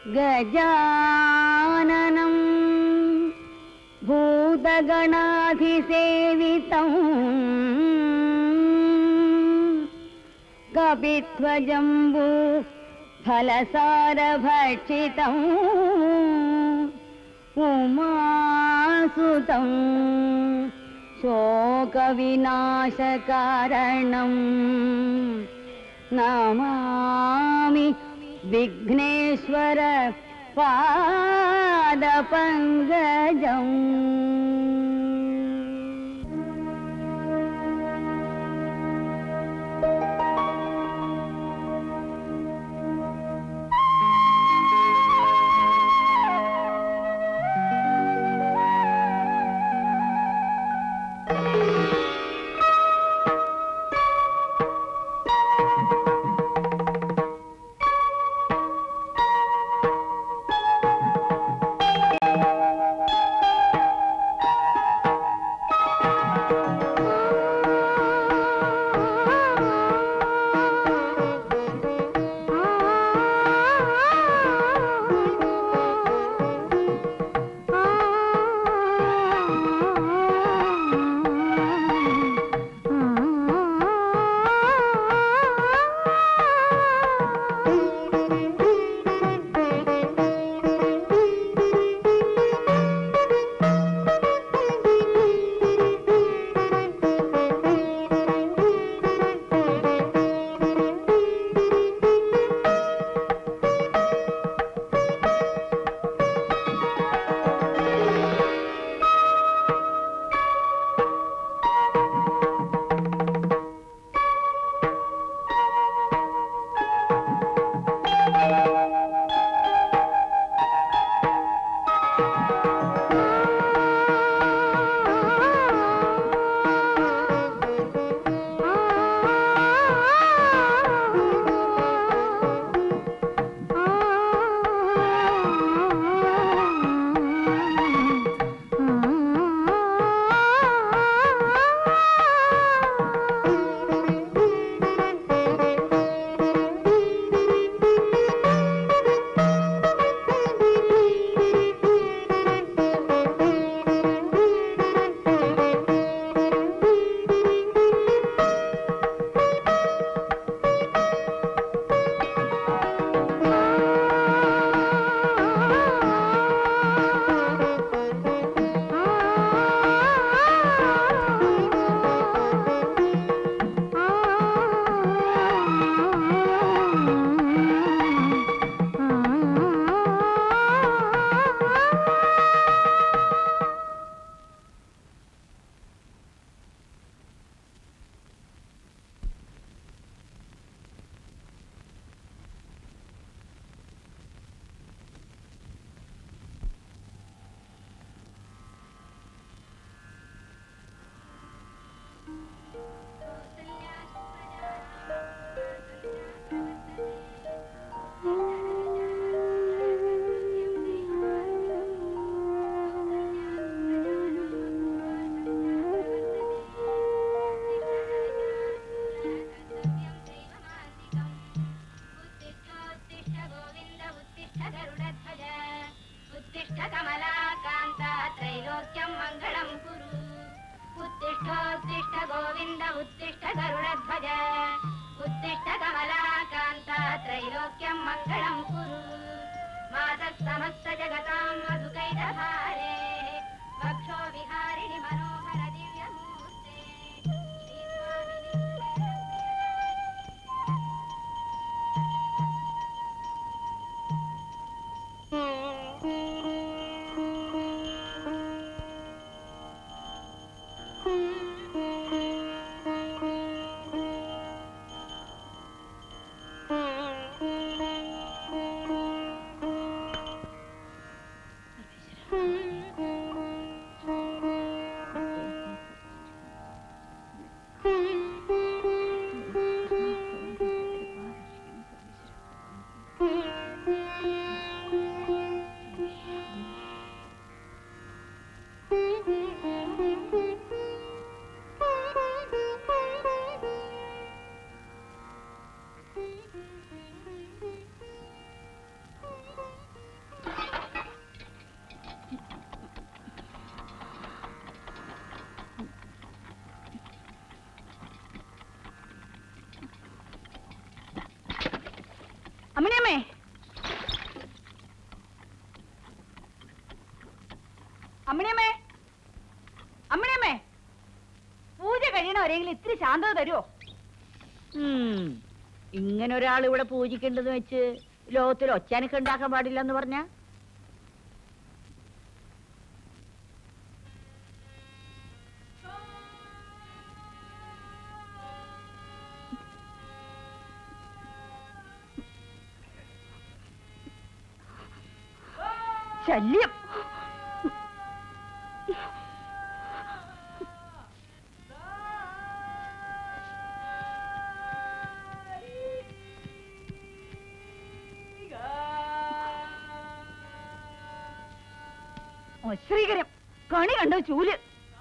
गजाननं भूतगणाधिसेवितं कपिध्वजम्बू फलसारभक्षितम् उमासुतं शोकविनाशकारणम् नमामि विघ्नेश्वर पादपङ्कजम् उत्तिष्ठ कमलाकान्ता त्रैलोक्यं मङ्गलं कुरु उत्तिष्ठोत्तिष्ठ गोविन्द उत्तिष्ठ गरुडध्वज उत्तिष्ठ कमलाकान्ता त्रैलोक्यं मङ्गलं कुरु मातः समस्त जगतां मधुकैटभारे वक्षो विहारिणि मनोहर दिव्यमूर्ते श्रीस्वामिनि ആ അമ്മിണിയമ്മേ അമ്മിണിയമ്മേ അമ്മിണിയമ്മേ പൂജ കഴിയണവരെങ്കിലും ഇത്തിരി ശാന്തത തരുമോ ഇങ്ങനെ ഒരാൾ ഇവിടെ പൂജിക്കേണ്ടത് വെച്ച് ലോകത്തിൽ ഒച്ചാനൊക്കെ ഉണ്ടാക്കാൻ പാടില്ല എന്ന് പറഞ്ഞ ശല്യം ശ്രീകരം കണി കണ്ടോ ചൂല്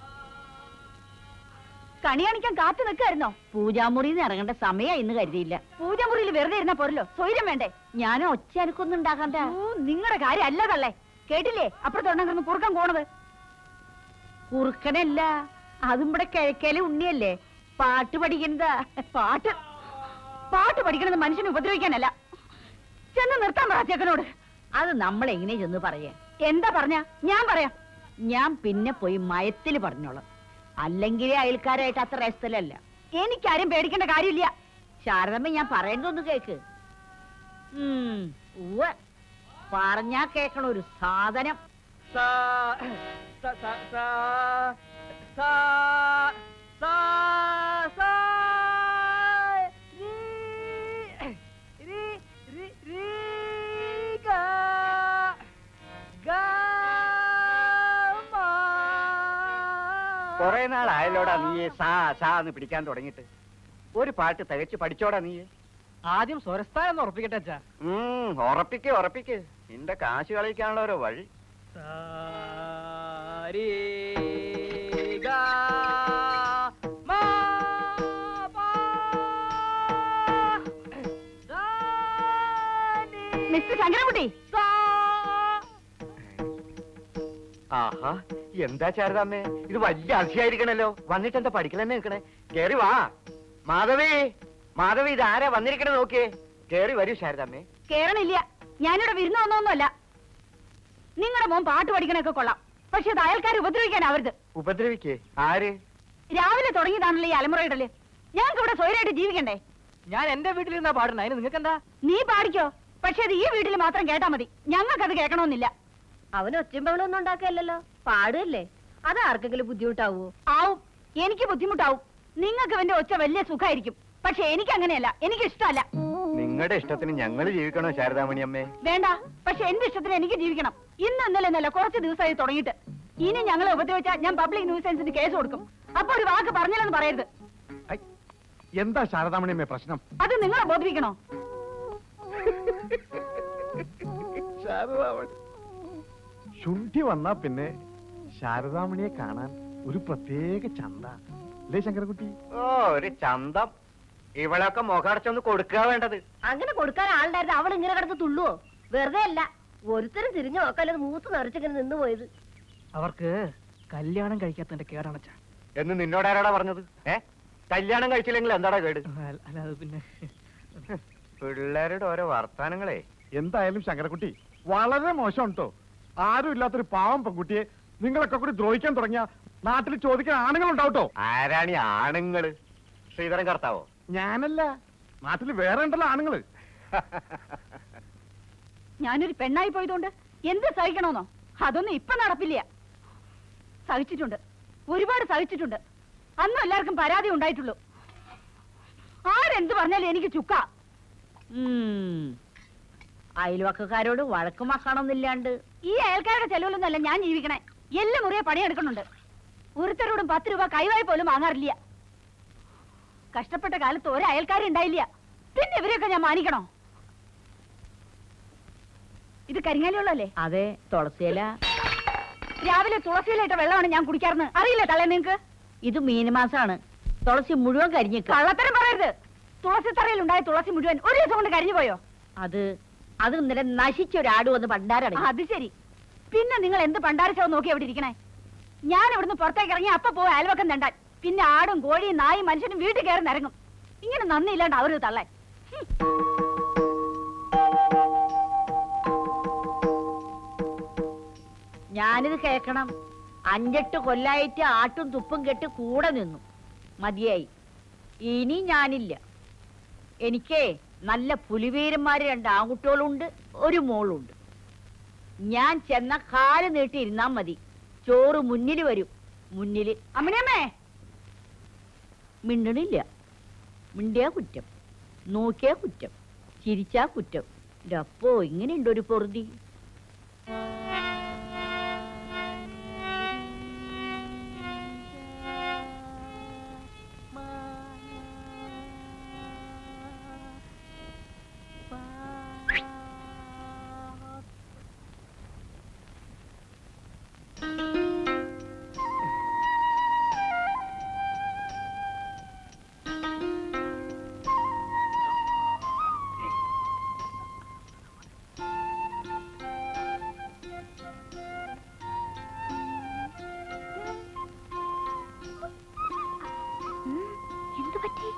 കണി കാണിക്കാൻ കാത്തു നിൽക്കായിരുന്നോ പൂജാമുറിയിൽ നിന്ന് ഇറങ്ങേണ്ട സമയം ഇന്ന് കരുതിയില്ല പൂജാമുറിയിൽ വെറുതെ ഇരുന്നാ പോരല്ലോ സ്വൈര്യം വേണ്ടേ ഞാനും ഒച്ച അനക്കൊന്നും ഉണ്ടാക്കണ്ട നിങ്ങളുടെ കാര്യം അല്ല തള്ളേ കേട്ടില്ലേ അപ്പുറത്തോണ്ടെങ്കിൽ കുറുക്കാൻ പോണത് കുറുക്കനല്ല അതും ഇവിടെ കിഴക്കേലെ ഉണ്ണിയല്ലേ പാട്ട് പഠിക്കുന്നതാ പാട്ട് പാട്ട് പഠിക്കണത് മനുഷ്യനെ ഉപദ്രവിക്കാനല്ല ചെന്ന് നിർത്താൻ പറ ചെക്കനോട് അത് നമ്മൾ എങ്ങനെ ചെന്ന് പറയാ എന്താ പറഞ്ഞ ഞാൻ പറയാം ഞാൻ പിന്നെ പോയി മയത്തില് പറഞ്ഞോളാം അല്ലെങ്കിൽ അയൽക്കാരായിട്ട് അത്ര രസത്തിലല്ല എനിക്കാരും പേടിക്കേണ്ട കാര്യമില്ല ശാരദമ്മ ഞാൻ പറയുന്നതൊന്ന് കേക്ക് ഉം, ഉവ്വ്. പറഞ്ഞാ കേക്കണ ഒരു സാധനം സാ സാ സാ സാ സാ സാ സാ രീ രീ രീ രീ ഗാ ഗാ മാ കൊറേ നാളായല്ലോടാ നീ സാ സാ എന്ന് പിടിക്കാൻ തുടങ്ങിയിട്ട് ഒരു പാട്ട് തികച്ച് പഠിച്ചോടാ നീ ആദ്യം സ്വരസ്ഥാനം ഒന്ന് ഉറപ്പിക്കട്ടെ അച്ഛാ ഉം ഉറപ്പിക്ക് ഉറപ്പിക്ക് നിന്റെ കാശ് കളിക്കാനുള്ള ഓരോ വഴി സാ രീ ഗാ മാ പാ ദാ നീ മിസ്റ്റർ ശങ്കരൻകുട്ടി സാ ആഹാ എന്താ ചാരതാമ്മേ ഇത് വലിയ അതിശയായിരിക്കണല്ലോ വന്നിട്ട് എന്താ പഠിക്കൽ തന്നെ നിൽക്കണേ കേറി വാ മാധവി മാധവി ഇത് ആരാ വന്നിരിക്കണേ നോക്കിയേ കേറി വരൂ ശാരദാമ്മേ കേറണില്ല ഞാനിവിടെ വിരുന്ന് വന്നൊന്നുമല്ല നിങ്ങളുടെ മോൻ പാട്ട് പഠിക്കണൊക്കെ കൊള്ളാം പക്ഷെ അത് അയൽക്കാരെ ഉപദ്രവിക്കാനാവരുത് ഉപദ്രവിക്കേ ആര് രാവിലെ തുടങ്ങിയതാണല്ലോ ഈ അലമുറയിടല് ഞങ്ങൾക്ക് ഇവിടെ സ്വയമായിട്ട് ജീവിക്കണ്ടേ ഞാൻ എന്റെ വീട്ടിലിരുന്നാ പാടുന്നത് അതിന് നിങ്ങൾക്ക് എന്താ നീ പാടിക്കോ പക്ഷെ അത് ഈ വീട്ടിൽ മാത്രം കേട്ടാ മതി ഞങ്ങൾക്കത് കേൾക്കണമെന്നില്ല അവന് ഒച്ചമ്പകളൊന്നും ഉണ്ടാക്കല്ലോ പാടുകല്ലേ അത് ആർക്കെങ്കിലും ബുദ്ധിമുട്ടാവോ ആവും എനിക്ക് ബുദ്ധിമുട്ടാവും നിങ്ങൾക്ക് ഇവന്റെ ഒച്ച വലിയ സുഖമായിരിക്കും പക്ഷെ എനിക്ക് അങ്ങനെയല്ല എനിക്ക് ഇഷ്ടമല്ല നിങ്ങളുടെ ഇഷ്ടത്തിന് ഞങ്ങള് ജീവിക്കണോ ശാരദാമണി അമ്മേ വേണ്ട പക്ഷെ എന്റെ ഇഷ്ടത്തിന് എനിക്ക് ജീവിക്കണം ഇന്ന് ഇന്നലെ എന്നല്ല കുറച്ച് ദിവസമായി തുടങ്ങിയിട്ട് ഇനി ഞങ്ങളെ ഉപദ്രവിച്ചാൽ ഞാൻ പബ്ലിക് ന്യൂസൻസിന് കേസ് കൊടുക്കും അപ്പൊ ഒരു വാക്ക് പറഞ്ഞില്ലെന്ന് പറയരുത് ഐ, എന്താ ശാരദാമണിയമ്മേ പ്രശ്നം അത് നിങ്ങളെ ബോധിപ്പിക്കണോ ശാരദാമണി ശുണ്ഠി വന്നാ പിന്നെ ശാരദാമണിയെ കാണാൻ ഒരു പ്രത്യേക ചന്ത അല്ലേ ശങ്കരകുട്ടി ഓ ഒരു ചന്തം ഇവളൊക്കെ മുഖടച്ചൊന്ന് കൊടുക്കുക വേണ്ടത് അങ്ങനെ കൊടുക്കാൻ ആളുണ്ടായിരുന്നു അവൾ ഇങ്ങനെ കിടന്ന് തുള്ളുവോ വെറുതെ അല്ല ഒരുത്തരും തിരിഞ്ഞു നോക്കാല്ലത് മൂത്ത് നിറച്ചിങ്ങനെ നിന്ന് പോയത് അവർക്ക് കല്യാണം കഴിക്കാത്തതിന്റെ കേടാണച്ചാ എന്ന് നിന്നോടാരാടാ പറഞ്ഞത് ഏ കല്യാണം കഴിച്ചില്ലെങ്കിൽ എന്താടാ കേട് അല്ല അത് പിന്നെ പിള്ളേരുടെ ഓരോ വർത്താനങ്ങളെ എന്തായാലും ശങ്കരകുട്ടി വളരെ മോശം കേട്ടോ ആരും ഇല്ലാത്തൊരു പാവം പെൺകുട്ടിയെ നിങ്ങളൊക്കെ കൂടി ദ്രോഹിക്കാൻ തുടങ്ങിയ നാട്ടിൽ ചോദിക്കാൻ ആണുങ്ങൾ ഉണ്ടാവട്ടോ ആരാണി ആണുങ്ങള് ശ്രീധരൻ കർത്താവോ ഞാനല്ല നാട്ടിൽ വേറെ ഉണ്ടല്ലോ ആണുങ്ങള് ഞാനൊരു പെണ്ണായി പോയതുകൊണ്ട് എന്ത് സഹിക്കണമെന്നോ അതൊന്നും ഇപ്പൊ നടപ്പില്ല സഹിച്ചിട്ടുണ്ട് ഒരുപാട് സഹിച്ചിട്ടുണ്ട് അന്നും എല്ലാവർക്കും പരാതി ഉണ്ടായിട്ടുള്ളൂ ആരെന്ത് പറഞ്ഞാലും എനിക്ക് ചുക്ക അയൽവക്കക്കാരോട് വഴക്കുമാക്കണമെന്നില്ലാണ്ട് ഈ അയൽക്കാരുടെ ചെലവിലൊന്നല്ല ഞാൻ ജീവിക്കണേ എല്ലാ മുറിയെ പണിയെടുക്കുന്നുണ്ട് ഒരുത്തരോടും പത്ത് രൂപ കൈവായി പോലും വാങ്ങാറില്ല കഷ്ടപ്പെട്ട കാലത്ത് ഒരു അയൽക്കാരുണ്ടായില്ല പിന്നെ ഇവരെയൊക്കെ ഞാൻ മാനിക്കണോ ഇത് കരിങ്ങാലിയുള്ളല്ലേ അതെ തുളസിയില രാവിലെ തുളസിയിലിട്ട വെള്ളമാണ് ഞാൻ കുടിക്കാറുന്ന് അറിയില്ല തള്ളേ നിങ്ങക്ക് ഇത് മീനമാസാണ് തുളസി മുഴുവൻ കരിഞ്ഞു കള്ളത്തരം പറയരുത് തുളസി തറയിൽ ഉണ്ടായ തുളസി മുഴുവൻ ഒരു ദിവസം കൊണ്ട് കരിഞ്ഞു പോയോ അത് അത് ഇന്നലെ നശിച്ച ഒരാട് വന്ന് പണ്ടാരാണ് അത് ശരി പിന്നെ നിങ്ങൾ എന്ത് പണ്ടാരച്ചോ നോക്കി എവിടെ ഇരിക്കണേ ഞാൻ ഇവിടുന്ന് പുറത്തേക്ക് ഇറങ്ങി അപ്പൊ പോയി അയൽവക്കം തണ്ടാൻ പിന്നെ ആടും കോഴിയും നായും മനുഷ്യനും വീട്ടിൽ കയറി ഇറങ്ങും ഇങ്ങനെ നന്ദിയില്ലാണ്ട് അവര് തള്ളേ ഹും. ഞാനിത് കേക്കണം അഞ്ചെട്ട് കൊല്ലായിട്ട് ആട്ടും തുപ്പും കെട്ട് കൂടെ നിന്നു മതിയായി ഇനി ഞാനില്ല എനിക്കേ നല്ല പുലിവീരന്മാര് രണ്ട് ആൺകുട്ടികളുണ്ട് ഒരു മോളുണ്ട് ഞാൻ ചെന്ന കാല് നീട്ടി ഇരുന്നാ മതി ചോറ് മുന്നിൽ വരും മുന്നിൽ അമ്മനമ്മേ മിണ്ടണില്ല മിണ്ടിയാ കുറ്റം നോക്കിയാ കുറ്റം ചിരിച്ചാ കുറ്റം അപ്പോ ഇങ്ങനെയുണ്ട് ഒരു പൊറുതി എന്തു പറ്റി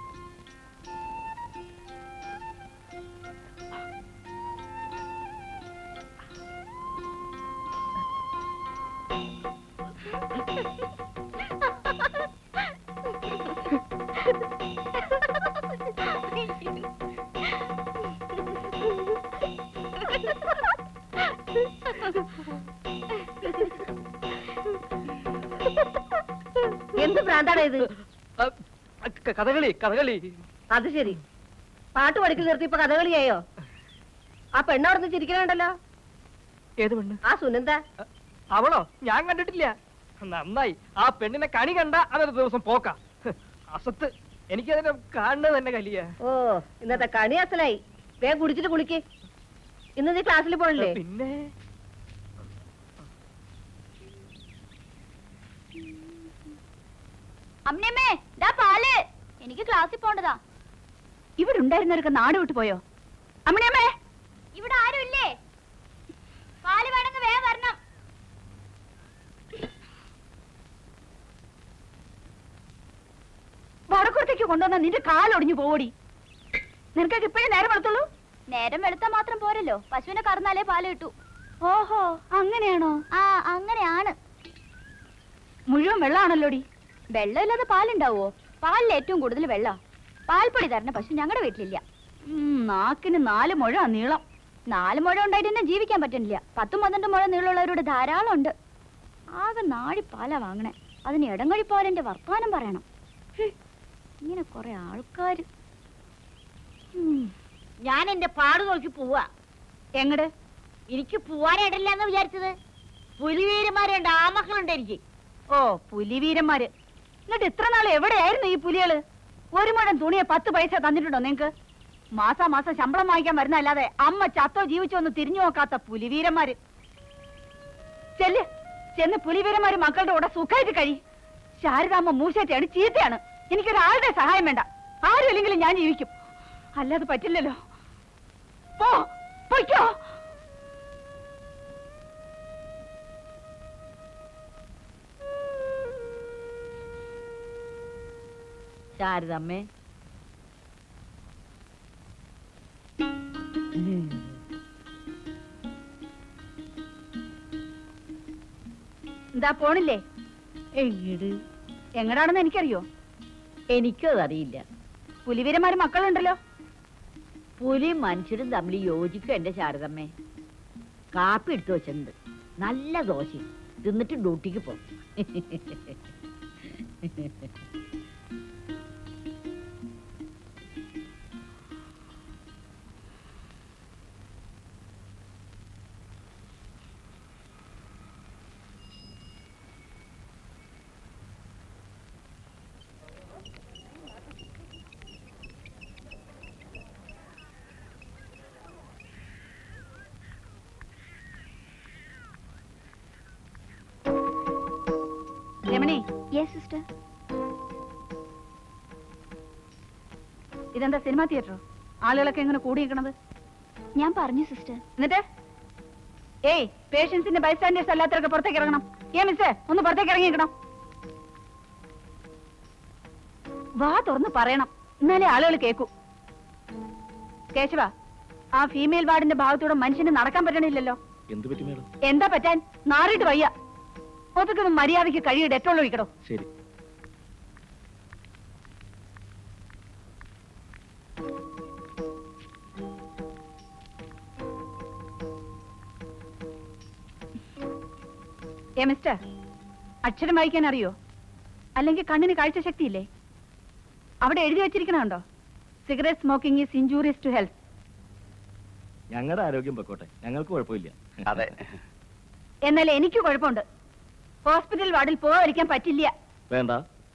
എന്ത് ഭ്രാന്താണ് ഇത് അ, അ, ക- കഥകളി കഥകളി അത് ശരി പാട്ട് പഠിക്കൽ നിർത്തി ഇപ്പൊ കഥകളിയായോ ആ പെണ്ണവിടുന്ന് ചിരിക്കണുണ്ടല്ലോ ഏത് പെണ്ണ് ആ സുനന്ദ അ, അവളോ ഞാൻ കണ്ടിട്ടില്ല നന്നായി ആ പെണ്ണിനെ കണി കണ്ട അതൊരു ദിവസം പോക്ക അസത്ത് എനിക്കതിനെ കാണുന്നത് തന്നെ കലിയ ഓ ഇന്നത്തെ കണി അസലായി വേഗം കുടിച്ചിട്ട് കുളിക്ക് ഇന്ന് നീ ക്ലാസ്സിൽ പോണില്ലേ പിന്നെ അമ്മയമ്മേ ദാ പാല് എനിക്ക് ക്ലാസ്സിൽ പോണ്ടതാ ഇവിടെ ഉണ്ടായിരുന്നവരൊക്കെ നാട് വിട്ടു പോയോ അമ്മണിയമ്മേ ഇവിടെ ആരും ഇല്ലേ പാല് വേണമെങ്കിൽ വേഗം വരണം വടക്കുറത്തേക്ക് കൊണ്ടുവന്ന നിന്റെ കാലൊടിഞ്ഞു പോടി നിനക്കൊക്കെ ഇപ്പോഴേ നേരം വളർത്തുള്ളൂ നേരം വെളുത്താ മാത്രം പോരല്ലോ പശുവിനെ കറന്നാലേ പാല് കിട്ടൂ ഓഹോ അങ്ങനെയാണോ ആ അങ്ങനെയാണ് മുഴുവൻ വെള്ളാണല്ലോടി വെള്ളമില്ലാതെ പാലുണ്ടാവോ പാലിൽ ഏറ്റവും കൂടുതൽ വെള്ള പാൽപ്പൊടി തരണ പശു ഞങ്ങളുടെ വീട്ടിലില്ല ഉം, നാക്കിന് നാല് മുഴ നീളം നാല് മുഴ ഉണ്ടായിട്ട് തന്നെ ജീവിക്കാൻ പറ്റുന്നില്ല പത്തും പന്ത്രണ്ടും മുഴ നീളമുള്ളവരോട് ധാരാളം ഉണ്ട് ആകെ നാഴി പാലാ വാങ്ങണേ അതിന് ഇടങ്ങഴി പാലിന്റെ വർത്താനം പറയണം ഹും, ഇങ്ങനെ കുറെ ആൾക്കാര് ഞാൻ എന്റെ പാട് നോക്കി പോവാ എങ്ങട് എനിക്ക് പോവാനിടയില്ല എന്ന് വിചാരിച്ചത് പുലിവീരന്മാരുണ്ട് ആമക്കളുണ്ട് എനിക്ക് ഓ പുലിവീരന്മാര് എന്നിട്ട് ഇത്ര നാൾ എവിടെയായിരുന്നു ഈ പുലികള് ഒരു മുഴം തുണിയെ പത്ത് പൈസ തന്നിട്ടുണ്ടോ നിങ്ങക്ക് മാസാ മാസം ശമ്പളം വാങ്ങിക്കാൻ വരുന്നല്ലാതെ അമ്മ ചത്തോ ജീവിച്ചോ ഒന്ന് തിരിഞ്ഞു നോക്കാത്ത പുലിവീരന്മാര് ചെല്ല് ചെന്ന് പുലിവീരന്മാര് മക്കളുടെ കൂടെ സുഖമായിട്ട് കഴി ശാരദാമ്മ മൂശേറ്റയാണ് ചീത്തയാണ് എനിക്കൊരാളുടെ സഹായം വേണ്ട ആരും ഇല്ലെങ്കിലും ഞാൻ ജീവിക്കും അല്ലാതെ പറ്റില്ലല്ലോ പോ പൊയ്ക്കോ ശാരദമ്മേ എന്താ പോണില്ലേ എങ്ങട് എങ്ങടാണെന്ന് എനിക്കറിയോ എനിക്കും അതറിയില്ല പുലിവീരന്മാര് മക്കളുണ്ടല്ലോ പുലി മനുഷ്യരും തമ്മിൽ യോജിക്കും എന്റെ ശാരദമ്മേ കാപ്പി എടുത്തു വെച്ചിട്ടുണ്ട് നല്ല ദോശ തിന്നിട്ട് ഡ്യൂട്ടിക്ക് പോ രമണി യെസ് സിസ്റ്റർ ഇതെന്താ സിനിമാ തിയേറ്ററോ ആളുകളൊക്കെ എങ്ങനെ കൂടിയിരിക്കണത് ഞാൻ പറഞ്ഞു സിസ്റ്റർ എന്നിട്ട് ഏയ് പേഷ്യൻസിന്റെ ബൈസ്റ്റാൻഡേഴ്സ് അല്ലാത്തവരൊക്കെ പുറത്തേക്ക് ഇറങ്ങണം ഏ മിസ്സേ ഒന്ന് പുറത്തേക്ക് ഇറങ്ങിക്കണം വാ തുറന്ന് പറയണം എന്നാലേ ആളുകൾ കേക്കൂ കേശവ ആ ഫീമെയിൽ വാർഡിന്റെ ഭാഗത്തൂടെ മനുഷ്യന് നടക്കാൻ പറ്റണില്ലല്ലോ എന്ത് പറ്റി മേഡം എന്താ പറ്റാൻ നാറിയിട്ട് വയ്യ ഒതുക്കൊന്ന് മര്യാദയ്ക്ക് കഴിയുടെ ഏറ്റവും ഒഴിക്കടോ ശരി ഏ മിസ്റ്റർ അക്ഷരം വായിക്കാൻ അറിയോ അല്ലെങ്കിൽ കണ്ണിന് കാഴ്ചശക്തിയില്ലേ അവിടെ എഴുതി വെച്ചിരിക്കണുണ്ടോ cigarette smoking is injurious to health ഞങ്ങളുടെ ആരോഗ്യം പൊക്കോട്ടെ ഞങ്ങൾക്ക് കുഴപ്പമില്ല അതെ എന്നാൽ എനിക്ക് കുഴപ്പമുണ്ട് ഹോസ്പിറ്റൽ വാർഡിൽ പോകാതിരിക്കാൻ പറ്റില്ല വേണ്ട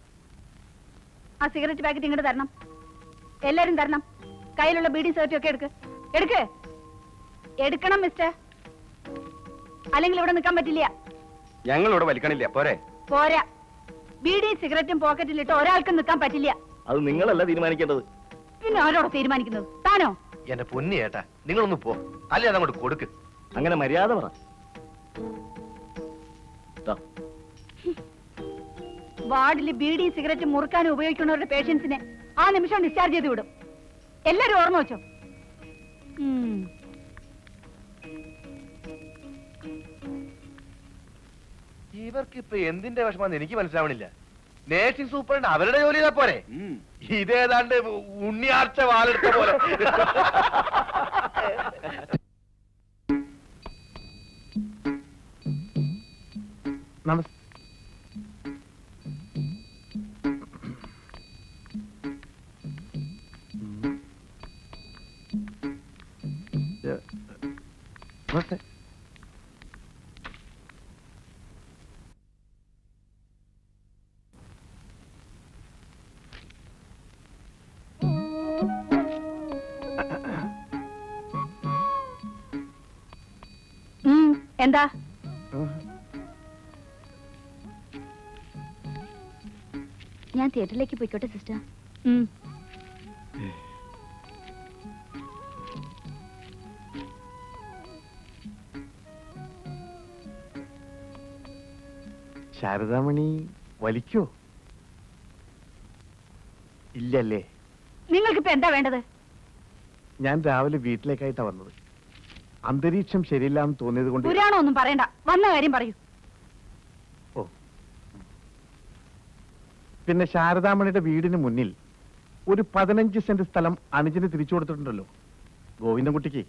ആ സിഗരറ്റ് പാക്കറ്റ് ഇങ്ങോട്ട് തരണം എല്ലാരും തരണം കയ്യിലുള്ള ബീഡി സെർച്ചും ഒക്കെ എടുക്ക് എടുക്ക് എടുക്കണം മിസ്റ്റർ അല്ലെങ്കിൽ ഇവിടെ നിൽക്കാൻ പറ്റില്ല ഞങ്ങളിവിടെ വലിക്കണില്ല പോരെ പോരാ ബീഡി സിഗരറ്റും പോക്കറ്റിലിട്ട് ഒരാൾക്കും നിൽക്കാൻ പറ്റില്ല അത് നിങ്ങളല്ല തീരുമാനിക്കേണ്ടത് പിന്നെ ആരോടെ തീരുമാനിക്കുന്നത് താനോ എന്റെ പൊന്നി ഏട്ടാ നിങ്ങളൊന്ന് പോ അല്ലെ അതങ്ങോട്ട് കൊടുക്ക് അങ്ങനെ മര്യാദ പറ ദാ, വാർഡിൽ ബീഡി സിഗരറ്റ് മുറുക്കാൻ ഉപയോഗിക്കുന്നവരുടെ പേഷ്യൻസിനെ ആ നിമിഷം ഡിസ്ചാർജ് ചെയ്ത് വിടും എല്ലാരും ഓർമ്മ വെച്ചോ ഉം. ഇവർക്ക് ഇപ്പൊ എന്തിന്റെ വിഷമാന്ന് എനിക്ക് മനസ്സിലാവണില്ല നേഴ്സിംഗ് സൂപ്രണ്ട് അവരുടെ ജോലി ചെയ്താ പോരെ ഇതേതാണ്ട് ഉണ്ണിയാർച്ച വാലെടുത്ത പോലെ നമസ് നമസ്തേ ഉം, എന്താ ഞാൻ തിയേറ്ററിലേക്ക് പോയിക്കോട്ടെ സിസ്റ്റർ ഉം. ശാരദാമണി വലിക്കോ ഇല്ലല്ലേ നിങ്ങൾക്കിപ്പോ എന്താ വേണ്ടത് ഞാൻ രാവിലെ വീട്ടിലേക്കായിട്ടാ വന്നത് അന്തരീക്ഷം ശരിയില്ലാന്ന് തോന്നിയത് കൊണ്ട് പുരാണം ഒന്നും പറയണ്ട വന്ന കാര്യം പറയൂ ഓ പിന്നെ ശാരദാമണിയുടെ വീടിന് മുന്നിൽ ഒരു പതിനഞ്ച് സെന്റ് സ്ഥലം അനുജന് തിരിച്ചു കൊടുത്തിട്ടുണ്ടല്ലോ ഗോവിന്ദൻകുട്ടിക്ക്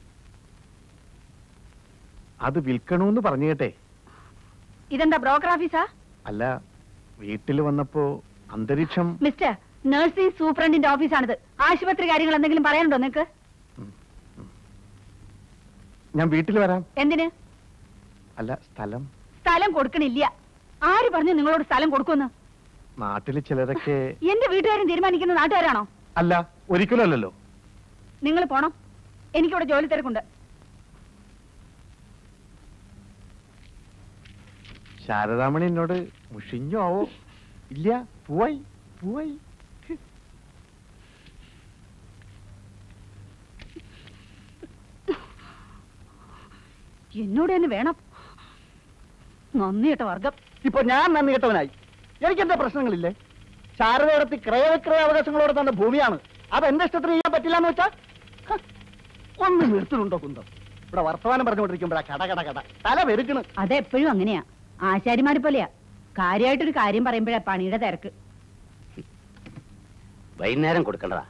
അത് വിൽക്കണമെന്ന് പറഞ്ഞു കേട്ടെ ഇതെന്താ ബ്രോക്കർ ഓഫീസാ അല്ല വീട്ടിൽ വന്നപ്പോ അന്തരീക്ഷം മിസ്റ്റർ നഴ്സിംഗ് സൂപ്രണ്ടിന്റെ ഓഫീസാണിത് ആശുപത്രി കാര്യങ്ങൾ എന്തെങ്കിലും പറയാനുണ്ടോ നിങ്ങക്ക് ഞാൻ വീട്ടിൽ വരാം എന്തിന് അല്ല സ്ഥലം സ്ഥലം കൊടുക്കണില്ല ആര് പറഞ്ഞു നിങ്ങളോട് സ്ഥലം കൊടുക്കുമെന്ന് നാട്ടിൽ ചിലരൊക്കെ എന്റെ വീട്ടുകാരും തീരുമാനിക്കുന്ന നാട്ടുകാരാണോ അല്ല ഒരിക്കലും അല്ലല്ലോ നിങ്ങൾ പോണം എനിക്കിവിടെ ജോലി തിരക്കുണ്ട് ശാരദാമണി എന്നോട് മുഷിഞ്ഞോ ആവോ ഇല്ല പൂവായി പൂവായി എന്നോട് തന്നെ വേണം നന്ദിയിട്ട വർഗം ഇപ്പൊ ഞാൻ നന്ദി കെട്ടവനായി എനിക്കെന്താ പ്രശ്നങ്ങളില്ലേ ശാരദയിടത്ത് ക്രയവിക്രയ അവകാശങ്ങളോട് തന്ന ഭൂമിയാണ് അത് എന്റെ ഇഷ്ടത്തിന് ചെയ്യാൻ പറ്റില്ല എന്ന് വെച്ചാ ഹ, ഒന്ന് നിർത്തുന്നുണ്ടോ കുന്തം ഇവിടെ വർത്തമാനം പറഞ്ഞുകൊണ്ടിരിക്കുമ്പോഴാ കട കട കട തല വെറുക്കണ് അതെപ്പോഴും അങ്ങനെയാ ആശാരിമാരെ പോലെയാ കാര്യമായിട്ടൊരു കാര്യം പറയുമ്പോഴാ പണിയുടെ തിരക്ക് വൈകുന്നേരം കൊടുക്കണ്ടതാ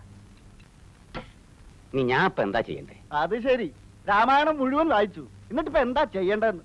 ഇനി ഞാൻ ഇപ്പൊ എന്താ ചെയ്യണ്ടേ അത് ശരി രാമായണം മുഴുവൻ വായിച്ചു എന്നിട്ട് ഇപ്പൊ എന്താ ചെയ്യേണ്ടതെന്ന്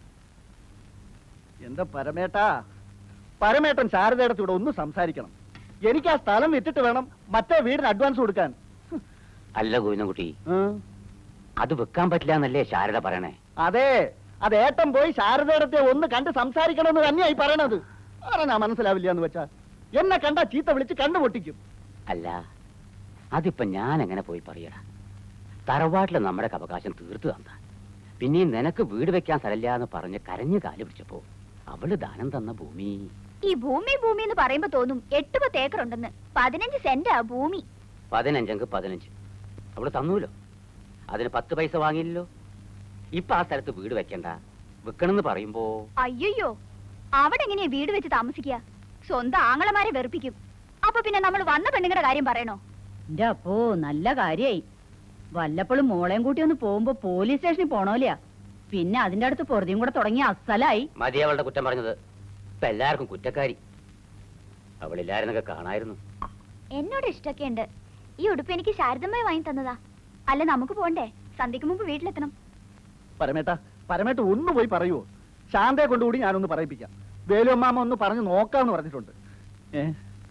എന്താ പരമേട്ടാ പരമേട്ടൻ ശാരദയിടത്ത് ഇവിടെ ഒന്ന് സംസാരിക്കണം എനിക്ക് ആ സ്ഥലം വിറ്റിട്ട് വേണം മറ്റേ വീടിന് അഡ്വാൻസ് കൊടുക്കാൻ അല്ല ഗോവിന്ദൻകുട്ടി ഉം. അത് വെക്കാൻ പറ്റില്ല എന്നല്ലേ ശാരദ പറയണേ അതെ അത് ഏട്ടൻ പോയി ശാരദയിടത്തെ ഒന്ന് കണ്ട് സംസാരിക്കണമെന്ന് തന്നെയായി പറയണത് പറഞ്ഞാ മനസ്സിലാവില്ല എന്ന് വെച്ചാ എന്നെ കണ്ടാ ചീത്ത വിളിച്ച് കണ്ണു പൊട്ടിക്കും അല്ല അതിപ്പോ ഞാൻ എങ്ങനെ പോയി പറയടാ തറവാട്ടില് നമ്മുടെ അവകാശം തീർത്തു തന്ന പിന്നെയും നിനക്ക് വീട് വെക്കാൻ സ്ഥലമില്ല എന്ന് പറഞ്ഞ് കരഞ്ഞു കാല് പിടിച്ചപ്പോ അവള് ദാനം തന്ന ഭൂമി ഈ ഭൂമി ഭൂമി എന്ന് പറയുമ്പോ തോന്നും എട്ട് പത്ത് ഏക്കർ ഉണ്ടെന്ന് പതിനഞ്ച് സെന്റാ ഭൂമി പതിനഞ്ചെങ്ക് പതിനഞ്ച് അവള് തന്നൂലോ അതിന് പത്ത് പൈസ വാങ്ങിയില്ലല്ലോ ഇപ്പൊ ആ സ്ഥലത്ത് വീട് വെക്കണ്ട വെക്കണമെന്ന് പറയുമ്പോ അയ്യോ അവിടെ എങ്ങനെയാ വീട് വെച്ച് താമസിക്കുക സ്വന്തം ആങ്ങളമാരെ വെറുപ്പിക്കും അപ്പൊ പിന്നെ നമ്മൾ വന്ന പെണ്ണുങ്ങളുടെ കാര്യം പറയണോ എന്റെ അപ്പോ നല്ല കാര്യായി വല്ലപ്പോഴും മോളെയും കൂട്ടി ഒന്ന് പോകുമ്പോ പോലീസ് സ്റ്റേഷനിൽ പോണോലെയാ പിന്നെ അതിന്റെ അടുത്ത് പൊറുതിയും കൂടെ തുടങ്ങി അസലായി മതി അവളുടെ കുറ്റം പറഞ്ഞത് ഇപ്പൊ എല്ലാവർക്കും കുറ്റക്കാരി അവളില്ലായിരുന്നൊക്കെ കാണായിരുന്നു എന്നോട് ഇഷ്ടമൊക്കെ ഉണ്ട് ഈ ഉടുപ്പ് എനിക്ക് ശാരദമായി വാങ്ങി തന്നതാ അല്ല നമുക്ക് പോണ്ടേ സന്ധ്യക്ക് മുമ്പ് വീട്ടിലെത്തണം പരമേട്ട പരമേട്ട ഒന്ന് പോയി പറയുവോ ശാന്തയെ കൊണ്ടുകൂടി ഞാനൊന്ന് പറയിപ്പിക്കാം വേലുഅമ്മാമ്മ ഒന്ന് പറഞ്ഞു നോക്കാന്ന് പറഞ്ഞിട്ടുണ്ട് ഏ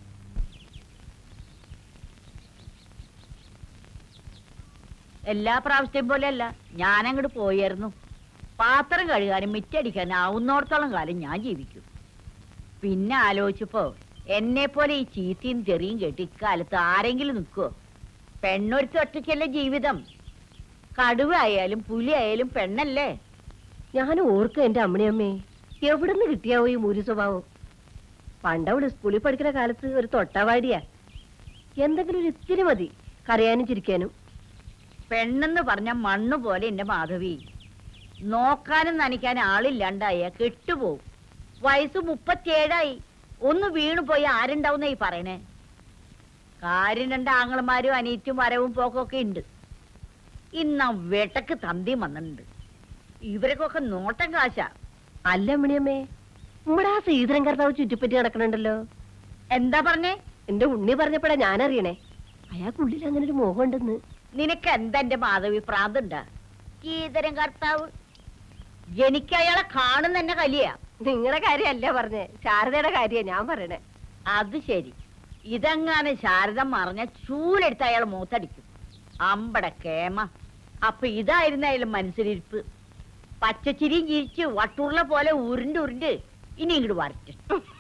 എല്ലാ പ്രാവശ്യത്തെയും പോലെയല്ല ഞാൻ അങ്ങോട്ട് പോയായിരുന്നു പാത്രം കഴുകാനും മിറ്റടിക്കാനും ആവുന്നോടത്തോളം കാലം ഞാൻ ജീവിക്കും പിന്നെ ആലോചിച്ചപ്പോ എന്നെ പോലെ ഈ ചീത്തയും തെറിയും കേട്ട് ഇക്കാലത്ത് ആരെങ്കിലും നിൽക്കുവോ പെണ്ണൊരുത്തി ഒറ്റയ്ക്കല്ലേ ജീവിതം കടുവ ആയാലും പുലി ആയാലും പെണ്ണല്ലേ ഞാൻ ഓർക്കും എന്റെ അമ്മണിയമ്മേ എവിടുന്ന് കിട്ടിയാവോ ഈ മൂരി സ്വഭാവം പണ്ടവള് സ്കൂളിൽ പഠിക്കുന്ന കാലത്ത് ഒരു തൊട്ടാവാടിയാ എന്തെങ്കിലും ഒരു ഇത്തിരി മതി കരയാനും ചിരിക്കാനും പെണ്ണെന്ന് പറഞ്ഞ മണ്ണ് പോലെ എന്റെ മാധവി നോക്കാനും നനയ്ക്കാനും ആളില്ലാണ്ടായ കെട്ടുപോവും വയസ്സ് മുപ്പത്തിയേഴായി ഒന്ന് വീണു പോയി ആരുണ്ടാവുന്ന ഈ പറയണേ കാര്യം രണ്ട് ആങ്ങളമാരും അനിയറ്റും വരവും പോക്കൊക്കെ ഉണ്ട് ഇന്ന വെട്ടക്ക് തന്തിയും വന്നിട്ടുണ്ട് ഇവരൊക്കെ നോട്ടം കാശാ അല്ല അമ്മണിയമ്മേ നമ്മുടെ ആ ശ്രീധരൻ കർത്താവ് ചുറ്റിപ്പറ്റി നടക്കണുണ്ടല്ലോ എന്താ പറഞ്ഞേ എന്റെ ഉണ്ണി പറഞ്ഞപ്പോഴാ ഞാൻ അറിയണേ അയാൾക്കുള്ളിൽ അങ്ങനെ ഒരു മോഹം ഉണ്ടെന്ന് നിനക്ക് എന്താ എന്റെ മാധവി പ്രാന്തുണ്ടാ ഈതരം കർത്താവ് എനിക്ക് അയാളെ കാണുന്ന എന്നെ കലിയാ നിങ്ങളുടെ കാര്യമല്ല പറഞ്ഞേ ശാരദയുടെ കാര്യ ഞാൻ പറയണേ അത് ശരി ഇതെങ്ങാനും ശാരദം മറിഞ്ഞ ചൂലെടുത്ത് അയാൾ മൂത്തടിക്കും അമ്പട കേമ അപ്പൊ ഇതായിരുന്നായാലും മനസ്സിലിരിപ്പ് പച്ചച്ചിരിയും ചിരിച്ച് വട്ടുള്ള പോലെ ഉരുണ്ട് ഉരുണ്ട് ഇനി ഇങ്ങോട്ട് വരട്ടെ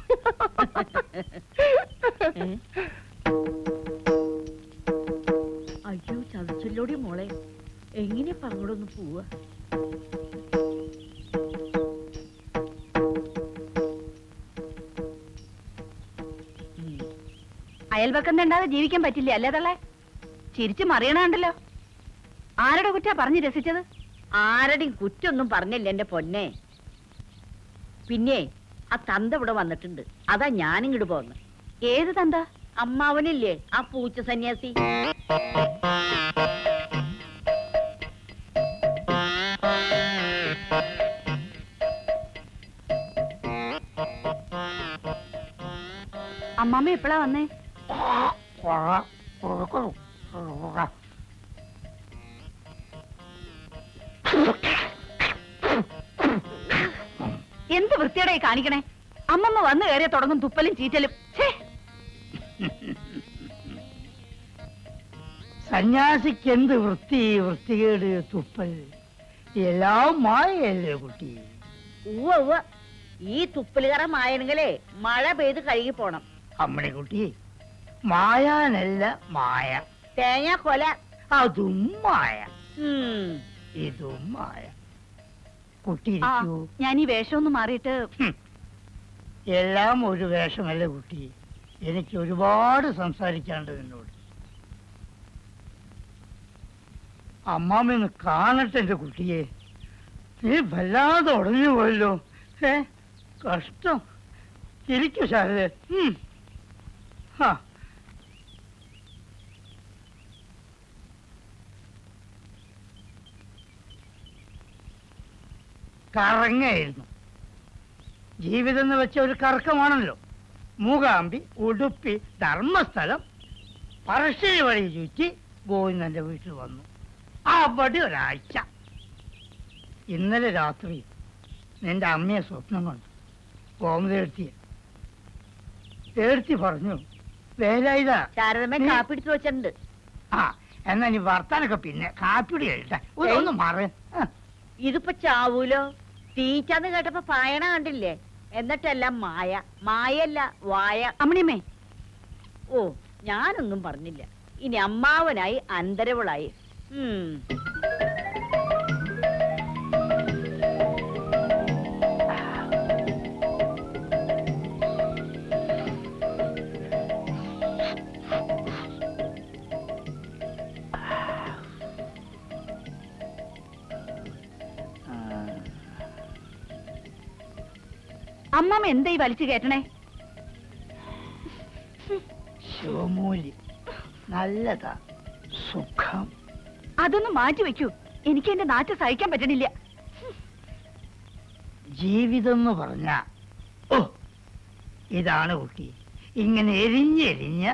ഏ? അയ്യോ ചതച്ചല്ലോടി മോളെ എങ്ങനെ പങ്ങോടൊന്ന് പോവാ അയൽവക്കം തണ്ടാതെ ജീവിക്കാൻ പറ്റില്ല അല്ലേ തള്ളേ ചിരിച്ചു മറിയണുണ്ടല്ലോ ആരുടെ കുറ്റാ പറഞ്ഞു രസിച്ചത് ആരുടെയും കുറ്റൊന്നും പറഞ്ഞില്ല എന്റെ പൊന്നെ പിന്നെ ആ തന്ത ഇവിടെ വന്നിട്ടുണ്ട് അതാ ഞാനിങ്ങോട്ട് പോന്ന് ഏത് തന്ത അമ്മാവനില്ലേ ആ പൂച്ച സന്യാസി അമ്മാമ്മ എപ്പോഴാ വന്നേ എന്ത് വൃത്തിയുടെ കാണിക്കണേ അമ്മമ്മ വന്നു കയറിയ തുടങ്ങും തുപ്പലും ചീറ്റലും ഛേ സന്യാസിക്ക് എന്ത് വൃത്തി വൃത്തികേട് തുപ്പൽ എല്ലാം മായല്ലേ കുട്ടി ഉവ്വ ഉവ്വ ഈ തുപ്പലുകറ മായണെങ്കിലേ മഴ പെയ്ത് കഴുകി പോണം അമ്മണി കുട്ടി മായാനല്ല മായ തേങ്ങ കൊല അതും മായ ഉം. ഇതും മായ കുട്ടി ആ ഇരിക്കൂ ഞാൻ ഈ വേഷമൊന്ന് മാറിയിട്ട് ഹും. എല്ലാം ഒരു വേഷമല്ല കുട്ടി എനിക്ക് ഒരുപാട് സംസാരിക്കാണ്ട് നിന്നോട് അമ്മാമ്മയൊന്ന് കാണട്ടെ എന്റെ കുട്ടിയെ നീ വല്ലാതെ ഉടഞ്ഞു പോയല്ലോ ഏ കഷ്ടം ഇരിക്കൂ ശാരദ ഉം. ഹാ കറങ്ങായിരുന്നു ജീവിതം എന്ന് വെച്ച ഒരു കറക്കമാണല്ലോ മൂകാമ്പി ഉടുപ്പി ധർമ്മസ്ഥലം പറശ്ശേരി വഴി ചുറ്റി ഗോവിന്ദന്റെ വീട്ടിൽ വന്നു അവിടെ ഒരാഴ്ച ഇന്നലെ രാത്രി നിന്റെ അമ്മയെ സ്വപ്നം കണ്ടു ഗോമതേർത്തിയെ തേർത്തി പറഞ്ഞു വേലായുധ ശാരദമ്മ നീ- കാപ്പിടിച്ചു വെച്ചിട്ടുണ്ട് ആ എന്നാ നീ വർത്താനൊക്കെ പിന്നെ കാപ്പിടി എഴുതാ ഒന്ന് മാറ ഇതിപ്പോ ചാവൂലോ തീറ്റാന്ന് കേട്ടപ്പോ പായണ കണ്ടില്ലേ എന്നിട്ടെല്ലാം മായ മായല്ല വായ അമ്മണിയമ്മേ ഓ ഞാനൊന്നും പറഞ്ഞില്ല ഇനി അമ്മാവനായി അന്തരവളായി ഉം അമ്മമ്മ എന്താ ഈ വലിച്ചു കയറ്റണേ ശിവമൂലി നല്ലതാ സുഖം അതൊന്ന് മാറ്റി വെക്കൂ എനിക്ക് എന്റെ നാറ്റ് സഹിക്കാൻ പറ്റണില്ല ജീവിതം എന്ന് പറഞ്ഞ ഓ ഇതാണ് കുട്ടി ഇങ്ങനെ എരിഞ്ഞെരിഞ്ഞ്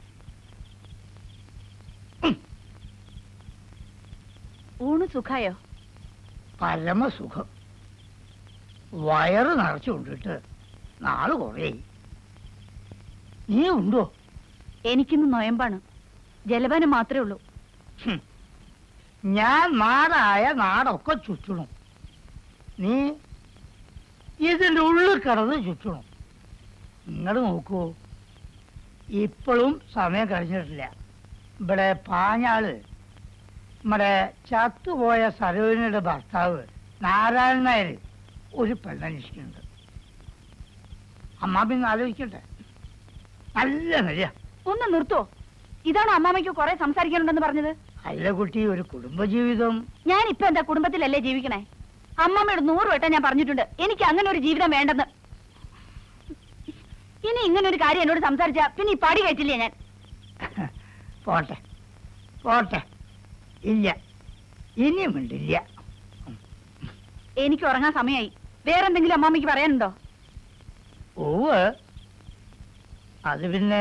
ഊണ് സുഖായോ പരമസുഖം വയറ് നിറച്ചു കൊണ്ടിട്ട് നാള് കുറേ നീ ഉണ്ടോ എനിക്കിന്ന് നൊയമ്പാണ് ജലപാനം മാത്രമേ ഉള്ളൂ ഹും. ഞാൻ നാടായ നാടൊക്കെ ചുറ്റണം നീ ഇതിൻ്റെ ഉള്ളിൽ കിടന്ന് ചുറ്റണം നിങ്ങൾ നോക്കൂ ഇപ്പോഴും സമയം കഴിഞ്ഞിട്ടില്ല ഇവിടെ പാഞ്ഞാള് നമ്മുടെ ചത്തുപോയ സരോജിനിയുടെ ഭർത്താവ് നാരായണൻ നായർ ഒരു പെണ്ണന്വേഷിക്കുന്നുണ്ട് അമ്മ പിന്നെ ആലോചിക്കട്ടെ നല്ല നിലയാ ഒന്ന് നിർത്തോ ഇതാണോ അമ്മാമയ്ക്ക് കുറെ സംസാരിക്കാനുണ്ടെന്ന് പറഞ്ഞത് അല്ല കുട്ടി ഒരു കുടുംബജീവിതം ഞാൻ ഇപ്പൊ എന്താ കുടുംബത്തിലല്ലേ ജീവിക്കണേ അമ്മമ്മയുടെ നൂറ് വട്ടം ഞാൻ പറഞ്ഞിട്ടുണ്ട് എനിക്ക് അങ്ങനെ ഒരു ജീവിതം വേണ്ടെന്ന് ഇനി ഇങ്ങനെ ഒരു കാര്യം എന്നോട് സംസാരിച്ച പിന്നെ ഈ പടി കയറ്റില്ലേ ഞാൻ പോട്ടെ പോട്ടെ ഇല്ല ഇനിയും ഉണ്ടില്ല എനിക്ക് ഉറങ്ങാൻ സമയമായി വേറെന്തെങ്കിലും അമ്മാമ്മയ്ക്ക് പറയാനുണ്ടോ ഓവ് അത് പിന്നെ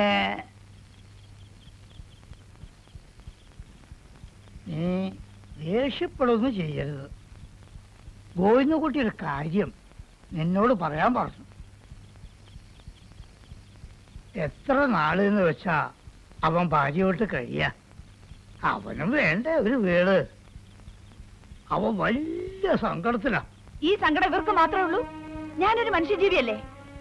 നീ ദേഷ്യപ്പെടുന്നു ചെയ്യരുത് ഗോവിന്ദക്കുട്ടിയുടെ കാര്യം നിന്നോട് പറയാൻ പറഞ്ഞു എത്ര നാളെന്ന് വെച്ചാ അവൻ ഭാര്യയോട്ട് കഴിയാ അവനും വേണ്ട ഒരു വീട് അവൻ വലിയ സങ്കടത്തിലാ ഈ സങ്കടം ഇവർക്ക് മാത്രമേ ഉള്ളൂ ഞാനൊരു മനുഷ്യജീവിയല്ലേ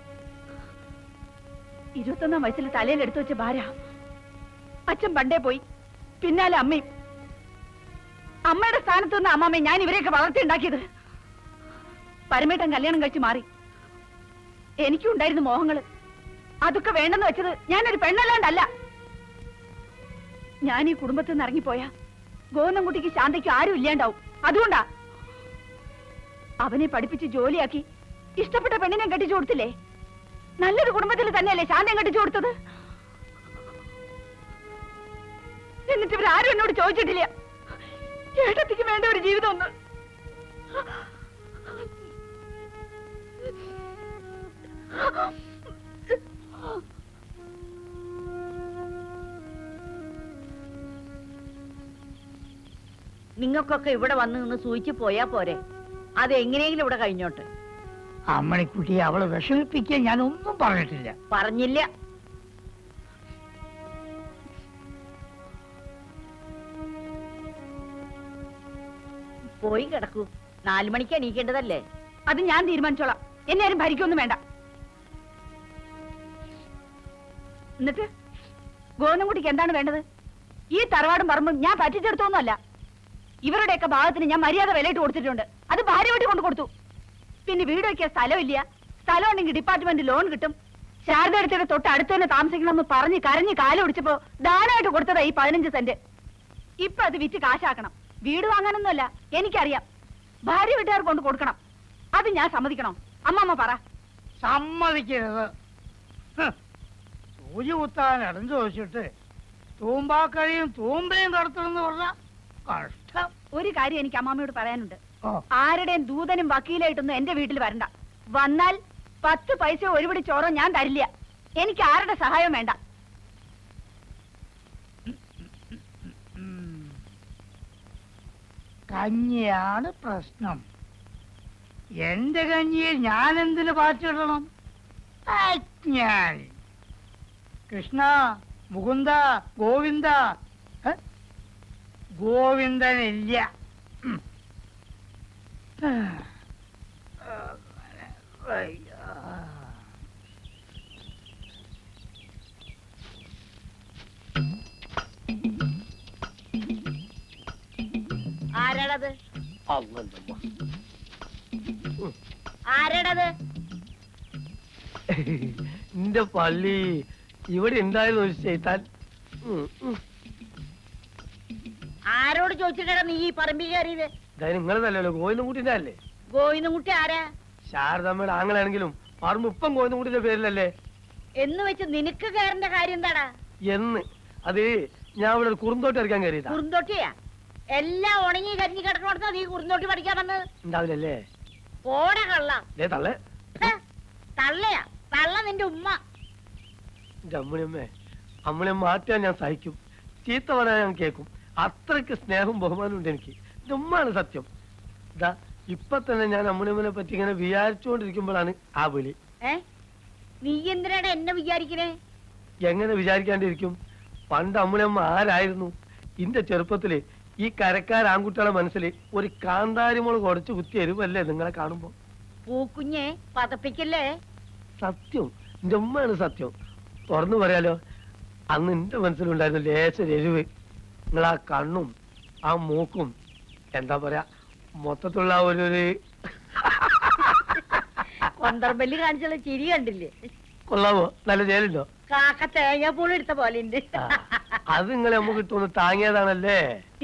ഇരുപത്തൊന്നാം വയസ്സിൽ തലയിൽ എടുത്തു വെച്ച ഭാര്യ അച്ഛൻ പണ്ടേ പോയി പിന്നാലെ അമ്മയും അമ്മയുടെ സ്ഥാനത്ത് നിന്ന് അമ്മാമ്മ ഞാൻ ഇവരെയൊക്കെ വളർത്തിയുണ്ടാക്കിയത് പരമേട്ടൻ കല്യാണം കഴിച്ച് മാറി എനിക്കും ഉണ്ടായിരുന്നു മോഹങ്ങള് അതൊക്കെ വേണ്ടെന്ന് വെച്ചത് ഞാനൊരു പെണ്ണല്ലാണ്ടല്ല ഞാൻ ഈ കുടുംബത്തിൽ നിന്ന് ഇറങ്ങിപ്പോയാ ഗോവിന്ദൻകുട്ടിക്ക് ശാന്തയ്ക്ക് ആരും ഇല്ലാണ്ടാവും അതുകൊണ്ടാ അവനെ പഠിപ്പിച്ച് ജോലിയാക്കി ഇഷ്ടപ്പെട്ട പെണ്ണിനെ കെട്ടിച്ചു കൊടുത്തില്ലേ നല്ലൊരു കുടുംബത്തിൽ തന്നെയല്ലേ ശാന്തം കെട്ടിച്ചു കൊടുത്തത് എന്നിട്ട് ഇവരാരും എന്നോട് ചോദിച്ചിട്ടില്ല ഏട്ടത്തിക്ക് വേണ്ട ഒരു ജീവിതം ഒന്ന് നിങ്ങൾക്കൊക്കെ ഇവിടെ വന്ന് നിന്ന് സൂചിച്ച് പോയാ പോരെ അത് എങ്ങനെയെങ്കിലും ഇവിടെ കഴിഞ്ഞോട്ടെ അമ്മണിക്കുട്ടിയെ അവളെ വിഷമിപ്പിക്കാൻ ഞാൻ ഒന്നും പറഞ്ഞിട്ടില്ല പറഞ്ഞില്ല പോയി കിടക്കൂ നാലു മണിക്ക് എണീക്കേണ്ടതല്ലേ അത് ഞാൻ തീരുമാനിച്ചോളാം എന്നെ ആരും ഭരിക്കൊന്നും വേണ്ട എന്നിട്ട് ഗോവിന്ദൻകുട്ടിക്ക് എന്താണ് വേണ്ടത് ഈ തറവാടും പറമ്പും ഞാൻ പറ്റിച്ചെടുത്തൊന്നുമല്ല ഇവരുടെയൊക്കെ ഭാഗത്തിന് ഞാൻ മര്യാദ വിലയിട്ട് കൊടുത്തിട്ടുണ്ട് അത് ഭാര്യ വീട്ടിൽ കൊണ്ട് കൊടുത്തു പിന്നെ വീട് വയ്ക്കാൻ സ്ഥലമില്ല സ്ഥലം ഉണ്ടെങ്കിൽ ഡിപ്പാർട്ട്മെന്റ് ലോൺ കിട്ടും ശാരദ അടുത്തിടെ തൊട്ട് അടുത്ത് തന്നെ താമസിക്കണമെന്ന് പറഞ്ഞ് കരഞ്ഞ് കാലം ഒടിച്ചപ്പോ ദാനമായിട്ട് കൊടുത്തതാ ഈ പതിനഞ്ച് സെന്റ് ഇപ്പൊ അത് വിറ്റ് കാശാക്കണം വീട് വാങ്ങാനൊന്നുമല്ല എനിക്കറിയാം ഭാര്യ വീട്ടുകാർ കൊണ്ട് കൊടുക്കണം അത് ഞാൻ സമ്മതിക്കണോ അമ്മമ്മ പറ സമ്മതിക്കരുത് ഹ്. സൂചി കുത്താൻ ഇടം ചോദിച്ചിട്ട് തൂമ്പാക്കഴിയും തൂമ്പയും കടത്തണമെന്ന് പറഞ്ഞ കഷ്ടം ഒരു കാര്യം എനിക്ക് അമ്മാമ്മയോട് പറയാനുണ്ട് ഓ ആരുടെയും ദൂതനും വക്കീലായിട്ടൊന്നും എന്റെ വീട്ടിൽ വരണ്ട വന്നാൽ പത്ത് പൈസ ഒരുപിടി ചോറോ ഞാൻ തരില്ല എനിക്ക് ആരുടെ സഹായം വേണ്ട ഉം. കഞ്ഞിയാണ് പ്രശ്നം എന്റെ കഞ്ഞിയിൽ ഞാൻ എന്തിനു പാറ്റിടണം അജ്ഞാനി കൃഷ്ണ മുകുന്ദ ഗോവിന്ദ ഏ? ഗോവിന്ദനില്ല ഉം. ആ. അയ്യോ. ആരാടത് ആരാടത് എന്റെ പള്ളി ഇവിടെ ഉണ്ടായിരുന്നു ഒരു ചെയ്താൽ ആരോട് ചോദിച്ചിട്ടാ നീ ഈ പറമ്പിൽ കയറിയത് നിങ്ങളതല്ലല്ലോ ഗോവിന്ദൻകുട്ടിന്റെ അല്ലേ ഗോവിന്ദൻകുട്ടി ആരാ ശാരദമ്മയുടെ ആങ്ങളാണെങ്കിലും പറമ്പ് ഇപ്പം ഗോവിന്ദൻകുട്ടിന്റെ പേരിലല്ലേ എന്ന് വെച്ച് നിനക്ക് കയറേണ്ട കാര്യം എന്താടാ എന്ന് അത് ഞാൻ ഇവിടെ ഒരു കുറുന്തോട്ട് ഇറക്കാൻ കയറിയതാ കുറുന്തോട്ടിയാ എല്ലാം ഉണങ്ങി കരിഞ്ഞു കിടക്കണോടത്താ നീ കുറുന്തോട്ടി പഠിക്കാൻ വന്നത് ഉണ്ടാവില്ലല്ലേ ഓട കള്ള ദേ തള്ളേ ഹെ, തള്ളയാ തള്ള നിന്റെ ഉമ്മ എന്റെ അമ്മണിയമ്മേ അമ്മളെ മാറ്റാൻ ഞാൻ സഹിക്കും ചീത്ത പറയാൻ ഞാൻ കേൾക്കും അത്രയ്ക്ക് സ്നേഹവും ബഹുമാനവും ഉണ്ട് എനിക്ക് എന്റെ ഉമ്മാണ് സത്യം ഇതാ ഇപ്പൊ തന്നെ ഞാൻ അമ്മണിയമ്മനെ പറ്റി ഇങ്ങനെ വിചാരിച്ചുകൊണ്ടിരിക്കുമ്പോഴാണ് ആ വിളി ഏ നീ എന്തിനാണ് എന്നെ വിചാരിക്കണേ എങ്ങനെ വിചാരിക്കാണ്ടിരിക്കും പണ്ട് അമ്മണിയമ്മ ആരായിരുന്നു ഇന്റെ ചെറുപ്പത്തില് ഈ കരക്കാർ ആൺകുട്ടികളെ മനസ്സിൽ ഒരു കാന്താരിമുളക് കുറച്ച് കുത്തി എരിവല്ലേ നിങ്ങളെ കാണുമ്പോ പൂക്കുഞ്ഞെ പതപ്പിക്കല്ലേ സത്യം എന്റെ ഉമ്മയാണ് സത്യം തുറന്നു പറയാലോ അന്ന് എന്റെ മനസ്സിലുണ്ടായിരുന്നു ലേശ എരിവ് നിങ്ങൾ ആ കണ്ണും ആ മൂക്കും എന്താ പറയാ മൊത്തത്തിലുള്ള ആ ഒരു ഒരു കൊന്തർബല്ലി കാണിച്ചുള്ള ചിരി കണ്ടില്ലേ കൊള്ളാമോ നല്ല ചേലുണ്ടോ കാക്ക തേങ്ങാപ്പൂള് എടുത്ത പോലെ ഉണ്ട് ആ, അത് നിങ്ങളെ നമുക്ക് ഇട്ടൊന്ന് താങ്ങിയതാണല്ലേ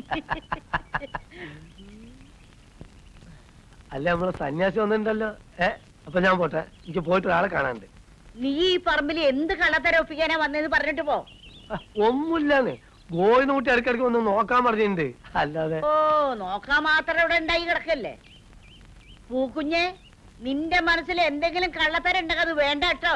അല്ല നമ്മളെ സന്യാസി വന്നിട്ടുണ്ടല്ലോ ഏ അപ്പൊ ഞാൻ പോട്ടെ എനിക്ക് പോയിട്ട് ഒരാളെ കാണാനുണ്ട് നീ ഈ പറമ്പിൽ എന്ത് കള്ളത്തരം ഒപ്പിക്കാനാ വന്നതെന്ന് പറഞ്ഞിട്ട് പോ ആ, ഒന്നുമില്ലാന്ന് ഗോയിന്ന് കൂട്ടി ഇടയ്ക്കിടയ്ക്ക് ഒന്ന് നോക്കാൻ പറഞ്ഞിട്ടുണ്ട് അല്ലാതെ ഓ നോക്കാൻ മാത്രം ഇവിടെ ഉണ്ടായി കിടക്കല്ലേ പൂക്കുഞ്ഞെ നിന്റെ മനസ്സിൽ എന്തെങ്കിലും കള്ളത്തരം ഉണ്ടെങ്കിൽ അത് വേണ്ട കേട്ടോ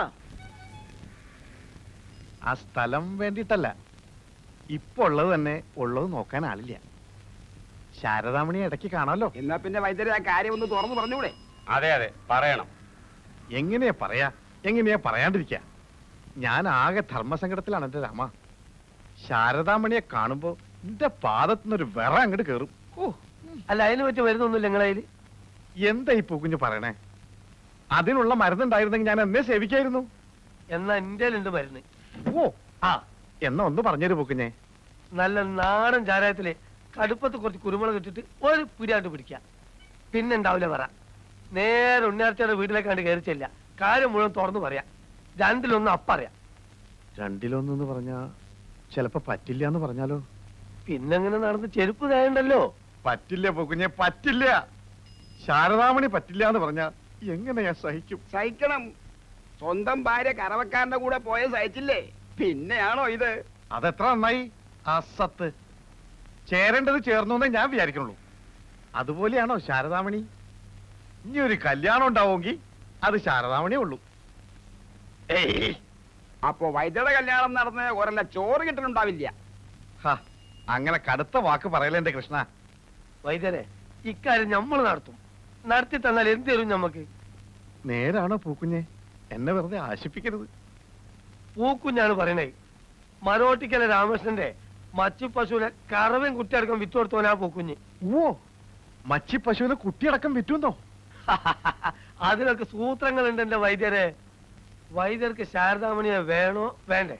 ആ സ്ഥലം വേണ്ടിയിട്ടല്ല ഇപ്പൊ ഉള്ളത് തന്നെ ഉള്ളത് നോക്കാൻ ആളില്ല ശാരദാമണി ഇടയ്ക്ക് കാണാമല്ലോ എന്നാ പിന്നെ വൈദ്യരെ ആ കാര്യം ഒന്ന് തുറന്നു പറഞ്ഞൂടെ അതെ അതെ പറയണം എങ്ങനെയാ പറയാ എങ്ങനെയാ പറയാണ്ടിരിക്ക ഞാൻ ആകെ ധർമ്മസങ്കടത്തിലാണ് എന്റെ രാമ ശാരദാമണിയെ കാണുമ്പോ എന്റെ പാദത്തുനിന്നൊരു വിറ അങ്ങോട്ട് കേറും ഓ അല്ല അതിന് പറ്റി വരുന്നൊന്നുമില്ല നിങ്ങളതിൽ എന്താ ഈ പൂക്കുഞ്ഞു പറയണേ അതിനുള്ള മരുന്നുണ്ടായിരുന്നെങ്കിൽ ഞാൻ എന്നെ സേവിക്കായിരുന്നു എന്നാ എന്റെ ഉണ്ട് മരുന്ന് ഓ ആ എന്നാ ഒന്ന് പറഞ്ഞൊരു പൂക്കുഞ്ഞെ നല്ല നാടൻ ചാരായത്തില് കടുപ്പത്ത് കുറച്ച് കുരുമുളക് ഇട്ടിട്ട് ഒരു പുരിയാണ്ട് പിടിക്കാം പിന്നെ ഉണ്ടാവില്ല പറ നേരെ ഉണ്ണിയാർച്ചയുടെ വീട്ടിലേക്കാണ്ട് കയറി ചെല്ല കാര്യം മുഴുവൻ തുറന്നു പറയാം രണ്ടിലൊന്നും അപ്പറയാം രണ്ടിലൊന്നെന്ന് പറഞ്ഞാ ചിലപ്പോ പറ്റില്ല എന്ന് പറഞ്ഞാലോ പിന്നെങ്ങനെ നടന്ന് ചെരുപ്പ് തേണ്ടല്ലോ പറ്റില്ല പൂക്കുഞ്ഞെ പറ്റില്ല ശാരദാമണി പറ്റില്ല എന്ന് പറഞ്ഞാ എങ്ങനെയാ സഹിക്കും സഹിക്കണം സ്വന്തം ഭാര്യ കറവക്കാരന്റെ കൂടെ പോയ സഹിച്ചില്ലേ പിന്നെയാണോ ഇത് അതെത്ര നന്നായി അസത്ത് ചേരേണ്ടത് ചേർന്നു എന്നേ ഞാൻ വിചാരിക്കണുള്ളൂ അതുപോലെയാണോ ശാരദാമണി ഇനി ഒരു കല്യാണം ഉണ്ടാവുമെങ്കിൽ അത് ശാരദാമണിയേ ഉള്ളൂ ഏയ് അപ്പൊ വൈദ്യയുടെ കല്യാണം നടന്ന് ഒരല്ല ചോറ് കിട്ടലുണ്ടാവില്ല ഹ, അങ്ങനെ കടുത്ത വാക്ക് പറയലേ എന്റെ കൃഷ്ണ വൈദ്യരെ ഇക്കാര്യം നമ്മൾ നടത്തും നടത്തി തന്നാൽ എന്ത് തരും നമുക്ക് നേരാണോ പൂക്കുഞ്ഞെ എന്നെ വെറുതെ ആശിപ്പിക്കരുത് പൂക്കുഞ്ഞാണ് പറയണേ മരോട്ടിക്കല രാമകൃഷ്ണന്റെ മച്ചു പശുവിനെ കറവൻ കുട്ടിയടക്കം വിറ്റു കൊടുത്തോനാ പൂക്കുഞ്ഞ് ഓ മച്ചി പശുവിനെ കുട്ടിയടക്കം വിറ്റുന്നോ അതിനൊക്കെ സൂത്രങ്ങളുണ്ട് എന്റെ വൈദ്യരെ വൈദ്യർക്ക് ശാരദാമണിയെ വേണോ വേണ്ടേ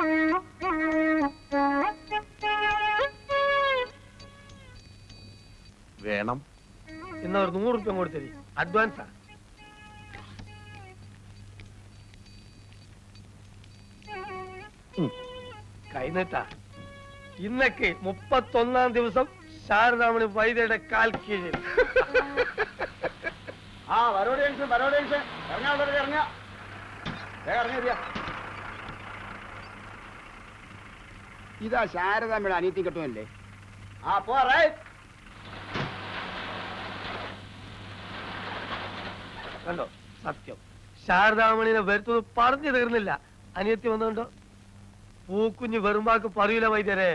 വേണം ഇന്ന് ഒരു നൂറ് റുപ്യ കൊടുത്തരി അഡ്വാൻസാ ഉം. കൈനീട്ടാ ഇന്നൊക്കെ മുപ്പത്തൊന്നാം ദിവസം ശാരദാമണി വൈദ്യയുടെ കാൽ കീഴിൽ ആ വരോട് ജംഗ്ഷൻ വരോട് ജംഗ്ഷൻ ഇറങ്ങാ വരോട് ഇറങ്ങാ വേഗം ഇറങ്ങി വരിക. ഇതാ ശാരദാമ്മയുടെ അനിയത്തി കെട്ടുമല്ലേ ആ പോ റൈറ്റ് കണ്ടോ സത്യം ശാരദാമണിനെ വരുത്തുന്നത് പറഞ്ഞു തീർന്നില്ല അനിയത്തി വന്നുകൊണ്ടോ പൂക്കുഞ്ഞ് വെറുമ്പാക്ക് പറയൂല വൈദ്യരെ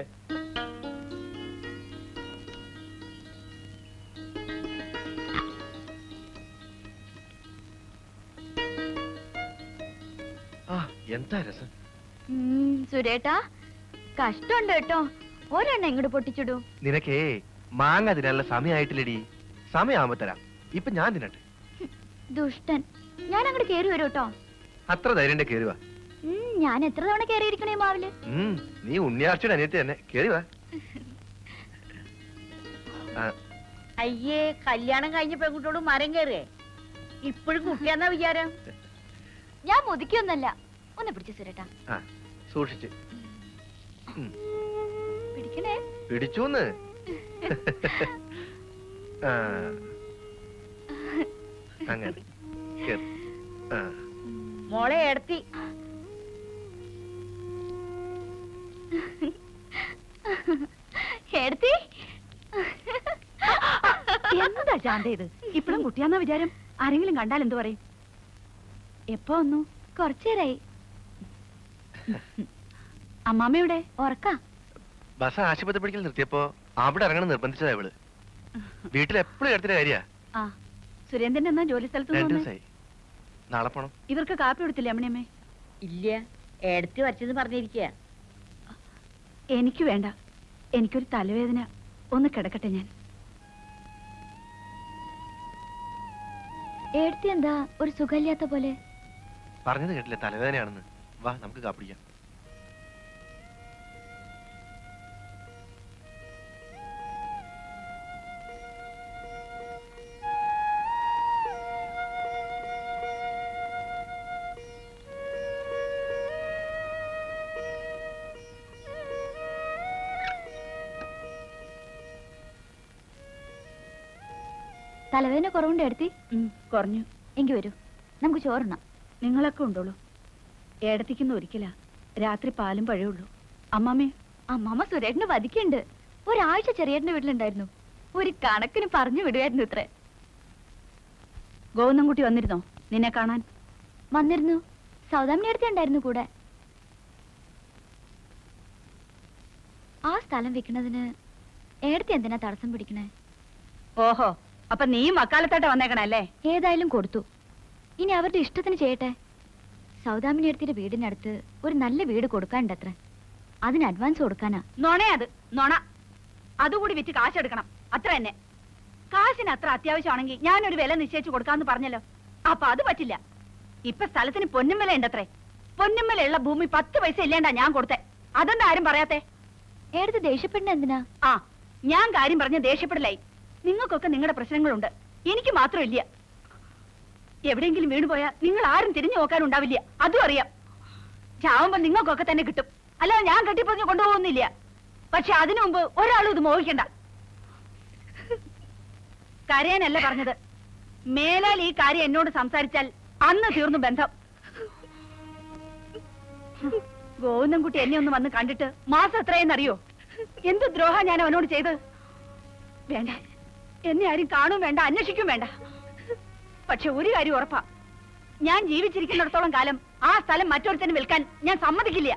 ആ എന്താ രസം ഉം, സുരേട്ടാ കഷ്ടമുണ്ട് കേട്ടോ ഒരെണ്ണം ഇങ്ങോട്ട് പൊട്ടിച്ചിടൂ നിനക്കേ മാങ്ങ തിനാനുള്ള സമയമായിട്ടില്ലടി സമയമാകുമ്പോ തരാം ഇപ്പൊ ഞാൻ തിന്നട്ടെ ദുഷ്ടൻ ഞാൻ അങ്ങോട്ട് കേറി വരൂ കേട്ടോ അത്ര ധൈര്യം കേറി വാ ഉം, ഞാൻ എത്ര തവണ കേറിയിരിക്കണേ മാവില് ഉം, നീ ഉണ്ണിയാർച്ചയുടെ അനിയത്തി തന്നെ കേറി വാ ആ, അയ്യേ കല്യാണം കഴിഞ്ഞ പെൺകുട്ടിയോട് മരം കയറിയേ ഇപ്പോഴും കുട്ടിയാന്നാ വിചാരം ഞാൻ മുതിക്കൊന്നല്ല ഒന്ന് പിടിച്ചു സുരേട്ടാ ആ സൂക്ഷിച്ച് ഉം, പിടിക്കണേ പിടിച്ചൂന്ന് ആ, അങ്ങനെ കേറ്. ആ മോളെ എടുത്തി എടുത്തി എന്താ ശാന്ത ഇത് ഇപ്പഴും കുട്ടിയാന്നാ വിചാരം ആരെങ്കിലും കണ്ടാൽ എന്തു പറയും എപ്പോ വന്നു കുറച്ചേരായി അമ്മാമ്മയുടെ ഉറക്കാ ബസ് ആശുപത്രി പഠിക്കൽ നിർത്തിയപ്പോ അവിടെ ഇറങ്ങണം നിർബന്ധിച്ചതാ ഇവള് വീട്ടിൽ എപ്പോഴും എടുത്തിന്റെ കാര്യാ ആ സുരേന്ദ്രൻ എന്നാ ജോലി സ്ഥലത്ത് രണ്ടു നിന്ന് ദിവസമായി നാളെ പോണം ഇവർക്ക് കാപ്പി കൊടുത്തില്ലേ അമ്മണിയമ്മേ ഇല്ല എടുത്ത് വച്ചെന്ന് പറഞ്ഞിരിക്കുക എനിക്ക് വേണ്ട എനിക്കൊരു തലവേദന ഒന്ന് കിടക്കട്ടെ ഞാൻ ഏടത്തി എന്താ ഒരു സുഖമില്ലാത്ത പോലെ പറഞ്ഞത് കേട്ടില്ല തലവേദനയാണെന്ന് വാ നമുക്ക് കാപ്പിടിക്കാം തലവേദന കുറവുണ്ട് ഏടത്തി ഉം, കുറഞ്ഞു എങ്കി വരൂ നമുക്ക് ചോറുണ്ണാം നിങ്ങളൊക്കെ ഉണ്ടോളൂ ഏടത്തിക്കുന്ന ഒരിക്കലാ രാത്രി പാലും പഴയുള്ളൂ അമ്മാമ്മേ അമ്മാമ്മ സുരേട്ടന് വധിക്കുന്നുണ്ട് ഒരാഴ്ച ചെറിയേട്ടന്റെ വീട്ടിലുണ്ടായിരുന്നു ഒരു കണക്കിന് പറഞ്ഞു വിടുമായിരുന്നു ഇത്രേ ഗോവിന്ദൻകുട്ടി വന്നിരുന്നോ നിന്നെ കാണാൻ വന്നിരുന്നു സൗദാമിനി അടുത്ത് ഉണ്ടായിരുന്നു കൂടെ ആ സ്ഥലം വിൽക്കുന്നതിന് ഏടത്തി എന്തിനാ തടസ്സം പിടിക്കണേ ഓഹോ അപ്പൊ നീ മക്കാലത്തായിട്ട് വന്നേക്കണല്ലേ ഏതായാലും കൊടുത്തു ഇനി അവരുടെ ഇഷ്ടത്തിന് ചെയ്യട്ടെ സൗദാമിനി അടുത്തിന്റെ വീടിനടുത്ത് ഒരു നല്ല വീട് കൊടുക്കാനുണ്ടത്രേ അതിന് അഡ്വാൻസ് കൊടുക്കാനാ നുണയാ അത് നുണ അതുകൂടി വിറ്റ് കാശെടുക്കണം അത്ര തന്നെ കാശിന് അത്ര അത്യാവശ്യമാണെങ്കിൽ ഞാനൊരു വില നിശ്ചയിച്ചു കൊടുക്കാന്ന് പറഞ്ഞല്ലോ അപ്പൊ അത് പറ്റില്ല ഇപ്പൊ സ്ഥലത്തിന് പൊന്നും വില ഉണ്ടത്രേ പൊന്നും വിലയുള്ള ഭൂമി പത്ത് പൈസ ഇല്ലേണ്ടാ ഞാൻ കൊടുത്തേ അതെന്താ ആരും പറയാത്തെ ഏടത്ത് ദേഷ്യപ്പെടുന്ന എന്തിനാ ആ ഞാൻ കാര്യം പറഞ്ഞ ദേഷ്യപ്പെടലായി നിങ്ങൾക്കൊക്കെ നിങ്ങളുടെ പ്രശ്നങ്ങളുണ്ട് എനിക്ക് മാത്രം ഇല്ല എവിടെയെങ്കിലും വീണുപോയാൽ നിങ്ങൾ ആരും തിരിഞ്ഞു നോക്കാനുണ്ടാവില്ല അതും അറിയാം ചാവുമ്പോ നിങ്ങൾക്കൊക്കെ തന്നെ കിട്ടും അല്ലാതെ ഞാൻ കെട്ടിപ്പറഞ്ഞ് കൊണ്ടുപോകുന്നില്ല പക്ഷെ അതിനു മുമ്പ് ഒരാളും ഇത് മോഹിക്കണ്ട കരയാനല്ല പറഞ്ഞത് മേലാൽ ഈ കാര്യം എന്നോട് സംസാരിച്ചാൽ അന്ന് തീർന്നു ബന്ധം ഗോവിന്ദൻകുട്ടി എന്നെ ഒന്ന് വന്ന് കണ്ടിട്ട് മാസം എത്രയെന്നറിയോ എന്ത് ദ്രോഹ ഞാൻ അവനോട് ചെയ്ത് വേണ്ട എന്നെ ആരും കാണും വേണ്ട അന്വേഷിക്കും വേണ്ട പക്ഷെ ഒരു കാര്യം ഉറപ്പാ ഞാൻ ജീവിച്ചിരിക്കുന്നിടത്തോളം കാലം ആ സ്ഥലം മറ്റൊരുത്തന് വിൽക്കാൻ ഞാൻ സമ്മതിക്കില്ല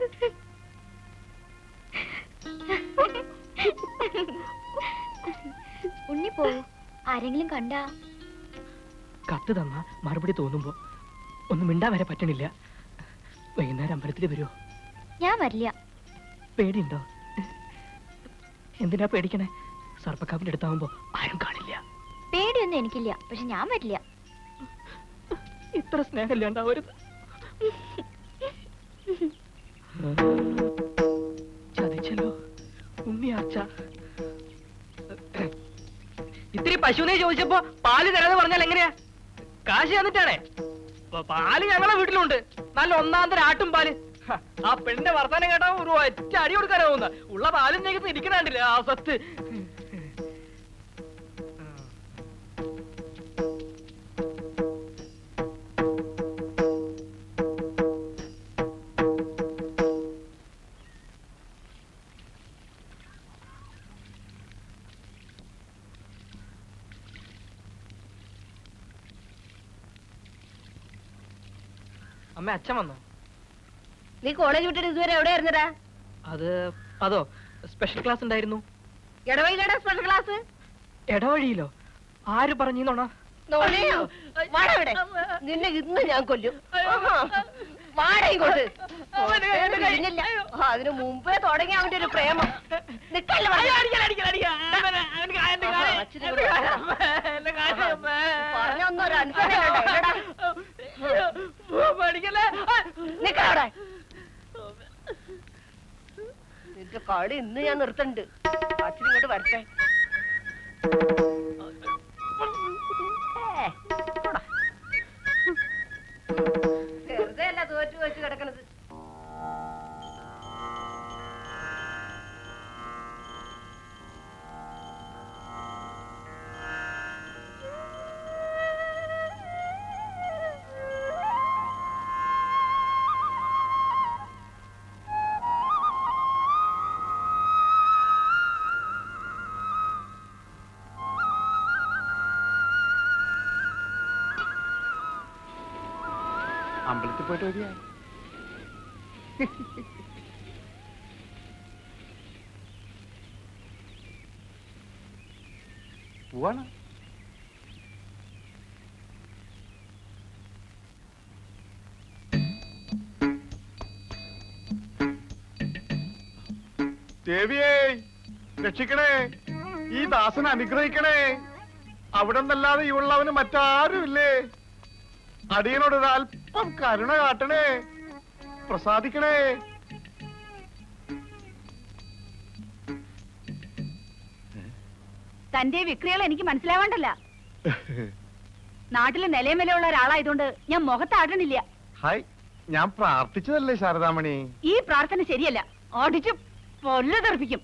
ഉണ്ണി പോവൂ ആരെങ്കിലും കണ്ടാ കത്ത് തന്ന മറുപടി തോന്നുമ്പോ ഒന്നും മിണ്ടാൻ വരെ പറ്റണില്ല വൈകുന്നേരം അമ്പലത്തിൽ വരുമോ ഞാൻ വരില്ല പേടിയുണ്ടോ എന്തിനാ പേടിക്കണേ സർപ്പക്കാവിന്റെ അടുത്താവുമ്പോ ആരും കാണില്ല പേടിയൊന്നും എനിക്കില്ല പക്ഷെ ഞാൻ വരില്ല ഇത്ര സ്നേഹമില്ല ഉണ്ടാവരുത് ചതിച്ചല്ലോ ഉണ്ണിയാച്ച ഇത്തിരി പശുവിനെ ചോദിച്ചപ്പോ പാല് തരാന്ന് പറഞ്ഞാൽ എങ്ങനെയാ കാശ് തന്നിട്ടാണേ പ- പാല് ഞങ്ങളെ വീട്ടിലുണ്ട് നല്ല ഒന്നാം തരം ആട്ടും പാല് ഹ, ആ പെണ്ണിന്റെ വർത്താനം കേട്ടാ ഒരു ഒറ്റ അടി കൊടുക്കാനാവുന്ന ഉള്ള പാലും ഞങ്ങൾക്ക് ഇരിക്കണാണ്ടില്ല ആ സത്ത് അമ്മ അച്ഛൻ വന്നോ നീ കോളേജ് വിട്ടിട്ട് ഇതുവരെ എവിടെ ആയിരുന്നടാ അത് അതോ സ്പെഷ്യൽ ക്ലാസ് ഉണ്ടായിരുന്നു ഇടവയിലടാ സ്പെഷ്യൽ ക്ലാസ് ഇടവഴിയിലോ ആര് പറഞ്ഞോണ നോണയോ വാടാ ഇവിടെ നിന്നെ ഇന്ന് ഞാൻ കൊല്ലും ആഹാ. വാടാ ഇങ്ങോട്ട് ഒന്നും കഴിഞ്ഞില്ല ആ, അതിന് മുമ്പേ തുടങ്ങി അവന്റെ ഒരു പ്രേമം നിക്കല്ല പറഞ്ഞൊന്നും ഒരു അനുസരണ നിക്കവിടെ നിന്റെ കളി ഇന്ന് ഞാൻ നിർത്തണ്ട് അച്ഛൻ ഇങ്ങോട്ട് വരട്ടെ ഏ, പോടാ. വെറുതെ അല്ല തോറ്റു വെച്ച് കിടക്കണത് അമ്പലത്തിൽ പോയിട്ട് വരിക പോവാണ് ദേവിയേ രക്ഷിക്കണേ ഈ ദാസനെ അനുഗ്രഹിക്കണേ അവിടെ നിന്നല്ലാതെ ഇവുള്ളവന് മറ്റാരുമില്ലേ അടിയനോട് ഒരു അല്പം കരുണ കാട്ടണേ പ്രസാദിക്കണേ തന്റെ വിക്രികൾ എനിക്ക് മനസ്സിലാവാണ്ടല്ല നാട്ടിലെ നിലയമേലുള്ള ഒരാളായതുകൊണ്ട് ഞാൻ മുഖത്താടണില്ല ഹായ് ഞാൻ പ്രാർത്ഥിച്ചതല്ലേ ശാരദാമണി ഈ പ്രാർത്ഥന ശരിയല്ല ഓടിച്ചു പൊല്ല തെറിപ്പിക്കും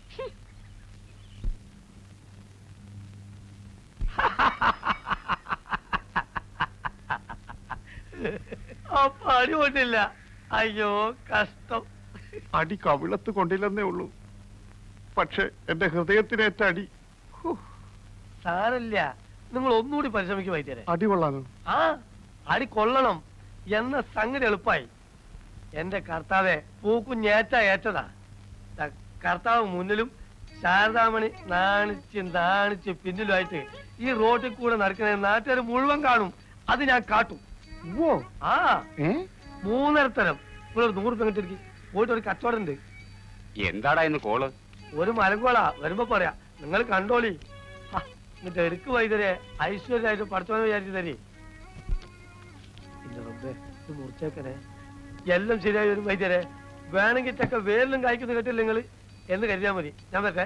അപ്പൊ അടി കൊണ്ടില്ല അയ്യോ കഷ്ടം അടി കവിളത്ത് കൊണ്ടില്ലെന്നേ ഉള്ളൂ പക്ഷെ എന്റെ ഹൃദയത്തിനേറ്റ അടി ഹൂ, സാരല്ല നിങ്ങൾ ഒന്നുകൂടി പരിശ്രമിക്കും വൈദ്യരെ അടി കൊള്ളാനോ ആ അടി കൊള്ളണം എന്ന സംഗതി എളുപ്പായി എന്റെ കർത്താവെ പൂക്കുഞ്ഞേറ്റ ഏറ്റതാ ദാ കർത്താവ് മുന്നിലും ശാരദാമണി നാണിച്ച് നാണിച്ച് പിന്നിലുമായിട്ട് ഈ റോഡിൽ കൂടെ നടക്കുന്ന നാട്ടുകാർ മുഴുവൻ കാണും അത് ഞാൻ കാട്ടും ഓ ആ ഏ മൂന്നര തരം നിങ്ങളൊരു നൂറ് രൂപ കിട്ടിരിക്കും പോയിട്ട് ഒരു കച്ചവടം ഉണ്ട് എന്താടാ ഇന്ന് കോള് ഒരു മലങ്കോളാ വരുമ്പോ പറയാ നിങ്ങൾ കണ്ടോളി ആ, എന്നിട്ട് എടുക്ക് വൈദ്യരെ ഐശ്വര്യമായിട്ട് പഠിച്ചോന്ന് വിചാരിച്ചു തരി ഇല്ല റബ്ബേ ഇത് മുറിച്ചേക്കനെ എല്ലാം ശരിയായി വരും വൈദ്യരെ വേണമെങ്കിൽ ചക്ക വേരിലും കായ്ക്കുന്നു കേട്ടില്ല നിങ്ങൾ എന്ന് കരുതിയാൽ മതി ഞാൻ വരട്ടെ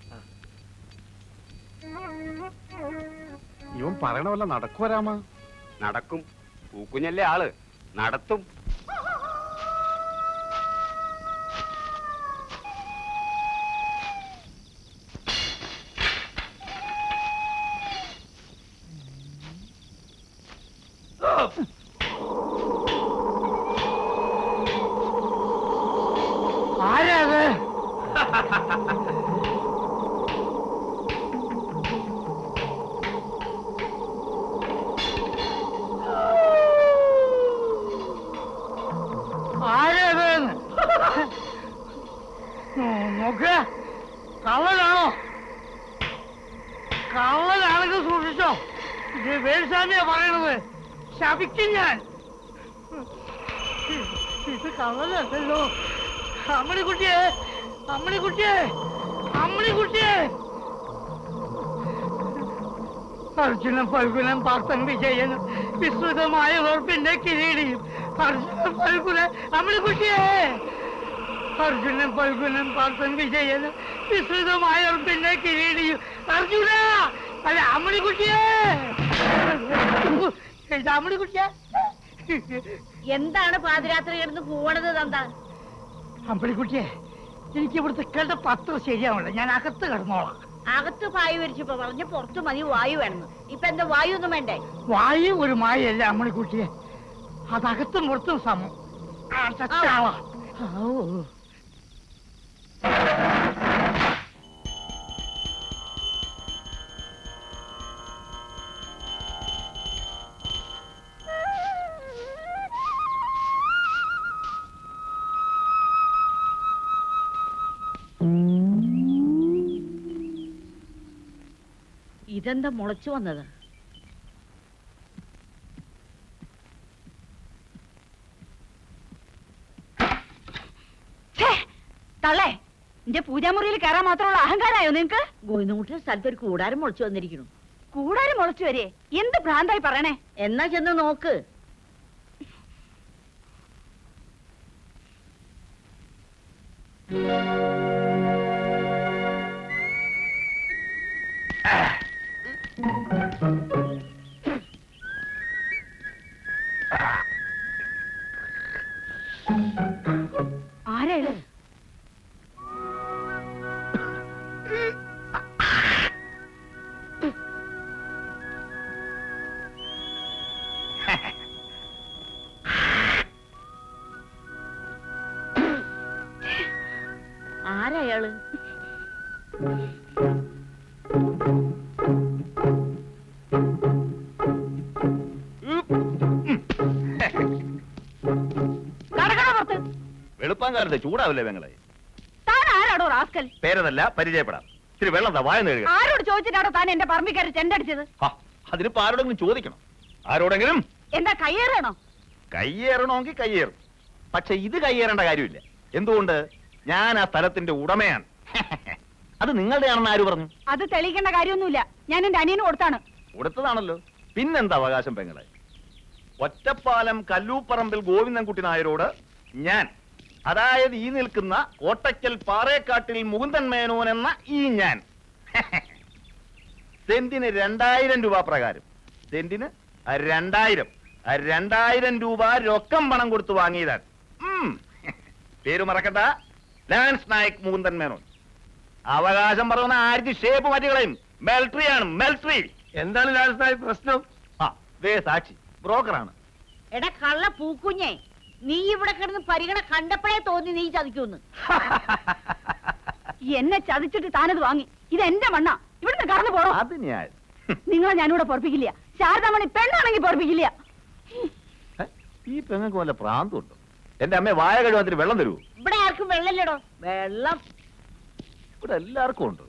ഇവൻ പറയണ വല്ല നടക്കുവോ രാമ നടക്കും പൂക്കുഞ്ഞല്ലേ ആള് നടത്തും ആരാ അത് ആരാ അത് നോക്ക കള്ളനാണോ കള്ളനാണെങ്കിൽ സൂക്ഷിച്ചോ ഇത് വേൽസ്വാമിയാ പറയണത് ശപിക്കും ഞാൻ ഇത് കള്ളനല്ലല്ലോ അമ്മണിക്കുട്ടിയെ അമ്മണിക്കുട്ടിയെ അമ്മണിക്കുട്ടിയെ അർജുനൻ ഫൽഗുനൻ പാർത്തൻ വിജയനും വിസ്തൃതമായ ഉറപ്പിന്റെ കിരീടിയും അർജുനൻ ഫൽഗുനൻ അമ്മണിക്കുട്ടിയെ അർജുനൻ ഫൽഗുനൻ പാർത്തൻ വിജയനും വിസ്തൃതമായ ഉറപ്പിന്റെ കിരീടിയും അർജുന അല്ല അമ്മണിക്കുട്ടിയെ ഇത് അമ്മണിക്കുട്ടിയെ എന്താണ് പാതിരാത്രി കിടന്ന് കൂവണത് തന്താ അമ്പളിക്കുട്ടിയെ എനിക്ക് ഇവിടുത്തെ കേട്ട പത്രം ശരിയാവില്ല ഞാൻ അകത്ത് കിടന്നോളാം അകത്ത് വായു വരിച്ചപ്പോ പറഞ്ഞു പുറത്ത് മതി വായു വേണമെന്ന് ഇപ്പൊ എന്താ വായു ഒന്നും വേണ്ടേ വായു ഒരു മായല്ല അമ്മണിക്കുട്ടിയെ അതകത്തും പുറത്തും സമം ആ, ചച്ചാളാ. ഔ. ഇതെന്താ മുളച്ചു വന്നത് ഛേ, തള്ളേ എന്റെ പൂജാമുറിയിൽ കയറാൻ മാത്രമുള്ള അഹങ്കാരായോ നിങ്ങക്ക് ഗോവിന്ദൻകുട്ടിയുടെ സ്ഥലത്ത് ഒരു കൂടാരം മുളച്ചു വന്നിരിക്കുന്നു കൂടാരം മുളച്ചു വരെ എന്ത് ഭ്രാന്തായി പറയണേ എന്നാ ചെന്ന് നോക്ക് ആരാ ഇത് ആരാ അയാള് കാലത്ത് ചൂടാവില്ലേ പെങ്ങളെ താൻ ആരാടോ റാസ്കൽ പേരതല്ല പരിചയപ്പെടാം ഇത്തിരി വെള്ളം താ വായ നേടുക ആരോട് ചോദിച്ചിട്ടാണോ താൻ എന്റെ പറമ്പിക്കാരി ചെണ്ടടിച്ചത് അതിനിപ്പോ ആരോടെങ്കിലും ചോദിക്കണം ആരോടെങ്കിലും എന്താ കയ്യേറാണോ കയ്യേറണമെങ്കിൽ കയ്യേറും പക്ഷെ ഇത് കയ്യേറേണ്ട കാര്യമില്ല എന്തുകൊണ്ട് ഞാൻ ആ സ്ഥലത്തിന്റെ ഉടമയാണ് അത് നിങ്ങളുടെയാണെന്ന് ആര് പറഞ്ഞു അത് തെളിയിക്കേണ്ട കാര്യമൊന്നുമില്ല ഞാൻ എന്റെ അനിയന് കൊടുത്താണ് കൊടുത്തതാണല്ലോ പിന്നെന്താ അവകാശം പെങ്ങളെ ഒറ്റപ്പാലം കല്ലൂപ്പറമ്പിൽ ഗോവിന്ദൻകുട്ടി നായരോട് ഞാൻ അതായത് ഈ നിൽക്കുന്ന കോട്ടയ്ക്കൽ പാറേക്കാട്ടിൽ മുകുന്ദൻ മേനോൻ എന്ന ഈ ഞാൻ സെന്റിന് രണ്ടായിരം രൂപ പ്രകാരം സെന്റിന് രണ്ടായിരം രണ്ടായിരം രൂപ രൊക്കം പണം കൊടുത്ത് വാങ്ങിയതാണ് ഉം. പേര് മറക്കണ്ട ലാൻസ് നായക് മുകുന്ദൻ മേനോൻ അവകാശം പറയുന്ന ആർക്ക് ഷേപ്പ് മാറ്റികളയും മെൽട്രി ആണ് മെൽട്രി എന്താണ് ലാൻസ് നായക് പ്രശ്നം ആ ദേ സാക്ഷി ബ്രോക്കറാണ് എടാ കള്ള പൂക്കുഞ്ഞേ നീ ഇവിടെ കിടന്ന് പരിഗണ കണ്ടപ്പോഴേ തോന്നി നീ ചതിക്കൂന്ന് എന്നെ ചതിച്ചിട്ട് താനത് വാങ്ങി ഇത് എന്റെ മണ്ണ ഇവിടുന്ന് കടന്നു പോണോ അത് ഞാൻ നിങ്ങളെ ഞാനിവിടെ പൊറപ്പിക്കില്ല ശാരദാമണി പെണ്ണാണെങ്കിൽ പൊറപ്പിക്കില്ല ഈ പെങ്ങൾക്ക് വല്ല പ്രാന്തുണ്ടോ എന്റെ അമ്മ വായ കഴിവാത്തിന് വെള്ളം തരൂ ഇവിടെ ആർക്കും വെള്ളമില്ലടോ വെള്ളം ഇവിടെ എല്ലാവർക്കും ഉണ്ട്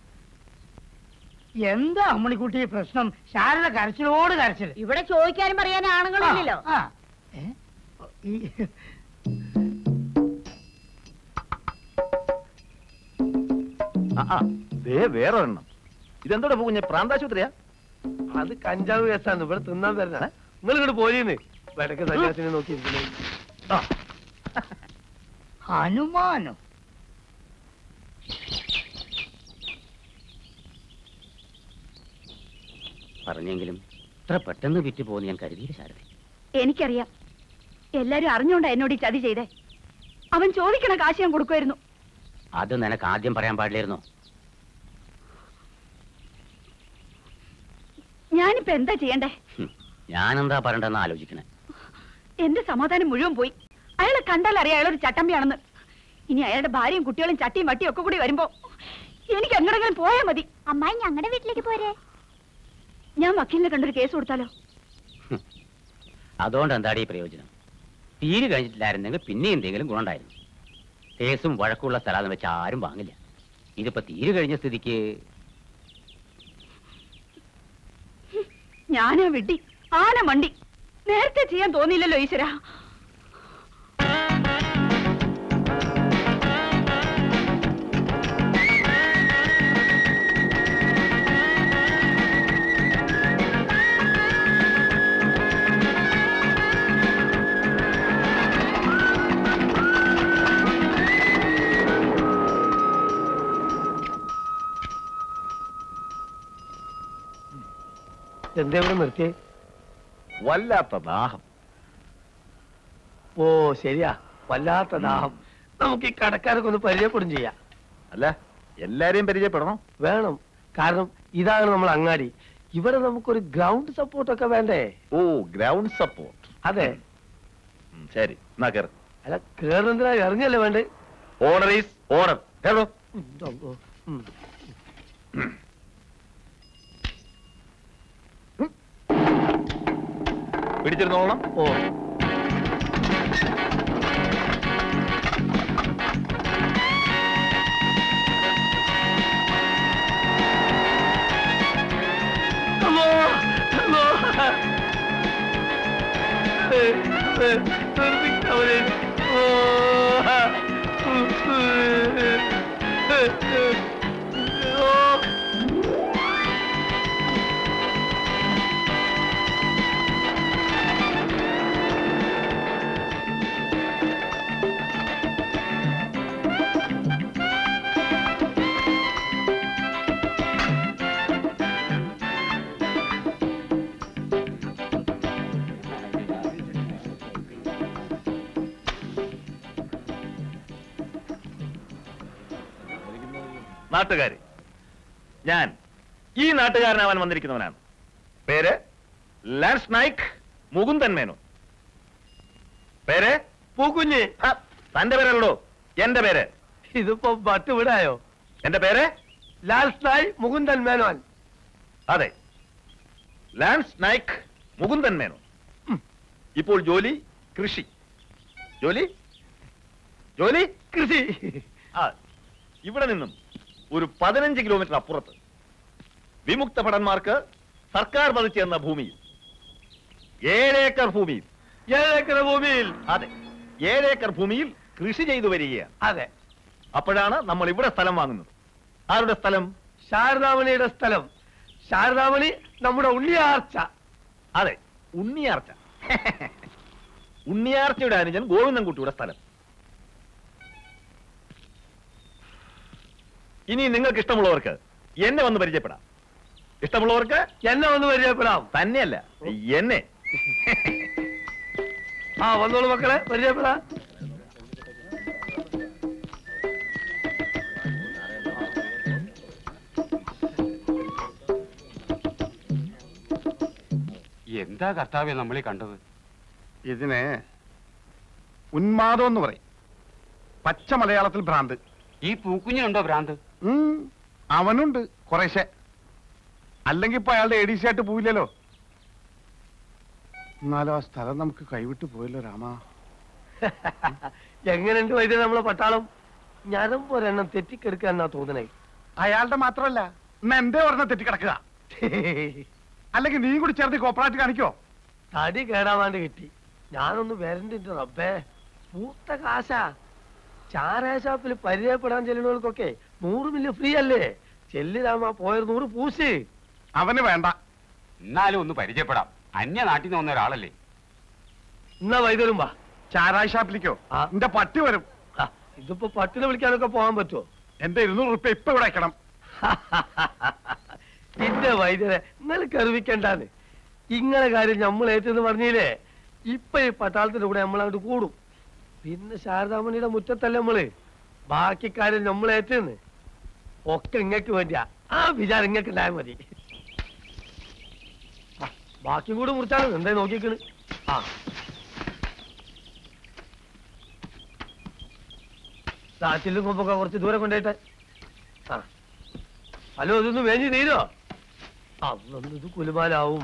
എന്താ അമ്മണിക്കുട്ടി പ്രശ്നം ശാരദ കരച്ചിലോട് കരച്ചിൽ ഇവിടെ ചോദിക്കാനും പറയാനും ആണുങ്ങളില്ലല്ലോ ആ, ഏ? ഈ ആ, ആ ദേ വേറെ എണ്ണം ഇതെന്തോടെ പോകുഞ്ഞ പ്രാന്താശുപത്രിയാ അത് കഞ്ചാവ് കേസാണ് ഇവിടെ തിന്നാൻ തരുന്ന നിങ്ങൾ ഇങ്ങോട്ട് പോരീന്ന് വടക്ക് സന്യാസിനെ നോക്കിയിരിക്കുന്നത് ഹനുമാനോ പറഞ്ഞെങ്കിലും ഇത്ര പെട്ടെന്ന് വിറ്റ് പോകുന്ന ഞാൻ കരുതിയില്ല ശാരദ എനിക്കറിയാം എല്ലാരും അറിഞ്ഞോണ്ടാ എന്നോട് ഈ ചതി ചെയ്തേ അവൻ ചോദിക്കണ കാശ് ഞാൻ കൊടുക്കുമായിരുന്നു അത് നിനക്ക് ആദ്യം പറയാൻ പാടില്ലായിരുന്നോ ഞാനിപ്പോ എന്താ ചെയ്യണ്ടേ ഞാനെന്താ പറയണ്ടെന്ന് ആലോചിക്കണേ എന്റെ സമാധാനം മുഴുവൻ പോയി അയാളെ കണ്ടാൽ അറിയാം അയാളൊരു ചട്ടമ്പിയാണെന്ന് ഇനി അയാളുടെ ഭാര്യയും കുട്ടികളും ചട്ടിയും വട്ടിയും ഒക്കെ കൂടി വരുമ്പോ എനിക്ക് എങ്ങടെങ്കിലും പോയാ മതി അമ്മായി ഞങ്ങളുടെ വീട്ടിലേക്ക് പോരെ ഞാൻ വക്കീലിനെ കണ്ടൊരു കേസ് കൊടുത്താലോ അതുകൊണ്ട് എന്താടി പ്രയോജനം തീര് കഴിഞ്ഞിട്ടില്ലായിരുന്നെങ്കിൽ പിന്നെ എന്തെങ്കിലും ഗുണമുണ്ടായിരുന്നു കേസും വഴക്കുള്ള സ്ഥലം വെച്ച് ആരും വാങ്ങില്ല ഇതിപ്പോ തീര് കഴിഞ്ഞ സ്ഥിതിക്ക് ഞാനാ വിഡ്ഢി ആന മണ്ടി നേരത്തെ ചെയ്യാൻ തോന്നിയില്ലല്ലോ ഈശ്വര എന്താ ഇവിടെ നിർത്തിയേ വല്ലാത്ത ദാഹം ഓ ശരിയാ വല്ലാത്ത ദാഹം നമുക്ക് ഈ കടക്കാരൊക്കെ ഒന്ന് പരിചയപ്പെടും ചെയ്യാം അല്ല എല്ലാരെയും പരിചയപ്പെടണം വേണം കാരണം ഇതാണ് നമ്മൾ അങ്ങാടി ഇവിടെ നമുക്കൊരു ഗ്രൗണ്ട് സപ്പോർട്ട് ഒക്കെ വേണ്ടേ ഓ ഗ്രൗണ്ട് സപ്പോർട്ട് അതെ ശരി എന്നാ കയറി അല്ല കേറുന്നതിനാ ഇറങ്ങിയല്ലേ വേണ്ടേ ഓർഡർ ഈസ് ഓർഡർ കേട്ടോ ഉം, ഉം. പിടിച്ചിരുന്നോളണം ഓ അമ്മോ, അമ്മോ. ഏ, ഏ, നിർത്തിക്കവരെ. ഓ, ഉം, ഏ, ഏ, ഏ, ഓ. നാട്ടുകാര് ഞാൻ ഈ നാട്ടുകാരനാവാൻ വന്നിരിക്കുന്നവനാണ് പേര് ലാൻസ് നായിക് മുകുന്ദൻ മേനോൻ പേര് പൂക്കുഞ്ഞ് ഹ, തന്റെ പേരല്ലോ എന്റെ പേര് ഇതിപ്പോ പട്ടുവിടായോ എന്റെ പേര് ലാൽസ് നായ് മുകുന്ദൻ മേനോൻ അതെ ലാൻസ് നായിക് മുകുന്ദൻ മേനോൻ ഇപ്പോൾ ജോലി കൃഷി ജോലി ജോലി കൃഷി ആ ഇവിടെ നിന്നും ഒരു പതിനഞ്ച് കിലോമീറ്റർ അപ്പുറത്ത് വിമുക്ത ഭടന്മാർക്ക് സർക്കാർ പതിച്ചു തന്ന ഭൂമിയിൽ ഏഴേക്കർ ഭൂമിയിൽ ഏഴേക്കർ ഭൂമിയിൽ അതെ ഏഴേക്കർ ഭൂമിയിൽ കൃഷി ചെയ്തു വരികയാണ് അതെ അപ്പോഴാണ് നമ്മൾ ഇവിടെ സ്ഥലം വാങ്ങുന്നത് ആരുടെ സ്ഥലം ശാരദാമണിയുടെ സ്ഥലം ശാരദാമണി നമ്മുടെ ഉണ്ണിയാർച്ച അതെ ഉണ്ണിയാർച്ച ഉണ്ണിയാർച്ചയുടെ അനുജൻ ഗോവിന്ദൻകുട്ടിയുടെ സ്ഥലം ഇനി നിങ്ങൾക്ക് ഇഷ്ടമുള്ളവർക്ക് എന്നെ വന്ന് പരിചയപ്പെടാം ഇഷ്ടമുള്ളവർക്ക് എന്നെ വന്ന് പരിചയപ്പെടാം തന്നെയല്ല എന്നെ ആ വന്നോളൂ മക്കളെ പരിചയപ്പെടാം എന്താ കർത്താവ്യ നമ്മളീ കണ്ടത് ഇതിന് ഉന്മാദം എന്ന് പറയും പച്ച മലയാളത്തിൽ ഭ്രാന്ത് ഈ പൂക്കുഞ്ഞിനുണ്ടോ ഭ്രാന്ത് ഉം, അവനുണ്ട് കുറേശ്ശെ അല്ലെങ്കിൽ ഇപ്പൊ അയാളുടെ എ ഡി സി ആയിട്ട് പോയില്ലല്ലോ എന്നാലും ആ സ്ഥലം നമുക്ക് കൈവിട്ട് പോയല്ലോ രാമ എങ്ങനെയുണ്ട് വൈദ്യ നമ്മളെ പട്ടാളം ഞരമ്പ് ഒരെണ്ണം തെറ്റിക്കെടുക്കുക എന്നാ തോന്നണേ അയാളുടെ മാത്രമല്ല ഇന്ന് എന്റെ ഒരെണ്ണം തെറ്റിക്കിടക്കുക അല്ലെങ്കിൽ നീ കൂടി ചേർത്ത് കോപ്പറേറ്റ് കാണിക്കോ തടി കേടാവാണ്ട് കിട്ടി ഞാനൊന്ന് വരണ്ടിട്ട് റബ്ബേ മൂത്ത കാശാ ചാരായ ഷാപ്പിൽ പരിചയപ്പെടാൻ ചെല്ലുന്നവർക്കൊക്കെ നൂറ് മില്ല് ഫ്രീ അല്ലേ ചെല്ലി രാമ പോയത് നൂറ് പൂശ് അവന് വേണ്ട എന്നാലും ഒന്ന് പരിചയപ്പെടാം അന്യ നാട്ടിൽ നിന്ന് വന്ന ഒരാളല്ലേ എന്നാ വൈദ്യരും വാ ചാരായ ഷാപ്പിലേക്കോ ആ. എന്റെ പട്ടി വരും ആ, ഇതിപ്പോ പട്ടിനെ വിളിക്കാനൊക്കെ പോകാൻ പറ്റുമോ എന്റെ ഇരുന്നൂറ് റുപ്യ ഇപ്പൊ ഇവിടെ അയക്കണം പിന്നെ വൈദ്യരെ നിങ്ങൾ കരുവിക്കണ്ടാന്ന് ഇങ്ങനെ കാര്യം നമ്മൾ ഏറ്റെന്ന് പറഞ്ഞില്ലേ ഇപ്പൊ ഈ പട്ടാളത്തിന്റെ കൂടെ നമ്മൾ അങ്ങോട്ട് കൂടും പിന്നെ ശാരദാമണിയുടെ മുറ്റത്തല്ല നമ്മള് ബാക്കി കാര്യം നമ്മൾ ഏറ്റെന്ന് ഒക്കെ ഇങ്ങക്ക് വേണ്ടിയാ ആ വിചാരം ഇങ്ങക്ക് ഉണ്ടായാൽ മതി ആ, ബാക്കി കൂടെ മുറിച്ചാണ് എന്താ നോക്കിക്കണ് ആ സാറ്റിലും കൊമ്പൊക്കെ കുറച്ച് ദൂരെ കൊണ്ടുപോയിട്ട് ആ ഹലോ ഇതൊന്ന് വേഞ്ഞു തീരോ അന്നൊന്നും ഇത് കുലുമാലാവും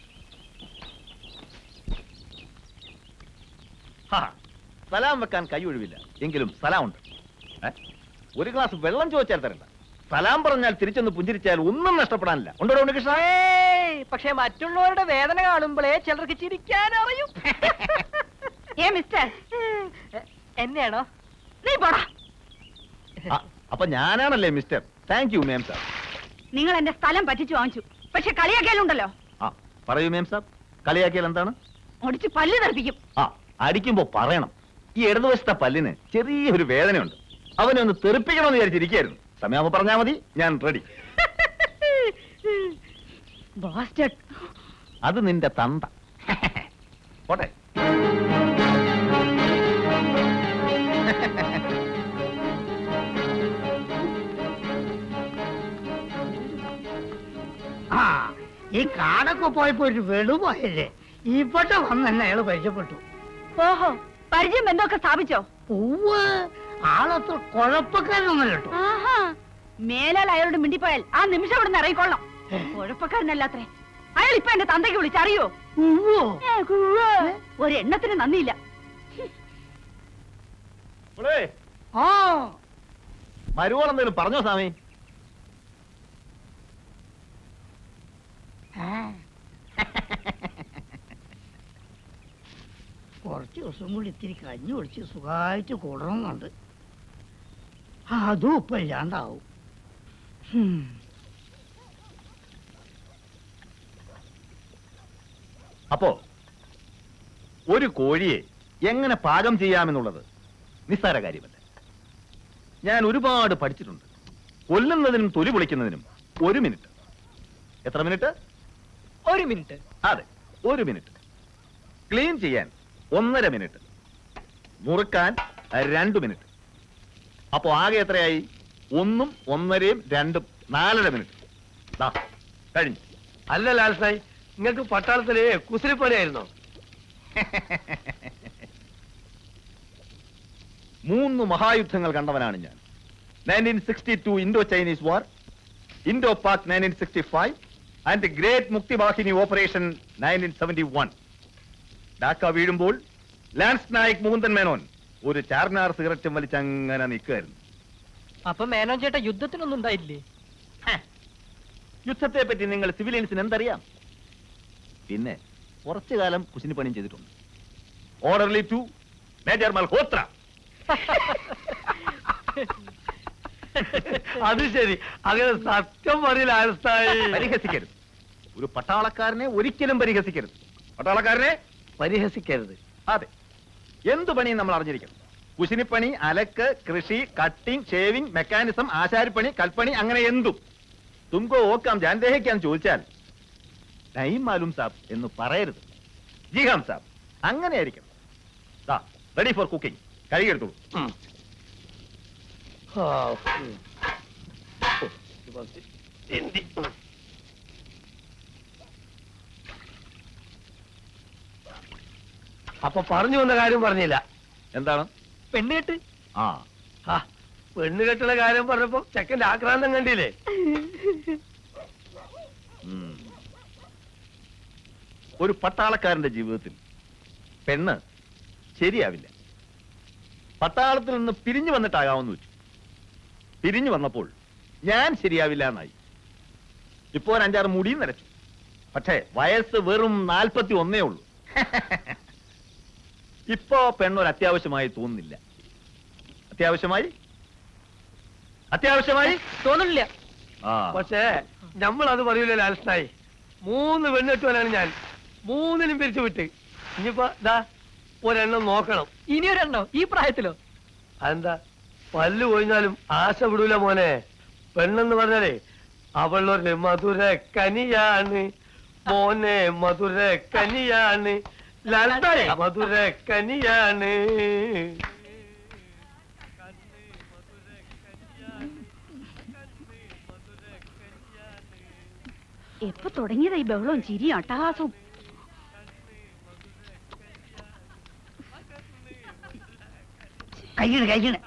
ഹാ, സലാം വെക്കാൻ കൈ ഒഴിവില്ല എങ്കിലും സലാം ഉണ്ട് ഏ? ഒരു ഗ്ലാസ് വെള്ളം ചോദിച്ചാൽ തരണ്ട സലാം പറഞ്ഞാൽ തിരിച്ചൊന്ന് പുഞ്ചിരിച്ചാൽ ഒന്നും നഷ്ടപ്പെടാനില്ല ഉണ്ടോ ഉണ്ണികൃഷ്ണ ഏയ്, പക്ഷേ മറ്റുള്ളവരുടെ വേദന കാണുമ്പോഴേ ചിലർക്ക് ചിരിക്കാൻ അറിയും ഏ മിസ്റ്റർ എന്നെയാണോ നീ പോടാ ആ, അപ്പൊ ഞാനാണല്ലേ mister thank you ma'am sir നിങ്ങൾ എന്റെ സ്ഥലം പറ്റിച്ചു വാങ്ങിച്ചു പക്ഷെ കളിയാക്കിയാലുണ്ടല്ലോ ആ പറയൂ മേം സാർ കളിയാക്കിയാൽ എന്താണ് ഒടിച്ച് പല്ല് തെറിപ്പിക്കും ആ അടിക്കുമ്പോ പറയണം ഈ ഇടതുവശത്തെ പല്ലിന് ചെറിയൊരു വേദനയുണ്ട് അവനെ ഒന്ന് തെറിപ്പിക്കണമെന്ന് വിചാരിച്ചിരിക്കായിരുന്നു സമയമാകുമ്പോ പറഞ്ഞാൽ മതി ഞാൻ റെഡി ബാസ്റ്റഡ് അത് നിന്റെ തന്ത പോട്ടെ ആ ഈ കാടൊക്കെ പോയപ്പോ ഒരു വെളുപോയല്ലേ ഇവിടെ വന്ന് തന്നെ അയാള് പരിചയപ്പെട്ടു ഓഹോ പരിചയം ബന്ധമൊക്കെ സ്ഥാപിച്ചോ പൂവ് ആളത്ര കുഴപ്പക്കാരനൊന്നല്ല കേട്ടോ ആഹാ മേലാൽ അയാളോട് മിണ്ടിപ്പോയാൽ ആ നിമിഷം ഇവിടെ നിന്ന് ഇറങ്ങിക്കൊള്ളാം കുഴപ്പക്കാരനല്ലാത്രേ അയാൾ ഇപ്പൊ എന്റെ തന്തയ്ക്ക് വിളിച്ചറിയോ പൂവോ ഏ, കുവ്വ്. ഒരെണ്ണത്തിന് നന്ദിയില്ല മോളെ, ആ മരുവോൾ എന്തെങ്കിലും പറഞ്ഞോ സ്വാമി ആ. കുറച്ച് ദിവസം കൂടി ഇത്തിരി കഞ്ഞി ഒഴിച്ച് സുഖമായിട്ട് കൂടണമെന്നുണ്ട് അതും ഇപ്പൊ ഇല്ലാണ്ടാവും ഹും. അപ്പോ ഒരു കോഴിയെ എങ്ങനെ പാകം ചെയ്യാമെന്നുള്ളത് നിസ്സാര കാര്യമല്ല ഞാൻ ഒരുപാട് പഠിച്ചിട്ടുണ്ട് കൊല്ലുന്നതിനും തൊലി പൊളിക്കുന്നതിനും ഒരു മിനിറ്റ് എത്ര മിനിറ്റ് ഒരു മിനിറ്റ് അതെ ഒരു മിനിറ്റ് ക്ലീൻ ചെയ്യാൻ ഒന്നര മിനിറ്റ് മുറുക്കാൻ രണ്ട് മിനിറ്റ് അപ്പോ ആകെ എത്രയായി ഒന്നും ഒന്നരയും രണ്ടും നാലര മിനിറ്റ് ദാ, കഴിഞ്ഞു അല്ല ലാൽ സായി നിങ്ങൾക്ക് പട്ടാളത്തില് കുസരിപ്പണിയായിരുന്നോ മൂന്ന് മഹായുദ്ധങ്ങൾ കണ്ടവനാണ് ഞാൻ nineteen sixty two Indo Chinese war Indo Pak nineteen sixty five and the great Muktivahini operation nineteen seventy one Dhaka വീഴുമ്പോൾ ലാൻസ് നായിക് മുകുന്ദൻ മേനോൻ ഒരു ചാർനാർ സിഗരറ്റും വലിച്ചങ്ങനെ നിൽക്കുകയായിരുന്നു അപ്പൊ മേനോൻ ചേട്ടാ യുദ്ധത്തിനൊന്നും ഉണ്ടായില്ലേ യുദ്ധത്തെ പറ്റി നിങ്ങൾ സിവിലിയൻസിന് എന്തറിയാം പിന്നെ കുറച്ചു കാലം കുശിനി പണിയും ചെയ്തിട്ടുണ്ട് ഓർഡർലി ടു മേജർ മൽഹോത്ര അത് ശരി അങ്ങനെ സത്യം പറയില്ല ആരസ്ഥായി പരിഹസിക്കരുത് ഒരു പട്ടാളക്കാരനെ ഒരിക്കലും പരിഹസിക്കരുത് പട്ടാളക്കാരനെ പരിഹസിക്കരുത് അതെ എന്ത് പണിയും നമ്മൾ അറിഞ്ഞിരിക്കണം കുശിനിപ്പണി അലക്ക് കൃഷി കട്ടിംഗ് ഷേവിംഗ് മെക്കാനിസം ആശാരിപ്പണി കൽപ്പണി അങ്ങനെ എന്തും തുങ്കോ ഓക്കാം ജാൻദേഹിക്കാൻ ചോദിച്ചാൽ ടൈം മാലും സാബ് എന്ന് പറയരുത് ജിഹാം സാബ് അങ്ങനെ ആയിരിക്കണം റെഡി ഫോർ കുക്കിംഗ് കഴുകിയെടുത്തോളൂ ആ, ഉം. ഓ, ഇത് മതി. ഹിന്ദി. ഉം. അപ്പൊ പറഞ്ഞു വന്ന കാര്യം പറഞ്ഞില്ല എന്താണ് പെണ്ണ് കെട്ട് ആ ആ പെണ്ണ് കെട്ടുള്ള കാര്യം പറഞ്ഞപ്പോ ചെക്കന്റെ ആക്രാന്തം കണ്ടില്ലേ ഉം. ഒരു പട്ടാളക്കാരന്റെ ജീവിതത്തിൽ പെണ്ണ് ശരിയാവില്ല പട്ടാളത്തിൽ നിന്ന് പിരിഞ്ഞു വന്നിട്ടാകാമെന്ന് വെച്ചു പിരിഞ്ഞു വന്നപ്പോൾ ഞാൻ ശരിയാവില്ല എന്നായി ഇപ്പോ ഒരു അഞ്ചാറ് മുടിയും നരച്ചു പക്ഷേ വയസ്സ് വെറും നാൽപ്പത്തി ഒന്നേ ഉള്ളൂ ഇപ്പോ പെണ്ണൊരു അത്യാവശ്യമായി തോന്നുന്നില്ല അത്യാവശ്യമായി അത്യാവശ്യമായി തോന്നുന്നില്ല ആ പക്ഷേ നമ്മൾ അത് പറയൂലേ ലാൽസ്നായി മൂന്ന് പെണ്ണെട്ടുവാനാണ് ഞാൻ മൂന്നിനും പിരിച്ചു വിട്ട് ഇനിയിപ്പോ ദാ ഒരെണ്ണം നോക്കണം ഇനിയൊരെണ്ണോ ഈ പ്രായത്തിലോ അതെന്താ പല്ല് കൊഴിഞ്ഞാലും ആശ വിടൂല മോനെ പെണ്ണെന്ന് പറഞ്ഞാലേ അവളൊരു മധുര കനിയാണ് മോനെ മധുര കനിയാണ് ലാൽസ്നായി മധുര കനിയാണ് എപ്പൊ തുടങ്ങിയതാ ഈ ബഹളവും ചിരിയും അട്ടഹാസവും കഴിയണ് കഴിയണ്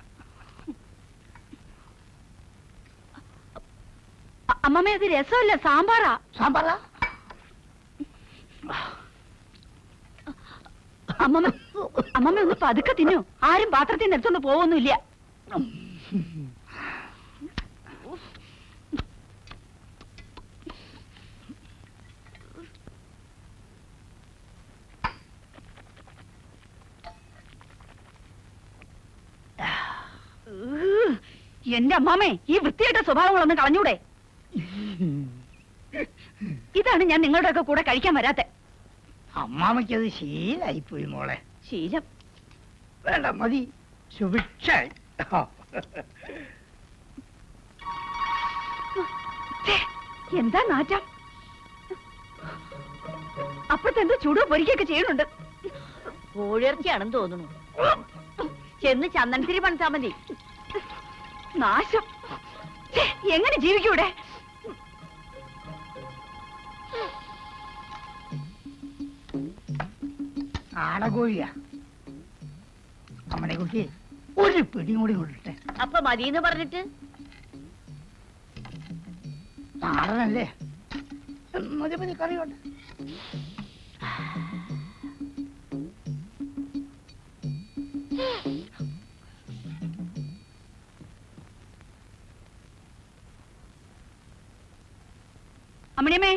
അ- അമ്മമ്മേ അത് രസമല്ല സാമ്പാറാ സാമ്പാറാ അമ്മമ്മ അമ്മമ്മ ഒന്ന് പതുക്കെ തിന്നു ആരും പാത്രത്തിൽ നിന്ന് എടുത്തോണ്ട് പോവൊന്നുമില്ല ഉഹ്. എന്റെ അമ്മാമേ ഈ വൃത്തിയായിട്ട സ്വഭാവങ്ങളൊന്നും കളഞ്ഞൂടെ ഇതാണ് ഞാൻ നിങ്ങളുടെയൊക്കെ കൂടെ കഴിക്കാൻ വരാത്തെ അമ്മാമയ്ക്കത് ശീലായിപ്പോയി മോളെ ശീലം വേണ്ട മതി സുഭിക്ഷായി ഛേ, എന്താ നാറ്റം അപ്പുറത്ത് എന്തോ ചൂടോ പൊരിക്കൊക്കെ ചെയ്യുന്നുണ്ട് കോഴിയിറച്ചിയാണെന്ന് തോന്നുന്നു ചെന്ന് ചന്ദനത്തിരി പണിത്താ മതി നാശം ഛേ, എങ്ങനെ ജീവിക്കൂടെ ആടകോഴിയാ നമ്മുടെ കുട്ടി ഒരു പിടി കൂടി കൊണ്ടിട്ടെ അപ്പൊ മതിന്ന് പറഞ്ഞിട്ട് നാടനല്ലേ മതി മതി കറി കൊണ്ട് അമ്മണിയമ്മേ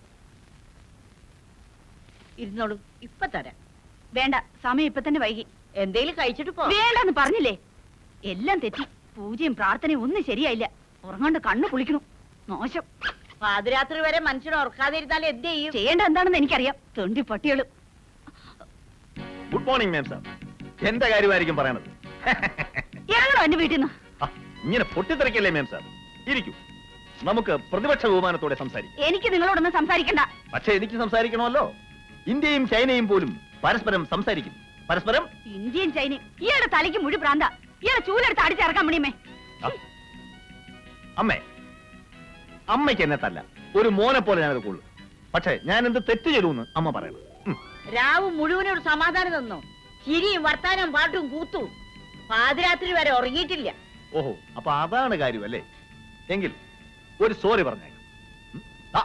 ഇരുന്നോളൂ ഇപ്പൊ തരാം വേണ്ട സമയം ഇപ്പൊ തന്നെ വൈകി എന്തേലും കഴിച്ചിട്ട് പോ വേണ്ടെന്ന് പറഞ്ഞില്ലേ എല്ലാം തെറ്റി പൂജയും പ്രാർത്ഥനയും ഒന്നും ശരിയായില്ല ഉറങ്ങാണ്ട് കണ്ണു കുളിക്കണു മോശം പാതിരാത്രി വരെ മനുഷ്യനെ ഉറക്കാതിരുന്നാൽ എന്ത് ചെയ്യും ചെയ്യേണ്ട എന്താണെന്ന് എനിക്കറിയാം തൊണ്ടി പട്ടികള് ഗുഡ് മോർണിംഗ് മാം സാർ എന്റെ കാര്യമായിരിക്കും പറയണത് ഇറങ്ങണോ എന്റെ വീട്ടിൽ നിന്ന് ആ, ഇങ്ങനെ പൊട്ടിത്തെറിക്കല്ലേ മാം സാർ ഇരിക്കൂ നമുക്ക് പ്രതിപക്ഷ ബഹുമാനത്തോടെ സംസാരിക്കാം എനിക്ക് നിങ്ങളോടൊന്നും സംസാരിക്കണ്ട പക്ഷെ എനിക്ക് സംസാരിക്കണമല്ലോ ഇന്ത്യയും ചൈനയും പോലും പരസ്പരം സംസാരിക്കും പരസ്പരം ഇന്ത്യൻ ചൈനയും ഇയാളുടെ തലയ്ക്ക് മുഴി പ്രാന്ത ഇയാളെ ചൂലെടുത്ത് അടിച്ചിറക്കാൻ മണിയമ്മേ ആ, അമ്മേ അമ്മയ്ക്ക് എന്നെ തല്ല ഒരു മോനെ പോലെ ഞാനത് കൊള്ളു പക്ഷേ ഞാൻ എന്ത് തെറ്റ് ചെയ്തു അമ്മ പറയണം ഉം. രാവ് മുഴുവനോട് സമാധാനം തന്നോ ചിരിയും വർത്താനം പാട്ടും കൂത്തു പാതിരാത്രി വരെ ഉറങ്ങിയിട്ടില്ല ഓഹോ അപ്പൊ അതാണ് കാര്യം അല്ലേ എങ്കിൽ ഒരു സോറി പറഞ്ഞേക്കാം ഉം. ആ.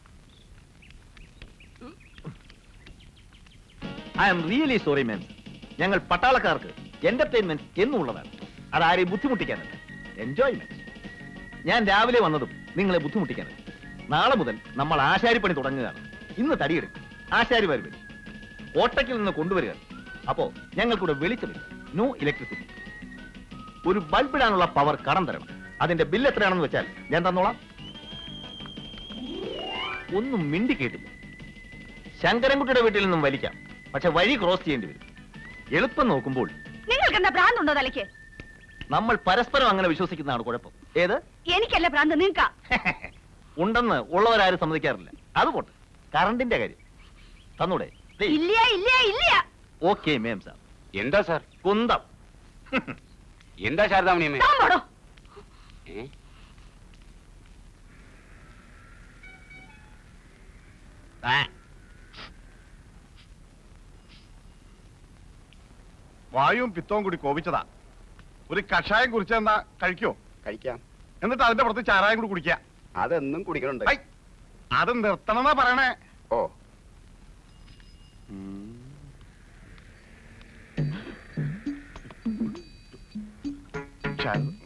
I am really sorry ma'am ഞങ്ങൾ പട്ടാളക്കാർക്ക് എന്റർടൈൻമെന്റ് എന്നുള്ളതാണ് അതാരെയും ബുദ്ധിമുട്ടിക്കാനല്ല എൻജോയ്മെന്റ് ഞാൻ രാവിലെ വന്നതും നിങ്ങളെ ബുദ്ധിമുട്ടിക്കാനല്ല നാളെ മുതൽ നമ്മൾ ആശാരിപ്പണി തുടങ്ങുകയാണ് ഇന്ന് തടിയെടുക്കും ആശാരിമാർ വരും കോട്ടയ്ക്കിൽ നിന്ന് കൊണ്ടുവരിക അപ്പോ ഞങ്ങൾക്കൂടെ വെളിച്ചമില്ല നോ ഇലക്ട്രിസിറ്റി ഒരു ബൾബ് ഇടാനുള്ള പവർ കടം തരണം അതിന്റെ ബില്ല് എത്രയാണെന്ന് വെച്ചാൽ ഞാൻ തന്നോളാം ഒന്നും മിണ്ടി കേട്ടില്ല ശങ്കരൻകുട്ടിയുടെ വീട്ടിൽ നിന്നും വലിക്കാം പക്ഷെ വഴി ക്രോസ് ചെയ്യേണ്ടി വരും എളുപ്പം നോക്കുമ്പോൾ നിങ്ങൾക്ക് എന്താ ഭ്രാന്തുണ്ടോ തലയ്ക്ക് നമ്മൾ പരസ്പരം അങ്ങനെ വിശ്വസിക്കുന്നതാണ് കുഴപ്പം ഏത് എനിക്കല്ല ഭ്രാന്ത് നിങ്ങൾക്കാ ഉണ്ടെന്ന് ഉള്ളവരാരും സമ്മതിക്കാറില്ല അത് പോട്ടെ കറണ്ടിന്റെ കാര്യം തന്നൂടെ ഇല്ല ഇല്ല ഇല്ല ഓക്കെ മേം സാർ എന്താ സാർ കുന്തം എന്താ ശാരദാമണിയമ്മേ താൻ പോടോ ഏ? ആ. വായുവും പിത്തവും കൂടി കോപിച്ചതാ ഒരു കഷായം കുറിച്ചെന്നാ കഴിക്കോ കഴിക്കാം എന്നിട്ട് അതിന്റെ പുറത്ത് ചാരായം കൂടി കുടിക്കുക അതെന്നും കുടിക്കണുണ്ട് ഐ, അത് നിർത്തണമെന്നാ പറയണേ ഓ ശാരദ.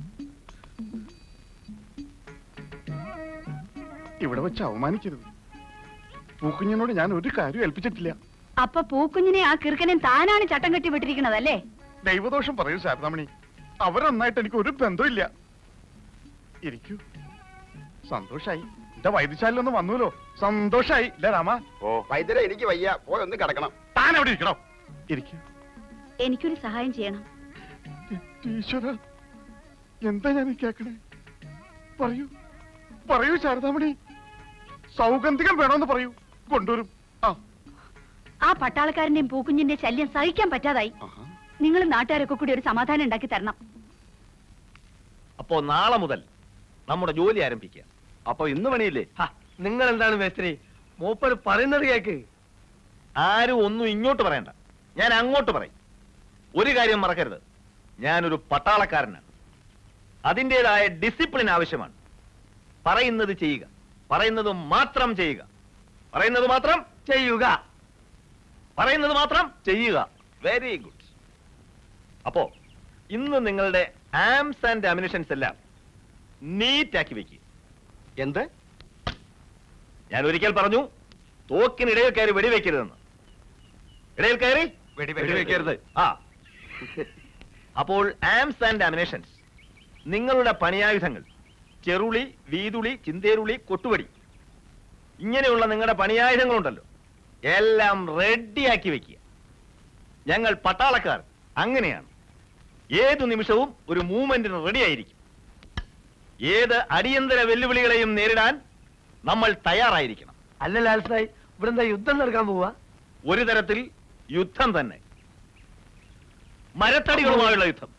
ഇവിടെ വെച്ച് അവമാനിക്കരുത് പൂക്കുഞ്ഞിനോട് ഞാൻ ഒരു കാര്യം ഏൽപ്പിച്ചിട്ടില്ല അപ്പൊ പൂക്കുഞ്ഞിനെ ആ കിറുക്കനെ താനാണ് ചട്ടം കെട്ടി വിട്ടിരിക്കണതല്ലേ ദൈവദോഷം പറയൂ ശാരദാമണി അവരൊന്നായിട്ട് എനിക്ക് ഒരു ബന്ധമില്ല ഇരിക്കൂ സന്തോഷായി എന്റെ വൈദ്യശാലൊന്ന് വന്നൂലോ സന്തോഷായി ഇല്ല രാമ ഓ വൈദ്യരെ എനിക്ക് വയ്യ പോയി ഒന്ന് കിടക്കണം താൻ എവിടെ ഇരിക്കണോ ഇരിക്കൂ എനിക്കൊരു സഹായം ചെയ്യണം ഈശ്വര എന്താ ഞാൻ ഈ കേക്കണേ പറയൂ പറയൂ ശാരദാമണി സൗഗന്ധികം വേണമെന്ന് പറയൂ കൊണ്ടുവരും ആ ആ പട്ടാളക്കാരന്റെയും പൂക്കുഞ്ഞിന്റെ ശല്യം സഹിക്കാൻ പറ്റാതായി നിങ്ങൾ നാട്ടുകാരൊക്കെ കൂടി ഒരു സമാധാനം ഉണ്ടാക്കി തരണം അപ്പോ നാളെ മുതൽ നമ്മുടെ ജോലി ആരംഭിക്കുക അപ്പൊ ഇന്ന് പണിയില്ലേ നിങ്ങൾ എന്താണ് മേസ്ത്രി മൂപ്പര് പറയുന്നത് കേക്ക് ആരും ഒന്നും ഇങ്ങോട്ട് പറയണ്ട ഞാൻ അങ്ങോട്ട് പറയും ഒരു കാര്യം മറക്കരുത് ഞാനൊരു പട്ടാളക്കാരനാണ് അതിൻ്റെതായ ഡിസിപ്ലിൻ ആവശ്യമാണ് പറയുന്നത് ചെയ്യുക പറയുന്നത് മാത്രം ചെയ്യുക പറയുന്നത് മാത്രം ചെയ്യുക പറയുന്നത് മാത്രം ചെയ്യുക വെരി ഗുഡ് അപ്പോ ഇന്ന് നിങ്ങളുടെ ആംസ് ആൻഡ് അമിനിഷൻസ് എല്ലാം നീറ്റ് ആക്കി വെക്കുക എന്ത് ഞാൻ ഒരിക്കൽ പറഞ്ഞു തോക്കിനിടയിൽ കയറി വെടിവെക്കരുതെന്ന് ഇടയിൽ കയറി വെടിവെക്കരുത്. ആ അപ്പോൾ ആംസ് ആൻഡ് അമിനേഷൻസ് നിങ്ങളുടെ പണിയായുധങ്ങൾ ചെറുളി വീതുളി ചിന്തേരുളി കൊട്ടുവടി ഇങ്ങനെയുള്ള നിങ്ങളുടെ പണിയായുധങ്ങളുണ്ടല്ലോ എല്ലാം റെഡിയാക്കി വെക്കുക ഞങ്ങൾ പട്ടാളക്കാർ അങ്ങനെയാണ് ഏതു നിമിഷവും ഒരു മൂവ്മെന്റിന് റെഡി ആയിരിക്കും ഏത് അടിയന്തര വെല്ലുവിളികളെയും നേരിടാൻ നമ്മൾ തയ്യാറായിരിക്കണം അല്ല ലാൽസായി ഇവിടെ എന്താ യുദ്ധം നടക്കാൻ പോവാ ഒരു തരത്തിൽ യുദ്ധം തന്നെ മരത്തടികളുമായുള്ള യുദ്ധം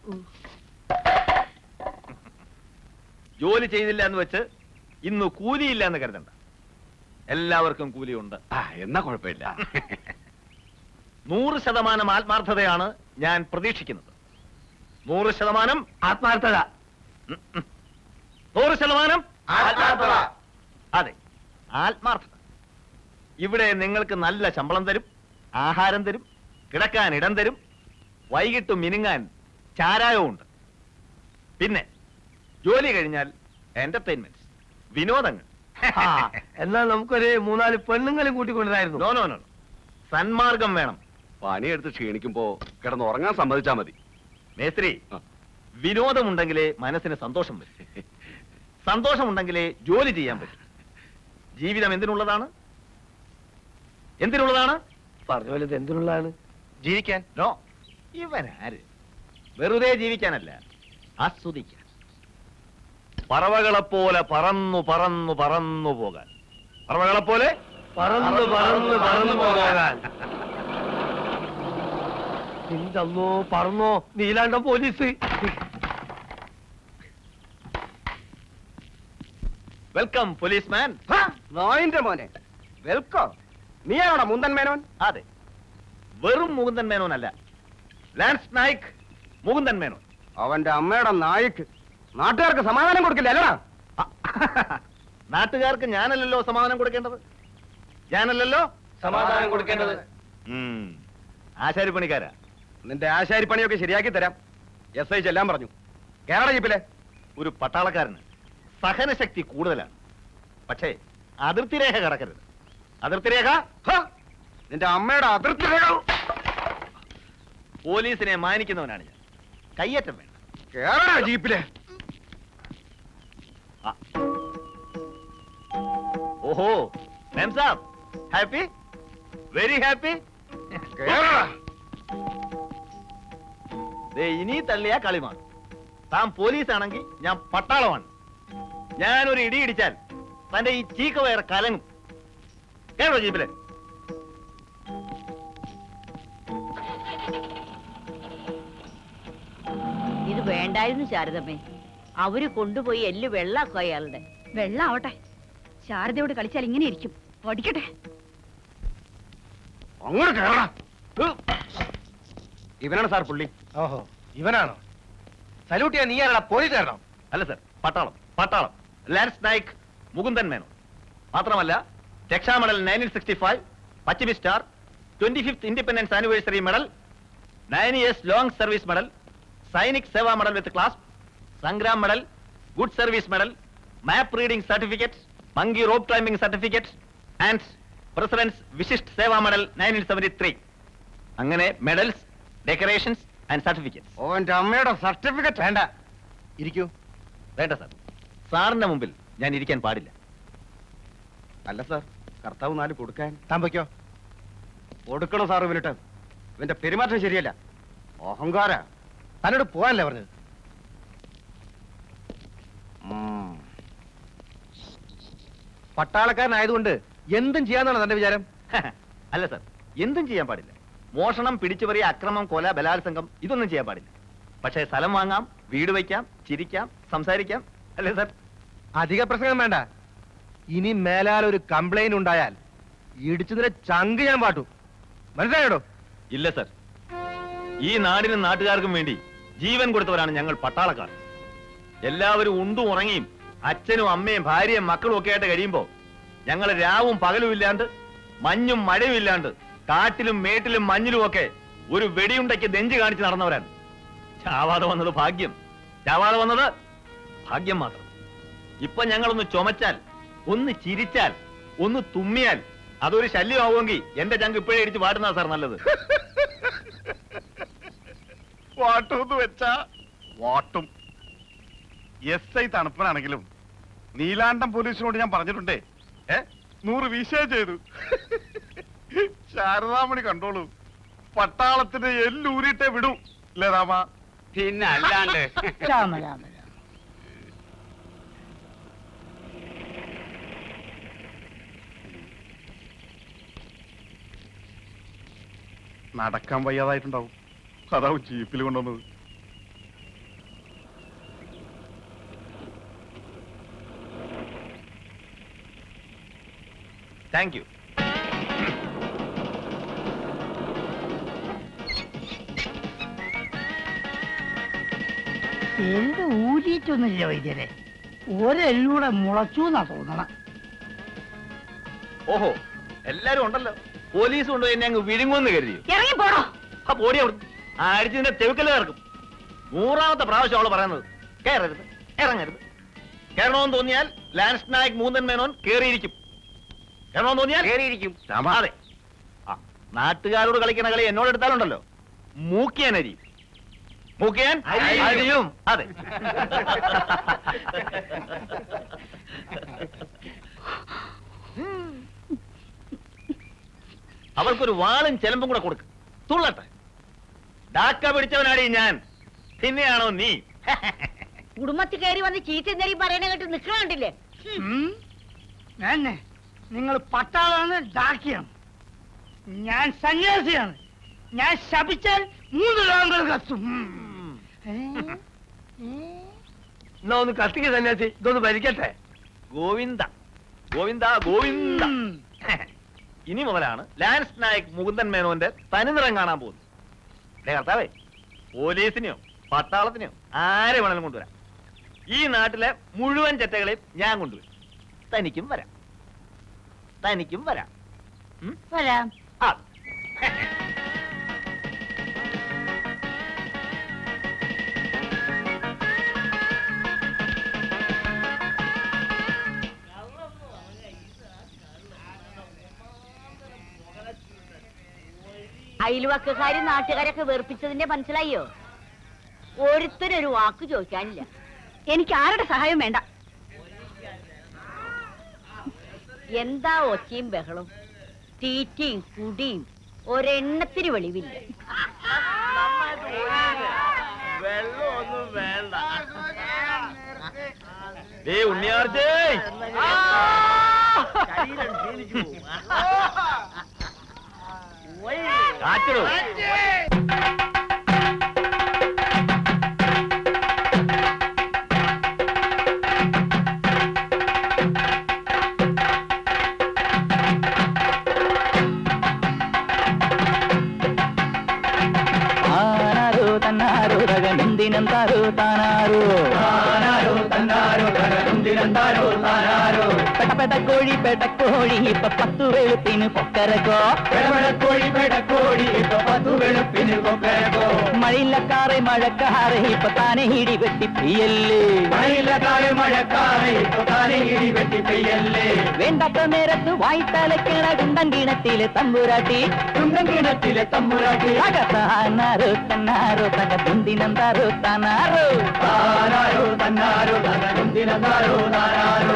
ജോലി ചെയ്തില്ല എന്ന് വെച്ച് ഇന്ന് കൂലിയില്ല എന്ന് കരുതണ്ട എല്ലാവർക്കും കൂലിയുണ്ട് എന്നാ കുഴപ്പമില്ല നൂറ് ശതമാനം ആത്മാർത്ഥതയാണ് ഞാൻ പ്രതീക്ഷിക്കുന്നത് നൂറ് ശതമാനം ആത്മാർത്ഥത ഉം, ഉം. നൂറ് ശതമാനം ആത്മാർത്ഥത. അതെ ആത്മാർത്ഥത ഇവിടെ നിങ്ങൾക്ക് നല്ല ശമ്പളം തരും ആഹാരം തരും കിടക്കാൻ ഇടം തരും വൈകിട്ട് മിനുങ്ങാൻ ചാരായവും ഉണ്ട് പിന്നെ ജോലി കഴിഞ്ഞാൽ എന്റർടൈൻമെന്റ് വിനോദങ്ങൾ ആ, എന്നാൽ നമുക്കൊരു മൂന്നാല് പെണ്ണുങ്ങളും കൂട്ടിക്കൊണ്ടതായിരുന്നു നോ നോ നോ സന്മാർഗം വേണം പണിയെടുത്ത് ക്ഷീണിക്കുമ്പോ കിടന്ന് ഉറങ്ങാൻ സമ്മതിച്ചാ മതി മേസ്ത്രി ആ. വിനോദമുണ്ടെങ്കിലേ മനസ്സിന് സന്തോഷം വരും സന്തോഷമുണ്ടെങ്കിലേ ജോലി ചെയ്യാൻ പറ്റും ജീവിതം എന്തിനുള്ളതാണ് എന്തിനുള്ളതാണ് പറഞ്ഞ പോലെ ഇത് എന്തിനുള്ളതാണ് ജീവിക്കാൻ നോ ഇവൻ ആര് വെറുതെ ജീവിക്കാനല്ല ആസ്വദിക്കാൻ പറവകളെപ്പോലെ പറന്നു പറന്നു പറന്നു പോകാൻ പറവകളെപ്പോലെ പറന്ന് പറന്ന് പറന്നു പോകാൻ നിന്തന്നോ പറന്നോ നീലാണ്ട പോലീസ് വെൽക്കം പോലീസ്മാൻ നോയിന്റെ മോനെ വെൽക്കം നീയാണോടാ മുന്തൻ മേനോൻ അതെ വെറും മുകുന്ദൻ മേനോനല്ല ലാൻസ് നായിക് മുകുന്ദൻ മേനോൻ അവന്റെ അമ്മയുടെ നായിക്ക് നാട്ടുകാർക്ക് സമാധാനം കൊടുക്കില്ല അല്ലടാ നാട്ടുകാർക്ക് ഞാനല്ലല്ലോ സമാധാനം കൊടുക്കേണ്ടത് ഞാനല്ലല്ലോ സമാധാനം കൊടുക്കേണ്ടത് ഉം. ആശാരിപ്പണിക്കാരാ നിന്റെ ആശാരിപ്പണിയൊക്കെ ശരിയാക്കി തരാം എസ് ഐ ചെല്ലാൻ പറഞ്ഞു കേരള ജീപ്പിലെ ഒരു പട്ടാളക്കാരന് സഹനശക്തി കൂടുതലാണ് പക്ഷേ അതിർത്തി രേഖ കടക്കരുത് അതിർത്തി രേഖ ഹ! നിന്റെ അമ്മയുടെ അതിർത്തി രേഖ പോലീസിനെ മാനിക്കുന്നവനാണ് ഞാൻ കയ്യേറ്റം വേണ്ട കേരള ജീപ്പിലെ ആ. ഓഹോ ma'am saab happy very happy Kerala ദേ ഇനി തള്ളിയ കളിമാണ് താൻ പോലീസ് ആണെങ്കിൽ ഞാൻ പട്ടാളമാണ് ഞാനൊരു ഇടി ഇടിച്ചാൽ തന്റെ ഈ ചീക്ക വയർ കലങ്ങും കേട്ടോ ജീപ്പിലെ ഇത് വേണ്ടായിരുന്നു ശാരദമ്മേ അവര് കൊണ്ടുപോയി എല്ല് വെള്ളാക്കും അയാളുടെ വെള്ളം ആവട്ടെ ശാരദയോട് കളിച്ചാൽ ഇങ്ങനെ ഇരിക്കും പഠിക്കട്ടെ അങ്ങോട്ട് കേരള ഇവനാണ് സാർ പുള്ളി ഓഹോ ഇവനാണോ സല്യൂട്ട് ചെയ്യാൻ നീ ആരാടാ പോലീസുകാരനോ അല്ല സർ പട്ടാളം പട്ടാളം ലാൻസ് നായിക് മുകുന്ദൻ മേനോ മാത്രമല്ല Raksha medal nineteen sixty five Paschimi star twenty fifth independence anniversary medal nine years long service medal Sainik Seva medal with class Sangram medal good service medal map reading certificate monkey rope climbing certificate and president's Vishisht Seva medal nineteen seventy three അങ്ങനെ medals decorations and certificates ഓന്റെ അമ്മയുടെ certificate വേണ്ട ഇരിക്കൂ വേണ്ട sir സാറിന്റെ മുമ്പിൽ ഞാൻ ഇരിക്കാൻ പാടില്ല അല്ല സാർ കർത്താവ് നാല് കൊടുക്കാൻ താൻ പൊയ്ക്കോ കൊടുക്കണോ സാർ ഇവനിട്ട് ഇവന്റെ പെരുമാറ്റം ശരിയല്ല അഹങ്കാര തന്നോട് പോകാനല്ലേ പറഞ്ഞത് പട്ടാളക്കാരനായതുകൊണ്ട് എന്തും ചെയ്യാന്നാണ് തന്റെ വിചാരം അല്ല സാർ എന്തും ചെയ്യാൻ പാടില്ല മോഷണം പിടിച്ചുപറി അക്രമം കൊല ബലാത്സംഗം ഇതൊന്നും ചെയ്യാൻ പാടില്ല പക്ഷേ സ്ഥലം വാങ്ങാം വീട് വയ്ക്കാം ചിരിക്കാം സംസാരിക്കാം അല്ലേ സാർ അധിക പ്രസംഗം വേണ്ട ഇനി മേലാൽ ഒരു കംപ്ലൈന്റ് ഉണ്ടായാൽ ഇടിച്ചതിനെ ചങ്ക് ഞാൻ പാട്ടു മനസ്സിലായോടോ ഇല്ല സാർ ഈ നാടിനും നാട്ടുകാർക്കും വേണ്ടി ജീവൻ കൊടുത്തവരാണ് ഞങ്ങൾ പട്ടാളക്കാർ എല്ലാവരും ഉണ്ടും ഉറങ്ങിയും അച്ഛനും അമ്മയും ഭാര്യയും മക്കളും ഒക്കെ ആയിട്ട് കഴിയുമ്പോ ഞങ്ങൾ രാവും പകലും ഇല്ലാണ്ട് മഞ്ഞും മഴയും ഇല്ലാണ്ട് കാട്ടിലും മേട്ടിലും മഞ്ഞിലും ഒക്കെ ഒരു വെടിയുണ്ടയ്ക്ക് നെഞ്ച് കാണിച്ച് നടന്നവരാണ് ചാവാതെ വന്നത് ഭാഗ്യം ചാവാതെ വന്നത് ഭാഗ്യം മാത്രം ഇപ്പൊ ഞങ്ങളൊന്ന് ചുമച്ചാൽ ഒന്ന് ചിരിച്ചാൽ ഒന്ന് തുമ്മിയാൽ അതൊരു ശല്യമാവുമെങ്കിൽ എന്റെ ചങ്ക് ഇപ്പോഴേ ഇടിച്ച് പാടുന്ന സാർ നല്ലത് വാട്ടൂന്ന് വെച്ചാ വാട്ടും എസ് ഐ തണുപ്പനാണെങ്കിലും നീലാണ്ടം പോലീസിനോട് ഞാൻ പറഞ്ഞിട്ടുണ്ടേ ഏ നൂറ് വീശേ ചെയ്തു ശാരദാമണി കണ്ടോളൂ പട്ടാളത്തിന് എല്ലൂരിട്ടേ വിടൂ അല്ലേ രാമ പിന്നെ അല്ലാണ്ട് രാമ രാമ രാമ നടക്കാൻ വയ്യാതായിട്ടുണ്ടാവും അതാവും ജീപ്പിൽ കൊണ്ടുവന്നത് താങ്ക് യു എല്ല് ഊരിയിട്ടൊന്നുമില്ല വൈദ്യരെ ഒരെല്ലൂടെ മുളച്ചു എന്നാ തോന്നണം ഓഹോ എല്ലാരും ഉണ്ടല്ലോ പോലീസ് കൊണ്ടുപോയി എന്നെ അങ്ങ് വിഴുങ്ങുമെന്ന് കരുതി ഇറങ്ങി പോടോ ആ പോടി അവിടുന്ന് ആ അടിച്ചതിന്റെ തെവുക്കല് കിടക്കും നൂറാമത്തെ പ്രാവശ്യം അവള് പറയുന്നത് കയറരുത് ഇറങ്ങരുത് കയറണമെന്ന് തോന്നിയാൽ ലാൻസ് നായക് മൂന്നൻ മേനോൻ കേറിയിരിക്കും കയറണമെന്ന് തോന്നിയാൽ കേറിയിരിക്കും അതെ ആ നാട്ടുകാരോട് കളിക്കുന്ന കളി എന്നോട് എടുത്താലുണ്ടല്ലോ മൂക്കിയാൻ അരി മൂക്കിയാൻ അരിയും അതെ അവൾക്കൊരു വാളും ചെലമ്പും കൂടെ കൊടുക്ക് തുള്ളട്ടെ ഡാക്ക പിടിച്ചവനാടി ഞാൻ പിന്നെയാണോ നീ കുടുംബത്തിൽ കയറി വന്ന് ചീത്ത നെറി പറയണ കേട്ട് നിക്കണണ്ടില്ലേ എന്നെ നിങ്ങൾ പട്ടാളാണ് ഡാക്കിയാണ് ഞാൻ സന്യാസിയാണ് ഞാൻ ശപിച്ചാൽ മൂന്ന് ലോകങ്ങൾ കത്തും ഉം. ഏ? എന്നാ ഒന്ന് കത്തിക്ക് സന്യാസി ഇതൊന്ന് ഭരിക്കട്ടെ ഗോവിന്ദ ഗോവിന്ദ ഗോവിന്ദ ഇനി മുതലാണ് ലാൻസ് നായക് മുകുന്ദൻ മേനോന്റെ തനിനിറം കാണാൻ പോകുന്നത് ദേ കർത്താവേ പോലീസിനെയോ പട്ടാളത്തിനെയോ ആരെ വേണമെങ്കിലും കൊണ്ടുവരാം ഈ നാട്ടിലെ മുഴുവൻ ചെറ്റകളെയും ഞാൻ കൊണ്ടുവരും തനിക്കും വരാം തനിക്കും വരാം ഉം? വരാം ആ അയൽവക്കക്കാര് നാട്ടുകാരൊക്കെ വെറുപ്പിച്ചതിന്റെ മനസ്സിലായോ ഒരുത്തരൊരു വാക്ക് ചോദിക്കാനില്ല എനിക്ക് ആരുടെ സഹായം വേണ്ട എന്താ ഒച്ചയും ബഹളും തീറ്റയും കുടിയും ഒരെണ്ണത്തിന് വെളിവില്ല വെള്ളമൊന്നും വേണ്ട ദേ ഉണ്ണിയാർച്ചേ കാച്ചിടൂ ആനാരോ തന്നാരോ തകനുന്തിനന്താരോ താനാരോ ആനാരോ തന്നാരോ തകനുന്തിനന്താരോ താനാരോ പെടപെടക്കോഴി പെടക്കോഴി ഇപ്പൊ പത്തു വെളുപ്പിന് കൊക്കരകോ പെടപെടക്കോഴി പെടക്കോഴി ഇപ്പൊ പത്തു വെളുപ്പിന് കൊക്കരകോ മഴയില്ലക്കാറെ മഴക്കാറെ ഇപ്പൊ താനെ ഇടി വെട്ടി പെയ്യല്ലേ മഴയില്ലക്കാറെ മഴക്കാറെ ഇപ്പൊ താനെ ഇടി വെട്ടി പെയ്യല്ലേ വേണ്ടാത്ത നേരത്ത് വായ്ത്തലക്കിണ കുണ്ടൻ കിണത്തിലെ തമ്പുരാട്ടി കുണ്ടൻ കിണത്തിലെ തമ്പുരാട്ടി അകത്താനാരോ തന്നാരോ തക തുന്തിനന്താരോ താനാരോ താനാരോ തന്നാരോ തക തുന്തിനന്താരോ താനാരോ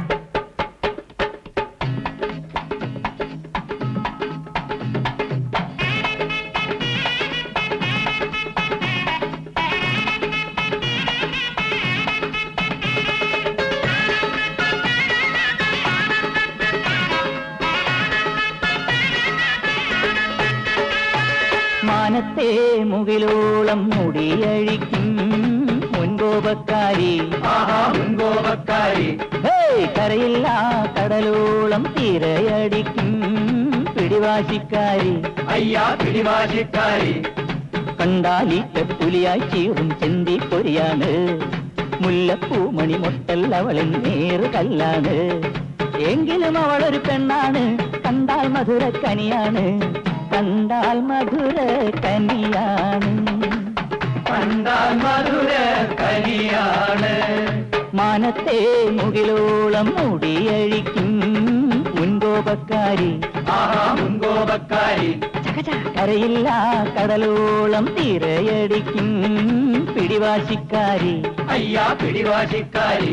മാനത്തെ മുകിലോളം മുടിയഴിക്കും മുൻകോപക്കാരി മുൻകോപക്കാരി കരയില്ല കടലോളം തിരയടിക്കും പിടിവാശിക്കാരി അയ്യാ പിടിവാശിക്കാരി കണ്ടാലിറ്റ പുലിയായി ചീറും ചെന്തി പൊരിയാണ് മുല്ലപ്പൂമണി മൊട്ടൽ അവളിൻ നേറ് കല്ലാണ് എങ്കിലും അവളൊരു പെണ്ണാണ് കണ്ടാൽ മധുര കനിയാണ് കണ്ടാൽ മധുര കനിയാണ് കണ്ടാൽ മധുര കനിയാണ് മാനത്തെ മുകിലോളം മുടിയഴിക്കും മുൻകോപക്കാരി മുൻകോപക്കാരി കരയില്ല കടലോളം തിരയടിക്കും പിടിവാശിക്കാരി അയ്യാ പിടിവാശിക്കാരി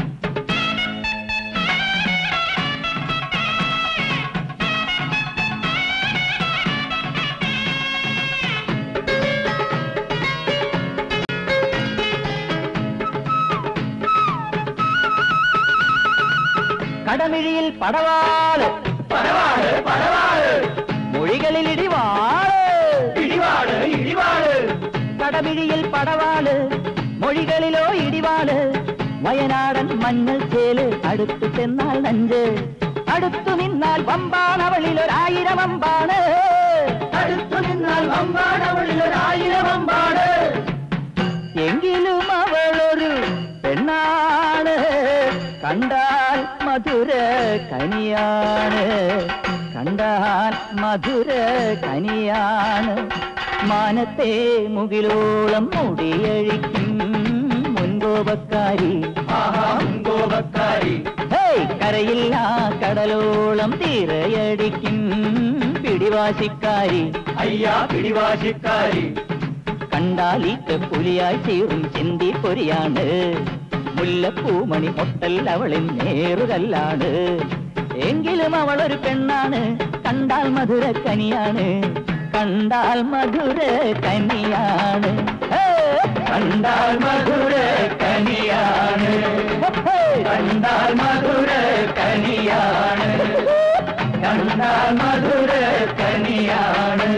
കടമിഴിയിൽ പടവാള് പടവാള് പടവാള് മൊഴികളിൽ ഇടിവാള് ഇടിവാള് ഇടിവാള് കടമിഴിയിൽ പടവാള് മൊഴികളിലോ ഇടിവാള് വയനാടൻ മഞ്ഞൾ ചേല് അടുത്തു ചെന്നാൽ നഞ്ച് അടുത്തു നിന്നാൽ വമ്പാണവളിൽ ഒരായിരം അമ്പാണ് അടുത്തു നിന്നാൽ വമ്പാണവളിൽ ഒരായിരം അമ്പാണ് എങ്കിലും അവളൊരു പെണ്ണാണ് കണ്ടാൽ മധുര കനിയാണ് കണ്ടാൽ മധുര കനിയാണ് മാനത്തെ മുകിലോളം മുടിയഴിക്കും മുൻകോപക്കാരി മുൻകോപക്കാരി കരയില്ല കടലോളം തിരയടിക്കും പിടിവാശിക്കാരി അയ്യാ പിടിവാശിക്കാരി കണ്ടാലിക്ക് പുലിയായി ചീറും ചിന്തി പൊരിയാണ് മുല്ലപ്പൂമണി മൊട്ടൽ അവളിൻ നേറുകല്ലാണ് എങ്കിലും അവളൊരു പെണ്ണാണ് കണ്ടാൽ മധുര കനിയാണ് കണ്ടാൽ മധുര കനിയാണ് ഹേ! കണ്ടാൽ മധുര കനിയാണ് ഹേ! കണ്ടാൽ മധുര കനിയാണ് കണ്ടാൽ മധുര കനിയാണ്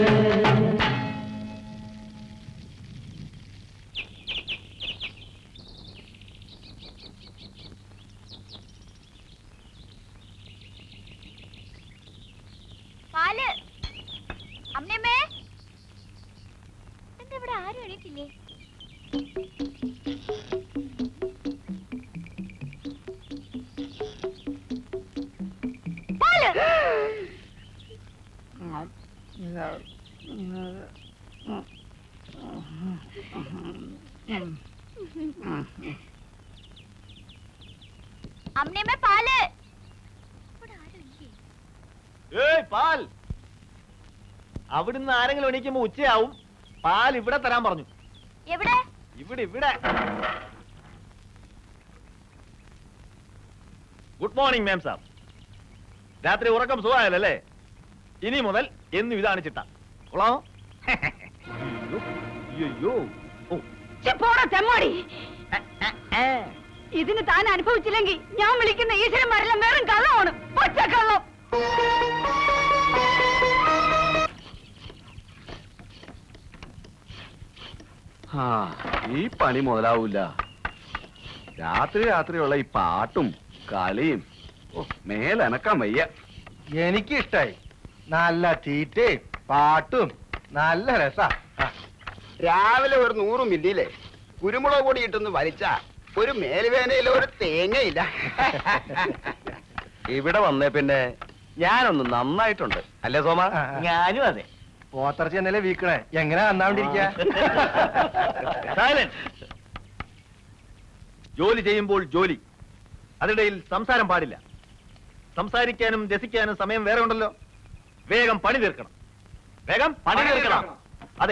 പാല് അമ്മയമ്മേ എന്താ ഇവിടെ ആരും എണീറ്റില്ലേ പാല് അമ്മയമ്മേ പാല് ഇവിടെ ആരും ഇല്ലേ ഏയ് പാൽ അവിടുന്ന് ആരെങ്കിലും എണീക്കുമ്പോ ഉച്ചയാവും പാൽ ഇവിടെ തരാൻ പറഞ്ഞു എവിടെ ഇവിടെ ഇവിടെ ഗുഡ് മോർണിംഗ് മാം സാർ രാത്രി ഉറക്കം സുഖമായല്ലേ ഇനി മുതൽ എന്നും ഇതാണ് ചിട്ട കൊള്ളാമോ അയ്യോ ഓ ഛെ, പോടാ തെമ്മാടി ഇതിന് താൻ അനുഭവിച്ചില്ലെങ്കിൽ ഞാൻ വിളിക്കുന്ന ഈശ്വരന്മാരെല്ലാം വേറും കള്ളമാണ് പച്ചക്കള്ളം ആ ഈ പണി മുതലാവൂല രാത്രി രാത്രിയുള്ള ഈ പാട്ടും കളിയും ഓ മേലനക്കാൻ വയ്യ എനിക്ക് ഇഷ്ടായി നല്ല തീറ്റയും പാട്ടും നല്ല രസാ രാവിലെ ഒരു നൂറ് മില്ലിയിലെ കുരുമുളക് പൊടി ഇട്ടൊന്ന് വലിച്ച ഒരു മേലുവേനയിലെ ഒരു തേങ്ങയില്ല ഇവിടെ വന്നേ പിന്നെ ഞാനൊന്ന് നന്നായിട്ടുണ്ട് അല്ലേ സോമ ഞാനും അതെ പോത്തർച്ചി എന്നല്ലേ വീക്കണേ എങ്ങനെ നന്നാണ്ടിരിക്ക Silence. ജോലി ചെയ്യുമ്പോൾ ജോലി അതിനിടയിൽ സംസാരം പാടില്ല സംസാരിക്കാനും രസിക്കാനും സമയം വേറെ ഉണ്ടല്ലോ വേഗം പണി തീർക്കണം വേഗം പണി തീർക്കണം അതെ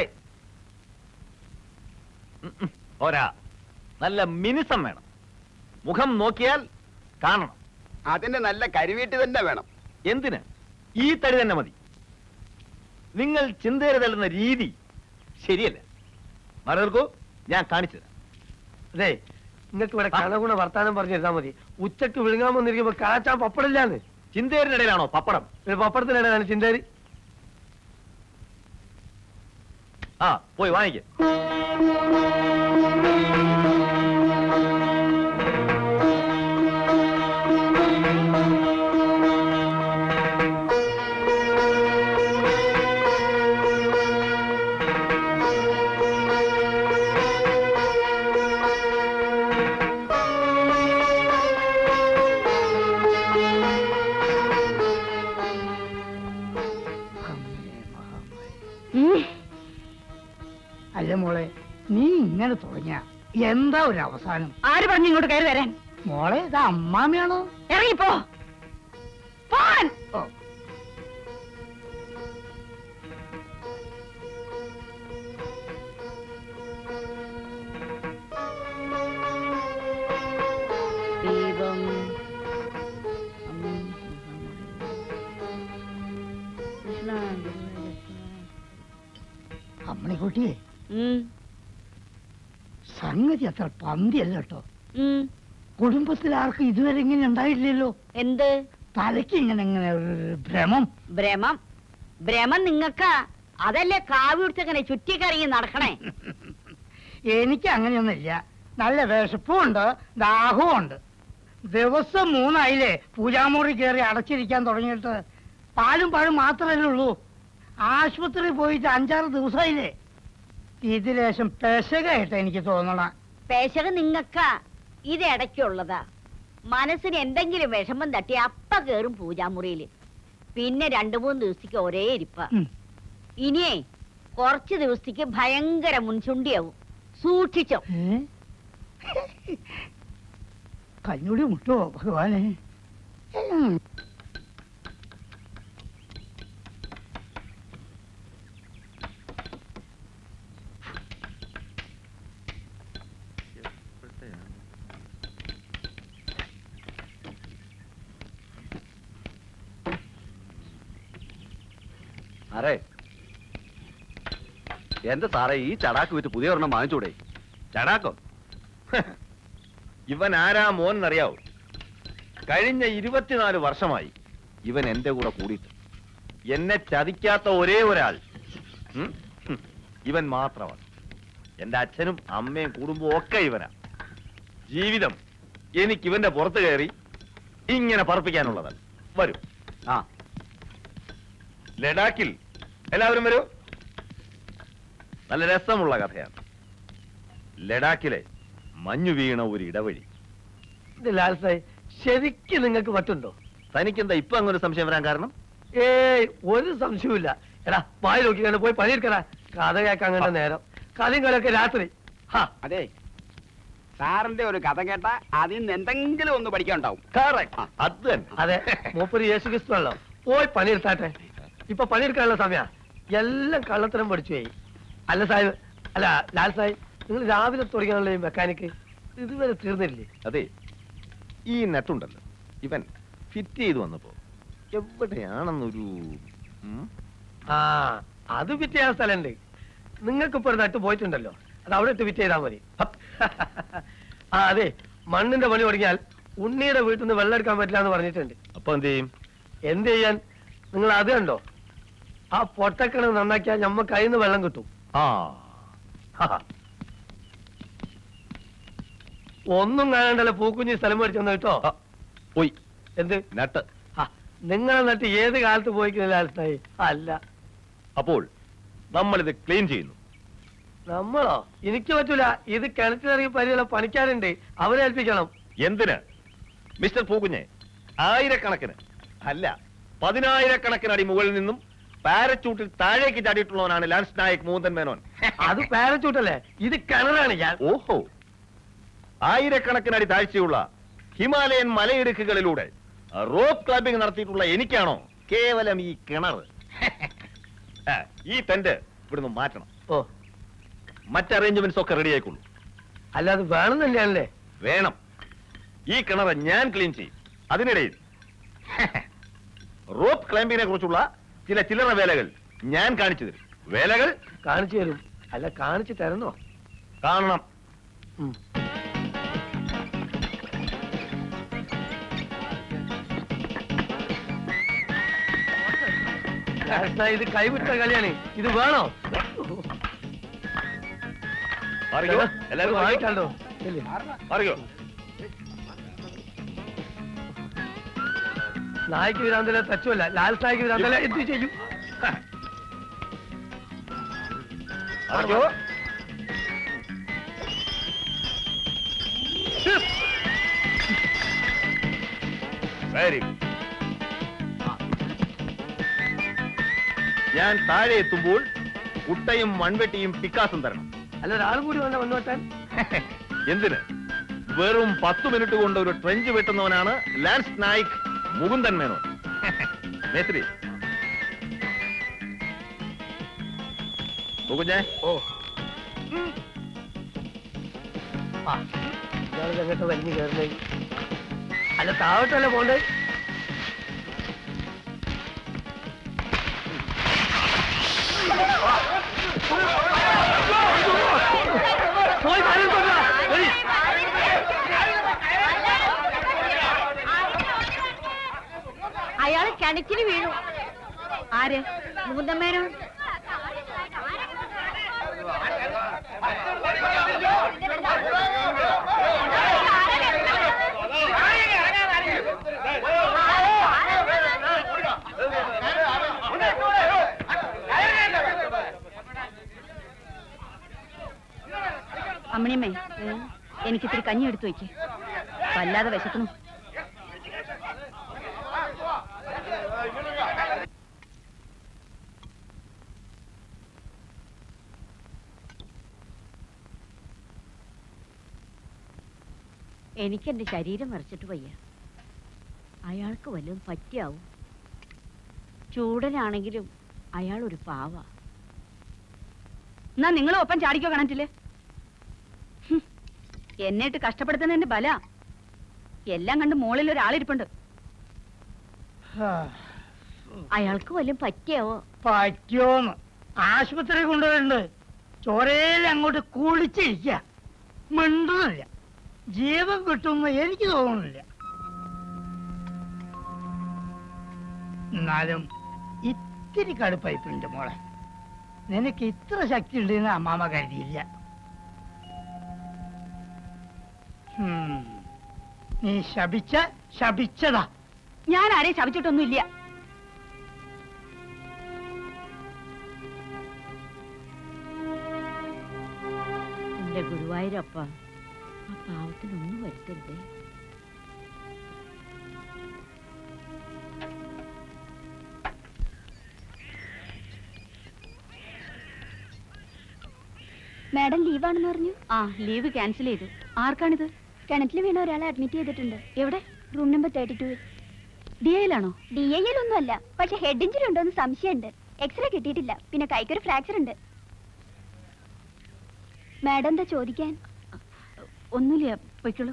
ഉം, ഉം. പോരാ നല്ല മിനുസം വേണം മുഖം നോക്കിയാൽ കാണണം അതിന് നല്ല കരിവീട്ട് തന്നെ വേണം എന്തിന് ഈ തടി തന്നെ മതി നിങ്ങൾ ചിന്തേരി തള്ളുന്ന രീതി ശരിയല്ല മാറി നിൽക്കൂ ഞാൻ കാണിച്ചു തരാം അതെ നിങ്ങൾക്ക് ഇവിടെ കണകുണ വർത്താനം പറഞ്ഞിരുന്നാ മതി ഉച്ചക്ക് വിഴുങ്ങാൻ വന്നിരിക്കുമ്പോ കാച്ചാൻ പപ്പടില്ലാന്ന് ചിന്തേരിനിടയിലാണോ പപ്പടം പപ്പടത്തിനിടയിലാണ് ചിന്തേരി ആ പോയി വാങ്ങിക്ക അല്ല മോളെ നീ ഇങ്ങനെ തുടങ്ങിയ എന്താ ഒരു അവസാനം ആര് പറഞ്ഞു ഇങ്ങോട്ട് കയറി വരാൻ മോളെ ഇത് അമ്മാമയാണോ ഇറങ്ങിപ്പോ പോൻ ദീപം അമ്മണിക്കുട്ടിയെ സംഗതി അത്ര പന്തിയല്ല കേട്ടോ കുടുംബത്തിൽ ആർക്കും ഇതുവരെ ഇങ്ങനെ ഉണ്ടായില്ലല്ലോ എന്ത് തലയ്ക്ക് ഇങ്ങനെ ഇങ്ങനെ ഒരു ഭ്രമം ഭ്രമം ഭ്രമം നിങ്ങക്കാ അതല്ലേ കാവി ഉടുത്തങ്ങനെ ചുറ്റിക്കറങ്ങി നടക്കണേ എനിക്ക് അങ്ങനെയൊന്നുമില്ല നല്ല വിശപ്പും ഉണ്ട് ദാഹവും ഉണ്ട് ദിവസം മൂന്നായില്ലേ പൂജാമുറി കയറി അടച്ചിരിക്കാൻ തുടങ്ങിയിട്ട് പാലും പഴം മാത്രമല്ലേ ഉള്ളൂ ആശുപത്രിയിൽ പോയിട്ട് അഞ്ചാറ് ദിവസമായില്ലേ ഇത് ലേശം പെശകായിട്ട് എനിക്ക് തോന്നണം പേശക നിങ്ങക്കാ ഇത് ഇടയ്ക്കുള്ളതാ മനസ്സിന് എന്തെങ്കിലും വിഷമം തട്ടി അപ്പ കേറും പൂജാമുറിയില് പിന്നെ രണ്ടു മൂന്ന് ദിവസത്തേക്ക് ഒരേ ഇരിപ്പ ഇനിയേ കുറച്ച് ദിവസത്തേക്ക് ഭയങ്കര മുൻചുണ്ടിയാവും സൂക്ഷിച്ചോ കഞ്ഞൂടി മുട്ടുവോ ഭഗവാനെ ഉം. അറേ എന്റെ സാറേ ഈ ചടാക്ക് വിറ്റ് പുതിയ ഒരെണ്ണം വാങ്ങിച്ചൂടെ ചടാക്കോ ഇവൻ ആരാ മോൻ എന്നറിയാവോ കഴിഞ്ഞ ഇരുപത്തിനാല് വർഷമായി ഇവൻ എന്റെ കൂടെ കൂടിയിട്ട് എന്നെ ചതിക്കാത്ത ഒരേ ഒരാൾ ഉം? ഹും. ഇവൻ മാത്രമാണ് എന്റെ അച്ഛനും അമ്മയും കുടുംബവും ഒക്കെ ഇവനാ ജീവിതം എനിക്ക് ഇവന്റെ പുറത്ത് കയറി ഇങ്ങനെ പറപ്പിക്കാനുള്ളതാണ് വരൂ ആ ലഡാക്കിൽ എല്ലാവരും വരൂ നല്ല രസമുള്ള കഥയാണ് ലഡാക്കിലെ മഞ്ഞു വീണ ഒരു ഇടവഴി ഇത് ലാൽസായി ശരിക്കും നിങ്ങൾക്ക് പറ്റുണ്ടോ തനിക്കെന്താ ഇപ്പൊ അങ്ങൊരു സംശയം വരാൻ കാരണം ഏയ് ഒരു സംശയവുമില്ല എടാ വായി നോക്കി കണ്ട് പോയി പണിയെടുക്കടാ കഥ കേൾക്കാൻ കണ്ട നേരം കഥയും കളിയൊക്കെ രാത്രി അതെ സാറിന്റെ ഒരു കഥ കേട്ട അതിൽ നിന്ന് എന്തെങ്കിലും ഒന്ന് പഠിക്കാനുണ്ടാവും അത് തന്നെ അതെ മൂപ്പര് യേശു ക്രിസ്തു ആണല്ലോ പോയി പണിയെടുത്താട്ടെ ഇപ്പൊ പണിയെടുക്കാനുള്ള സമയ എല്ലാം കള്ളത്തരം പഠിച്ചു പോയി അല്ല സാഹിബ് അല്ല ലാൽ സാഹിബ് നിങ്ങൾ രാവിലെ തുടങ്ങിയാണല്ലോ ഈ മെക്കാനിക്ക് ഇതുവരെ തീർന്നില്ലേ അതെ ഈ നെട്ടുണ്ടല്ലോ ഇവൻ ഫിറ്റ് ചെയ്ത് വന്നപ്പോ എവിടെയാണെന്നൊരു ഉം? ആ അത് ഫിറ്റ് ചെയ്യാൻ സ്ഥലമുണ്ട് നിങ്ങൾക്ക് ഇപ്പൊ ഒരു നട്ട് പോയിട്ടുണ്ടല്ലോ അത് അവിടെ ഇട്ട് ഫിറ്റ് ചെയ്താൽ മതി ആ അതെ മണ്ണിന്റെ പണി തുടങ്ങിയാൽ ഉണ്ണിയുടെ വീട്ടിൽ നിന്ന് വെള്ളം എടുക്കാൻ പറ്റില്ല എന്ന് പറഞ്ഞിട്ടുണ്ട് അപ്പൊ എന്ത് ചെയ്യും എന്ത് ചെയ്യാൻ നിങ്ങൾ അത് കണ്ടോ ആ പൊട്ടക്കിണർ നന്നാക്കിയാൽ ഞമ്മക്ക് കയ്യിൽ നിന്ന് വെള്ളം കിട്ടും ആ ഹാ. ഒന്നും കാണണ്ടല്ലോ പൂക്കുഞ്ഞി സ്ഥലം മേടിച്ചു കേട്ടോ പോയി എന്ത് നട്ട് നിങ്ങളെ നട്ട് ഏത് കാലത്ത് പോയിക്കുന്നില്ല ആൽസായി അല്ല അപ്പോൾ നമ്മൾ ഇത് ക്ലീൻ ചെയ്യുന്നു നമ്മളോ എനിക്ക് പറ്റൂല ഇത് കിണറ്റിലിറങ്ങി പരിചയമുള്ള പണിക്കാരുണ്ട് അവരെ ഏൽപ്പിക്കണം എന്തിന് മിസ്റ്റർ പൂകുഞ്ഞെ ആയിരക്കണക്കിന് അല്ല പതിനായിരക്കണക്കിന് അടി മുകളിൽ നിന്നും പാരച്ചൂട്ടിൽ താഴേക്ക് ചാടിയിട്ടുള്ളവനാണ് ലാൻസ് നായക് മൂന്തൻ മേനോൻ അത് പാരച്ചൂട്ടല്ലേ ഇത് കിണറാണ് ഞാൻ ഓഹോ ആയിരക്കണക്കിന് അടി താഴ്ചയുള്ള ഹിമാലയൻ മലയിടുക്കുകളിലൂടെ റോപ്പ് ക്ലബിംഗ് നടത്തിയിട്ടുള്ള എനിക്കാണോ കേവലം ഈ കിണർ ആ, ഈ ടെന്റ് ഇവിടുന്ന് മാറ്റണം ഓ മറ്റ് അറേഞ്ച്മെന്റ്സ് ഒക്കെ റെഡി ആയിക്കോളൂ അല്ലാതെ വേണം തന്നെയാണല്ലേ വേണം ഈ കിണർ ഞാൻ ക്ലീൻ ചെയ്യും അതിനിടയിൽ റോപ്പ് ക്ലൈംബിങ്ങിനെ കുറിച്ചുള്ള ചില ചില്ലറ വേലകൾ ഞാൻ കാണിച്ചു തരും വേലകൾ കാണിച്ചു തരും അല്ല കാണിച്ചു തരണോ കാണണം കൃഷ്ണ, ഇത് കൈവിട്ട കളിയാണ് ഇത് വേണോ മാറിക്കോ. എല്ലാവരും മാറിക്കോ. വാങ്ങിക്കാണ്ടോ മാറിക്കോ നായ്ക്ക് വിരാന്തല തച്ചുമല്ല ലാൽ സായിക്ക് വിരാന്തല എന്ത് ചെയ്യും മാറിക്കോ. വെരി ഗുഡ് ഞാൻ താഴെ എത്തുമ്പോൾ കുട്ടയും മൺവെട്ടിയും പിക്കാസും തരണം അല്ല ഒരാളും കൂടി വേണ്ട വന്നോട്ടാൻ എന്തിന് വെറും പത്ത് മിനിറ്റ് കൊണ്ട് ഒരു ട്രെഞ്ച് വെട്ടുന്നവനാണ് ലാൻസ് നായിക് മുകുന്ദൻ മേനോൻ മേസ്ത്രി മുകുഞ്ഞേ ഓ ആ ഇയാൾ എങ്ങോട്ട് വലിഞ്ഞു കയറുന്നേ അല്ല താവട്ടല്ലേ പോണ്ടേ പോയി കാര്യം കൊണ്ടുവാ. വരി. അയാള് കിണറ്റിന് വീണു ആര് മുകുന്ദമ്മേനോ അമ്മണിയമ്മേ എനിക്കിത്തിരി കഞ്ഞി എടുത്തു വയ്ക്ക് വല്ലാതെ വിശക്കണം എനിക്ക് എന്റെ ശരീരം മറിച്ചിട്ട് വയ്യ അയാൾക്ക് വല്ലതും പറ്റിയാവും ചൂടനാണെങ്കിലും അയാൾ ഒരു പാവ എന്നാ നിങ്ങളും ഒപ്പം ചാടിക്കോ കണറ്റില് ഹും, എന്നിട്ട് കഷ്ടപ്പെടുത്തുന്നതിന്റെ ബല എല്ലാം കണ്ട് മുകളിൽ ഒരാളിരിപ്പുണ്ട് അയാൾക്ക് വല്ലതും പറ്റിയാവോ പറ്റുമോന്ന് ആശുപത്രി കൊണ്ടുവരുന്നുണ്ട് ചോരയിൽ അങ്ങോട്ട് കുളിച്ചിരിക്ക മിണ്ടുന്നില്ല ജീവൻ കിട്ടുമെന്ന് എനിക്ക് തോന്നുന്നില്ല എന്നാലും ഇത്തിരി കടുപ്പായിട്ടുണ്ട് മോളെ നിനക്ക് ഇത്ര ശക്തി ഉണ്ടെന്ന് അമ്മാമ കരുതിയില്ല ഹും. നീ ശപിച്ച ശപിച്ചതാ ഞാൻ ആരെയും ശപിച്ചിട്ടൊന്നുമില്ല എന്റെ ഗുരുവായൂരപ്പ ആ പാവത്തിനൊന്നും വരുത്തരുതേ മാഡം ലീവാണെന്ന് പറഞ്ഞു ആ ലീവ് ക്യാൻസൽ ചെയ്തു ആർക്കാണിത് കിണറ്റിൽ വീണ ഒരാളെ അഡ്മിറ്റ് ചെയ്തിട്ടുണ്ട് എവിടെ room number thirty two D എയിലാണോ ഡി ഐയിലൊന്നും അല്ല പക്ഷെ ഹെഡ് ഇഞ്ചുറി ഉണ്ടോന്ന് സംശയമുണ്ട് എക്സ്റേ കിട്ടിയിട്ടില്ല പിന്നെ കൈക്കൊരു ഫ്രാക്ചർ ഉണ്ട് മാഡം എന്താ ചോദിക്കാൻ ഒന്നുമില്ല പൊയ്ക്കോളൂ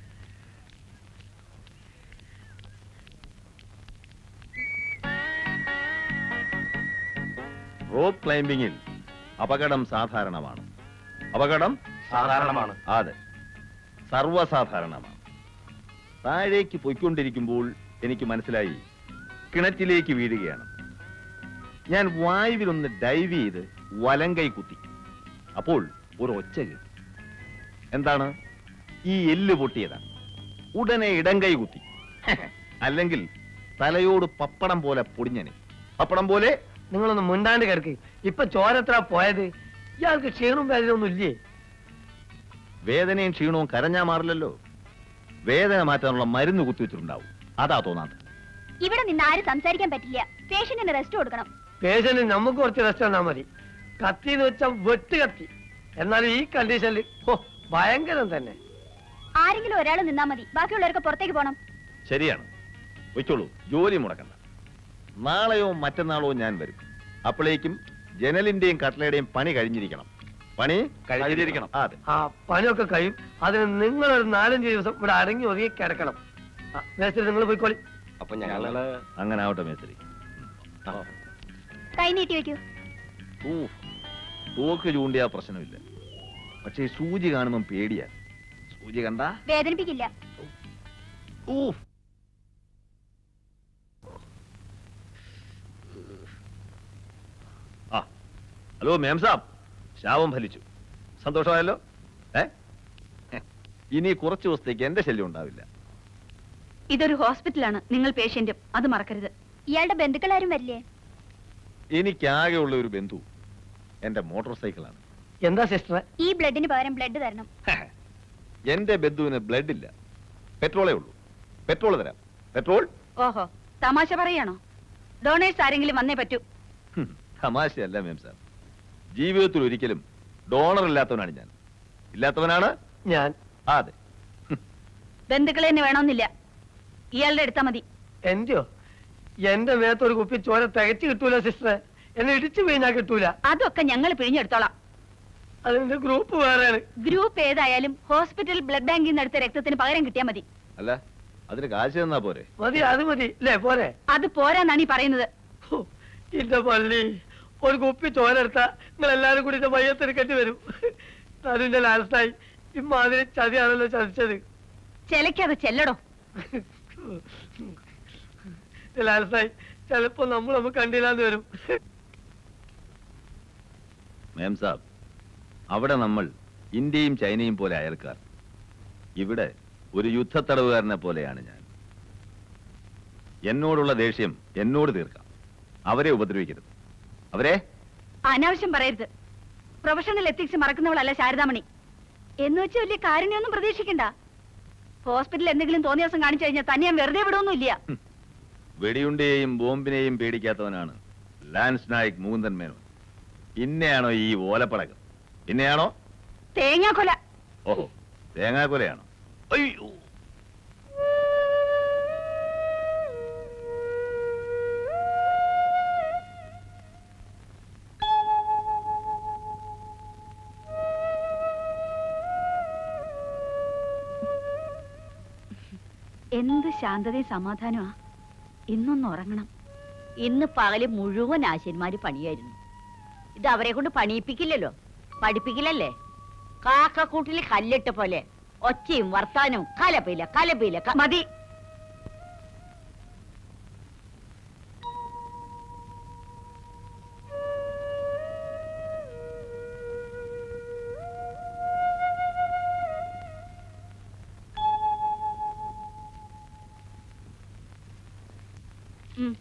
റോപ്പ് ക്ലൈംബിങ്ങിൽ അപകടം സാധാരണമാണ് അപകടം സാധാരണമാണ്. അതെ സർവ്വസാധാരണമാണ് താഴേക്ക് പൊയ്ക്കൊണ്ടിരിക്കുമ്പോൾ എനിക്ക് മനസ്സിലായി കിണറ്റിലേക്ക് വീഴുകയാണ് ഞാൻ വായുവിലൊന്ന് ഡൈവ് ചെയ്ത് വലങ്കൈ കുത്തി അപ്പോൾ ഒരു ഒച്ച കേട്ടു എന്താണ് ഈ എല്ല് പൊട്ടിയതാണ് ഉടനെ ഇടങ്കൈ കുത്തി അല്ലെങ്കിൽ തലയോട് പപ്പടം പോലെ പൊടിഞ്ഞനെ പപ്പടം പോലെ നിങ്ങളൊന്ന് മുണ്ടാണ്ട് കിടക്ക് ഇപ്പൊ ചോരത്ര പോയത് ഇയാൾക്ക് ക്ഷീണവും വേദനയൊന്നും ഇല്ലേ വേദനയും ക്ഷീണവും കരഞ്ഞാ മാറില്ലല്ലോ വേദന മാറ്റാനുള്ള മരുന്ന് കുത്തിവെച്ചിട്ടുണ്ടാവും അതാ തോന്നാത്തത് ഇവിടെ നിന്ന് ആരും സംസാരിക്കാൻ പറ്റില്ല പേഷ്യന്റിന് റെസ്റ്റ് കൊടുക്കണം പേഷ്യന്റ് നമുക്ക് കുറച്ച് റെസ്റ്റ് തന്നാ മതി കത്തി എന്ന് വെച്ചാൽ വെട്ട് കത്തി എന്നാൽ ഈ കണ്ടീഷനിൽ ഓ ഭയങ്കരം തന്നെ ആരെങ്കിലും ഒരാൾ നിന്നാ മതി ബാക്കിയുള്ളവർക്ക് പുറത്തേക്ക് പോണം ശരിയാണ് വെച്ചോളൂ ജോലി മുടക്കണ്ട നാളെയോ മറ്റന്നാളോ ഞാൻ വരും അപ്പോഴേക്കും ജനലിന്റെയും കട്ട്ലയുടെയും പണി കഴിഞ്ഞിരിക്കണം പണി കഴിഞ്ഞിരിക്കണം അതെ ആ പണിയൊക്കെ കഴിയും അതിന് നിങ്ങളൊരു നാലഞ്ച് ദിവസം ഇവിടെ അടങ്ങി ഒതുങ്ങി കിടക്കണം ആ, മേസ്ത്രി നിങ്ങൾ പോയിക്കോളി അപ്പൊ ഞങ്ങള് അങ്ങനെ ആവട്ടെ മേസ്ത്രി കൈ നീട്ടി വെക്കൂ ഊ തോക്ക് ചൂണ്ടിയാ പ്രശ്നമില്ല പക്ഷേ സൂചി കാണുമ്പം പേടിയാ സൂചി കണ്ട വേദനിപ്പിക്കില്ല ഊ ആ ഹലോ മേം സാബ് ശാപം ഫലിച്ചു സന്തോഷമായല്ലോ ഏ ഇനി കുറച്ച് ദിവസത്തേക്ക് എന്റെ ശല്യം ഉണ്ടാവില്ല ഇതൊരു ഹോസ്പിറ്റലാണ് നിങ്ങൾ പേഷ്യന്റും അത് മറക്കരുത് ഇയാളുടെ ബന്ധുക്കളാരും വരില്ലേ എനിക്കാകെയുള്ള ഒരു ബന്ധു എന്റെ മോട്ടോർ സൈക്കിളാണ് എന്താ സിസ്റ്ററെ ഈ ബ്ലഡിന് പകരം ബ്ലഡ് തരണം എന്റെ ബന്ധുവിന് ബ്ലഡ് ഇല്ല പെട്രോളേ ഉള്ളൂ പെട്രോൾ തരാം പെട്രോൾ ഓഹോ തമാശ പറയാണോ ഡോണേഴ്സ് ആരെങ്കിലും വന്നേ പറ്റൂ ഹും, തമാശയല്ല മേം സാർ ജീവിതത്തിൽ ഒരിക്കലും ഡോണർ ഇല്ലാത്തവനാണ് ഞാൻ ഇല്ലാത്തവനാണ് ഞാൻ അതെ ബന്ധുക്കളെ തന്നെ വേണമെന്നില്ല ഇയാളുടെ എടുത്താ മതി എന്റെയോ എന്റെ മേത്ത് ഒരു കുപ്പി ചോര തികച്ചു കിട്ടൂല സിസ്റ്ററെ എന്നെ ഇടിച്ചു വീഞ്ഞാ കിട്ടൂല അതൊക്കെ ഞങ്ങൾ പിഴിഞ്ഞെടുത്തോളാം അതിന്റെ ഗ്രൂപ്പ് വേറെയാണ് ഗ്രൂപ്പ് ഏതായാലും ഹോസ്പിറ്റൽ ബ്ലഡ് ബാങ്കിൽ നിന്ന് എടുത്ത രക്തത്തിന് പകരം കിട്ടിയാൽ മതി അല്ല അതിന് കാശ് തന്നാ പോരെ മതി അത് മതി അല്ലേ പോരെ അത് പോരാന്നാണ് ഈ പറയുന്നത് ഹോ, ഇന്റെ പള്ളി ഒരു കുപ്പി ചോര എടുത്താ നിങ്ങൾ എല്ലാരും കൂടി എന്റെ മയ്യത്തെടുക്കേണ്ടി വരും അതിന്റെ ലാസ്റ്റായി ഇമ്മാതിരി ചതിയാണല്ലോ ചതിച്ചത് ചിലക്കത് ചെല്ലടോ ലാസ്റ്റായി ചിലപ്പോ നമ്മൾ നമുക്ക് കണ്ടില്ലാന്ന് വരും മേം സാബ് അവിടെ നമ്മൾ ഇന്ത്യയും ചൈനയും പോലെ അയൽക്കാർ ഇവിടെ ഒരു യുദ്ധത്തടവുകാരനെ പോലെയാണ് ഞാൻ എന്നോടുള്ള ദേഷ്യം എന്നോട് തീർക്കാം അവരെ ഉപദ്രവിക്കരുത് അവരെ അനാവശ്യം പറയരുത് പ്രൊഫഷണൽ എത്തിക്സ് മറക്കുന്നവളല്ല ശാരദാമണി എന്ന് വെച്ച് വലിയ കാരുണ്യൊന്നും പ്രതീക്ഷിക്കണ്ട ഹോസ്പിറ്റലിൽ എന്തെങ്കിലും തോന്നിയ ദിവസം കാണിച്ചു കഴിഞ്ഞാൽ തന്നെ ഞാൻ വെറുതെ വിടുവൊന്നുമില്ല വെടിയുണ്ടയെയും ബോംബിനെയും പേടിക്കാത്തവനാണ് ലാൻസ് നായിക് മൂന്തൻ മേനോൻ ഇന്നയാണോ ഈ ഓലപ്പടക്കം ഇന്നയാണോ തേങ്ങാക്കൊല ഓഹോ തേങ്ങാക്കൊലയാണോ അയ്യോ എന്ത് ശാന്തതയും സമാധാനമാ ഇന്നൊന്ന് ഉറങ്ങണം ഇന്ന് പകല് മുഴുവൻ ആശന്മാര് പണിയായിരുന്നു ഇത് അവരെ കൊണ്ട് പണിയിപ്പിക്കില്ലല്ലോ പഠിപ്പിക്കില്ലല്ലേ കാക്കക്കൂട്ടിൽ കല്ലിട്ട പോലെ ഒച്ചയും വർത്താനവും കലപ്പില്ല കലപ്പില്ല ക- മതി ഉം.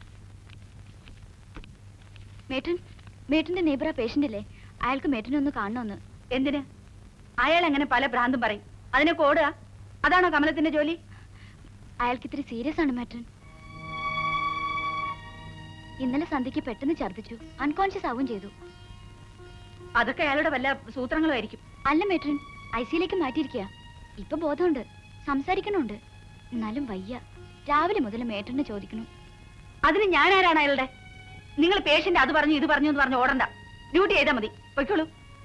മേട്ടൻ മേട്ടന്റെ നെയ്ബറ പേഷ്യന്റ് അല്ലേ അയാൾക്ക് മേട്ടനെ ഒന്ന് കാണണമെന്ന് എന്തിന് അയാൾ അങ്ങനെ പല ഭ്രാന്തും പറയും അതിനൊക്കെ ഓടുക അതാണോ കമലത്തിന്റെ ജോലി അയാൾക്ക് ഇത്തിരി സീരിയസ് ആണ് മേട്ടൻ ഇന്നലെ സന്ധ്യക്ക് പെട്ടെന്ന് ഛർദ്ദിച്ചു അൺകോൺഷ്യസ് ആവുകയും ചെയ്തു അതൊക്കെ അയാളുടെ വല്ല സൂത്രങ്ങളുമായിരിക്കും അല്ല മേട്ടൻ ഐ സിയിലേക്ക് മാറ്റിയിരിക്കുക ഇപ്പൊ ബോധമുണ്ട് സംസാരിക്കണുണ്ട് എന്നാലും വയ്യ രാവിലെ മുതൽ മേട്ടനെ ചോദിക്കണം അതിന് ഞാൻ ആരാണ് അയാളുടെ നിങ്ങൾ പേഷ്യന്റ് അത് പറഞ്ഞു ഇത് പറഞ്ഞു എന്ന് പറഞ്ഞു ഓടണ്ട ഡ്യൂട്ടി ചെയ്താൽ മതി പൊയ്ക്കോളൂ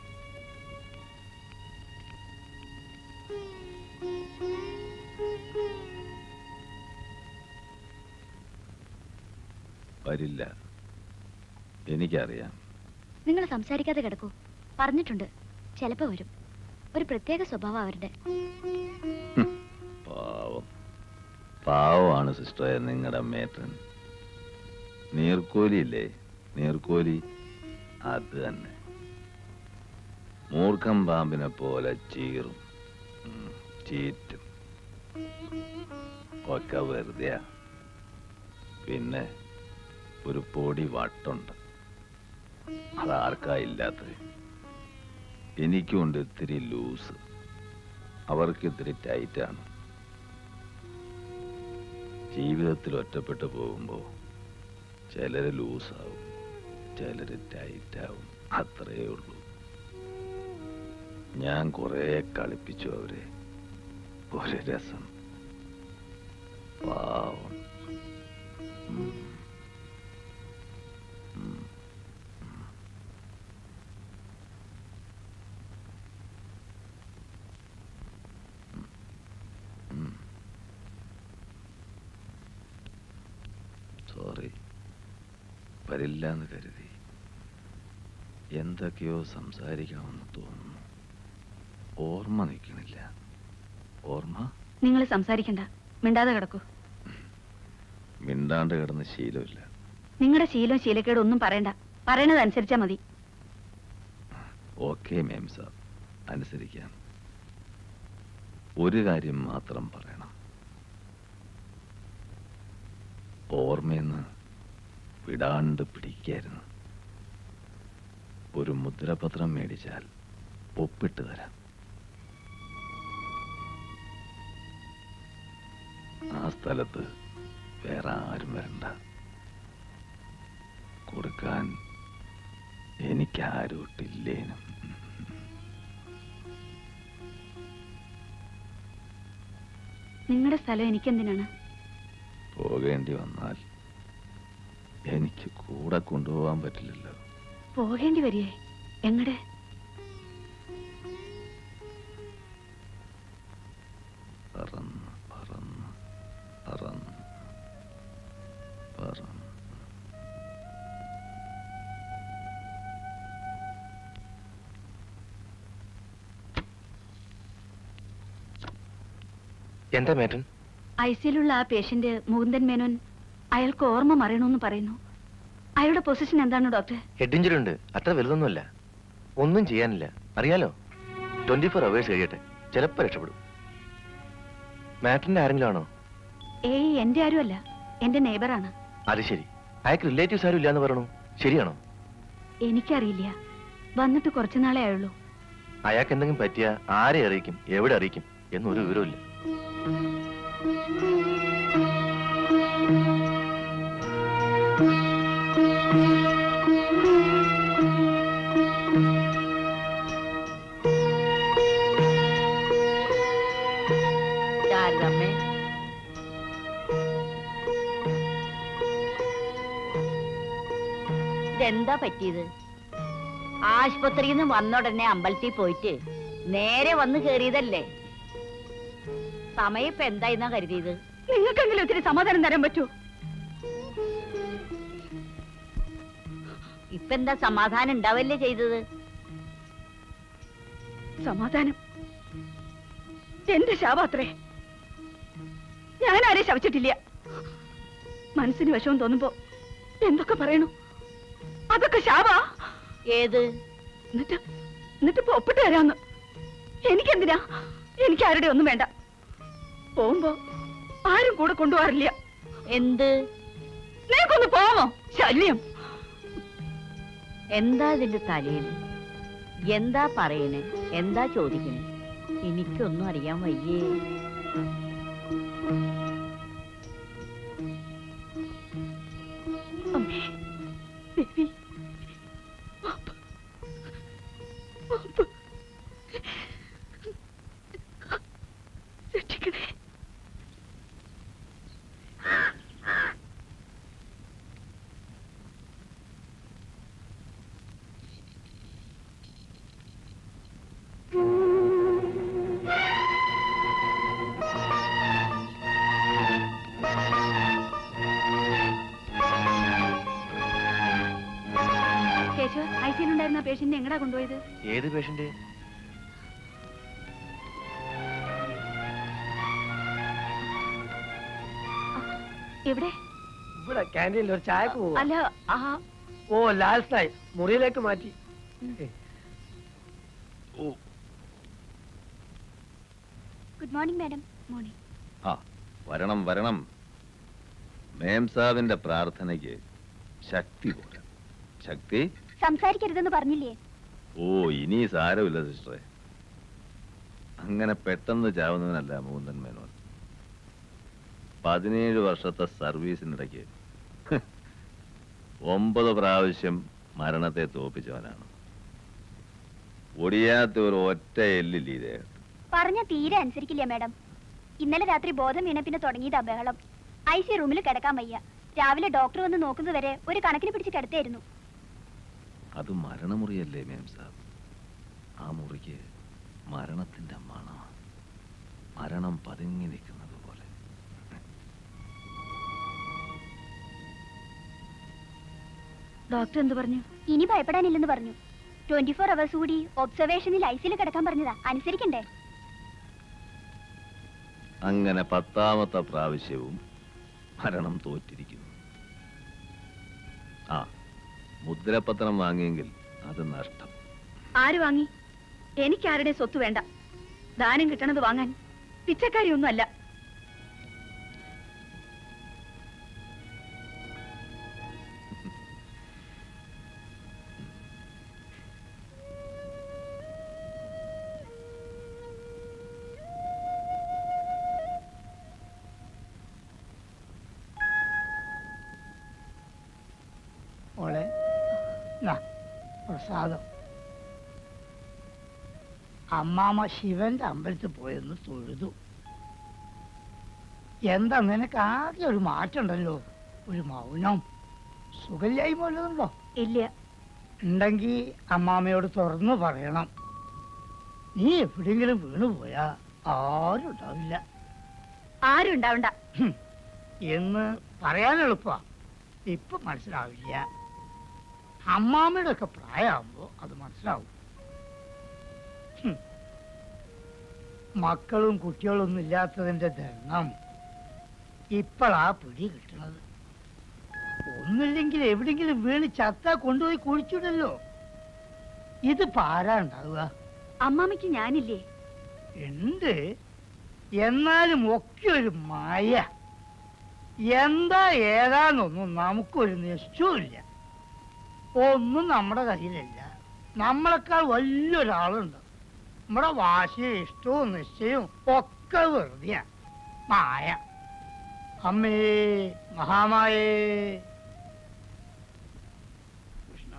വരില്ല എനിക്കറിയാം നിങ്ങൾ സംസാരിക്കാതെ കിടക്കൂ പറഞ്ഞിട്ടുണ്ട് ചിലപ്പോ വരും ഒരു പ്രത്യേക സ്വഭാവം അവരുടെ പാവം പാവമാണ് സിസ്റ്ററെ നിങ്ങളുടെ മേട്ടൻ നീർക്കോലി ഇല്ലേ നീർക്കോലി അത് തന്നെ മൂർഖം പാമ്പിനെ പോലെ ചീറും ഉം, ചീറ്റും ഒക്കെ വെറുതെയാ പിന്നെ ഒരു പൊടി വട്ടുണ്ട് അതാർക്കാ ഇല്ലാത്തത് എനിക്കുണ്ട് ഇത്തിരി ലൂസ് അവർക്ക് ഇത്തിരി ടൈറ്റാണ് ജീവിതത്തിൽ ഒറ്റപ്പെട്ടു പോകുമ്പോൾ ചിലര് ലൂസാവും ചിലര് ടൈറ്റാവും അത്രയേ ഉള്ളൂ ഞാൻ കുറേ കളിപ്പിച്ചു അവരെ ഒരു രസം പാവം ഉം. ഉം. ഉം. സോറി വരില്ല എന്ന് കരുതി എന്തൊക്കെയോ സംസാരിക്കണമെന്ന് തോന്നുന്നു ഓർമ്മ നിൽക്കണില്ല ഓർമ്മ നിങ്ങൾ സംസാരിക്കണ്ട മിണ്ടാതെ കിടക്കൂ മിണ്ടാണ്ട് കിടന്ന് ശീലമില്ല നിങ്ങളുടെ ശീലവും ശീലക്കേടും ഒന്നും പറയണ്ട പറയണത് അനുസരിച്ചാ മതി ഓക്കെ മേം സാർ അനുസരിക്കാം ഒരു കാര്യം മാത്രം പറയണം ഓർമ്മയെന്ന് വിടാണ്ട് പിടിക്കായിരുന്നു ഒരു മുദ്രപത്രം മേടിച്ചാൽ ഒപ്പിട്ട് തരാം ആ സ്ഥലത്ത് വേറെ ആരും വരണ്ട കൊടുക്കാൻ എനിക്കാരൂട്ടില്ലേനും നിങ്ങളുടെ സ്ഥലം എനിക്കെന്തിനാണ് പോകേണ്ടി വന്നാൽ എനിക്ക് കൂടെ കൊണ്ടുപോകാൻ പറ്റില്ലല്ലോ പോകേണ്ടി വരികേ എങ്ങടെ പറന്ന് പറന്ന് പറന്ന് പറന്ന് എന്താ മേട്ടൻ ഐ സിയിലുള്ള ആ പേഷ്യന്റ് മുകുന്ദൻ മേനോൻ അയാൾക്ക് ഓർമ്മ മറയണമെന്ന് പറയുന്നു അയാളുടെ പൊസിഷൻ എന്താണ് ഡോക്ടർ ഹെഡ് ഇഞ്ചുറി ഉണ്ട് അത്ര വലുതൊന്നുമല്ല ഒന്നും ചെയ്യാനില്ല അറിയാലോ ട്വന്റി ഫോർ അവേഴ്സ് കഴിയട്ടെ ചിലപ്പോ രക്ഷപ്പെടും മാറ്ററിന്റെ ആരെങ്കിലും ആണോ ഏയ് എന്റെ ആരുമല്ല എന്റെ നെയ്ബറാണ് അത് ശരി അയാൾക്ക് റിലേറ്റീവ്സ് ആരും ഇല്ലാന്ന് പറയണു ശരിയാണോ എനിക്കറിയില്ല വന്നിട്ട് കുറച്ചു നാളെ ആയുള്ളൂ അയാൾക്ക് എന്തെങ്കിലും പറ്റിയ ആരെ അറിയിക്കും എവിടെ അറിയിക്കും എന്നൊരു വിവരമില്ല ശാരദമ്മേ ഇതെന്താ പറ്റിയത് ആശുപത്രിയിൽ നിന്ന് വന്ന ഉടനെ അമ്പലത്തിൽ പോയിട്ട് നേരെ വന്ന് കേറിയതല്ലേ സമയം ഇപ്പൊ എന്തായിന്നാ കരുതിയത് നിങ്ങൾക്കെങ്കിലും ഒത്തിരി സമാധാനം തരാൻ പറ്റൂ ഇപ്പൊ എന്താ സമാധാനം ഉണ്ടാവല്ലേ ചെയ്തത് സമാധാനം എന്റെ ശാപാത്രേ ഞാൻ ആരെ ശവിച്ചിട്ടില്ല മനസ്സിന് വിഷമം തോന്നുമ്പോ എന്തൊക്കെ പറയണു അതൊക്കെ ശാപാ ഏത് എന്നിട്ട് എന്നിട്ട് ഇപ്പൊ ഒപ്പിട്ട് തരാന്ന് എനിക്കെന്തിനാ എനിക്ക് ആരുടെ ഒന്നും വേണ്ട പോകുമ്പോ ആരും കൂടെ കൊണ്ടുപോകാറില്ല എന്ത് നിനക്കൊന്ന് പോവാമോ ശല്യം എന്താ ഇതിന്റെ തലയിൽ എന്താ പറയണേ എന്താ ചോദിക്കണേ എനിക്കൊന്നും അറിയാൻ വയ്യേ അമ്മേ ദേവി മാപ്പ്. മാപ്പ്. രക്ഷിക്കണേ ഈശ്വർ ഐസിയിലുണ്ടായിരുന്ന പേഷ്യന്റിനെ എങ്ങടാ കൊണ്ടുപോയത് ഏത് പേഷ്യന്റ് എവിടെ ഇവിടെ ക്യാൻറ്റീനിൽ ഒരു ചായക്ക് പോവാ അല്ല ആ ഓ ലാൽസായി മുറിയിലേക്ക് മാറ്റി ഗുഡ് മോർണിംഗ് മാഡം മോർണിംഗ് ആ വരണം വരണം മേം സാബിന്റെ പ്രാർത്ഥനയ്ക്ക് ശക്തി പോരാ ശക്തി സംസാരിക്കരുതെന്ന് പറഞ്ഞില്ലേ ഓ ഇനി സാരമില്ല സിസ്റ്ററെ അങ്ങനെ പെട്ടെന്ന് ചാവുന്നവനല്ല മൂന്നൻ മേനോൻ പതിനേഴ് വർഷത്തെ സർവീസിനിടയ്ക്ക് ഹ്, ഒമ്പത് പ്രാവശ്യം മരണത്തെ തോപ്പിച്ചവനാണ് ഒടിയാത്ത ഒരു ഒറ്റ എല്ലില്ല ഈ ദേഹത്ത് പറഞ്ഞ തീരെ അനുസരിക്കില്ല മാഡം ഇന്നലെ രാത്രി ബോധം വീണ പിന്നെ തുടങ്ങിയതാ ബഹളം ഐ സി റൂമിൽ കിടക്കാൻ വയ്യ രാവിലെ ഡോക്ടർ വന്ന് നോക്കുന്നത് വരെ ഒരു കണക്കിന് പിടിച്ച് കിടത്തായിരുന്നു അത് മരണമുറിയല്ലേ മേം സാബ് ആ മുറിക്ക് മരണത്തിന്റെ മണം മരണം പതുങ്ങി നിൽക്കുന്നത് പോലെ ഡോക്ടർ എന്ത് പറഞ്ഞു ഇനി ഭയപ്പെടാനില്ലെന്ന് പറഞ്ഞു ട്വന്റി ഫോർ അവേഴ്സ് കൂടി ഒബ്സർവേഷനിൽ ഐസിയിൽ കിടക്കാൻ പറഞ്ഞതാ അനുസരിക്കണ്ടേ അങ്ങനെ പത്താമത്തെ പ്രാവശ്യവും മരണം തോറ്റിരിക്കുന്നു ആ മുദ്രപത്രം വാങ്ങിയെങ്കിൽ അത് നഷ്ടം ആര് വാങ്ങി എനിക്കാരുടെ സ്വത്ത് വേണ്ട ദാനം കിട്ടണത് വാങ്ങാൻ പിച്ചക്കാരിയൊന്നും അല്ല മോളെ നാ, പ്രസാദം അമ്മാമ്മ ശിവന്റെ അമ്പലത്തിൽ പോയെന്ന് തൊഴുതു എന്താ നിനക്ക് ആകെ ഒരു മാറ്റം ഉണ്ടല്ലോ ഒരു മൗനം സുഖല്ലായ്മ വല്ലതുണ്ടോ ഇല്ല ഉണ്ടെങ്കിൽ അമ്മാമ്മയോട് തുറന്നു പറയണം നീ എവിടെയെങ്കിലും വീണുപോയാ ആരും ഉണ്ടാവില്ല ആരും ഉണ്ടാവണ്ട ഹും, എന്ന് പറയാൻ എളുപ്പമാ ഇപ്പൊ മനസ്സിലാവില്ല അമ്മാമ്മയുടെ ഒക്കെ പ്രായമാകുമ്പോ അത് മനസ്സിലാവും ഹും. മക്കളും കുട്ടികളൊന്നും ഇല്ലാത്തതിന്റെ ദണ്ണം ഇപ്പോഴാ പിടി കിട്ടണത് ഒന്നില്ലെങ്കിൽ എവിടെങ്കിലും വീണ് ചത്ത കൊണ്ടുപോയി കുഴിച്ചിടല്ലോ ഇത് പാരാ ഉണ്ടാവുക അമ്മാമ്മയ്ക്ക് ഞാനില്ലേ ഉണ്ട് എന്നാലും ഒക്കെ ഒരു മായ എന്താ ഏതാന്നൊന്നും നമുക്കൊരു നിശ്ചയമില്ല ഒന്നും നമ്മുടെ കയ്യിലില്ല നമ്മളെക്കാൾ വലിയൊരാളുണ്ട് നമ്മുടെ വാശിയും ഇഷ്ടവും നിശ്ചയവും ഒക്കെ വെറുതെയാ മായ അമ്മേ മഹാമായേ കൃഷ്ണ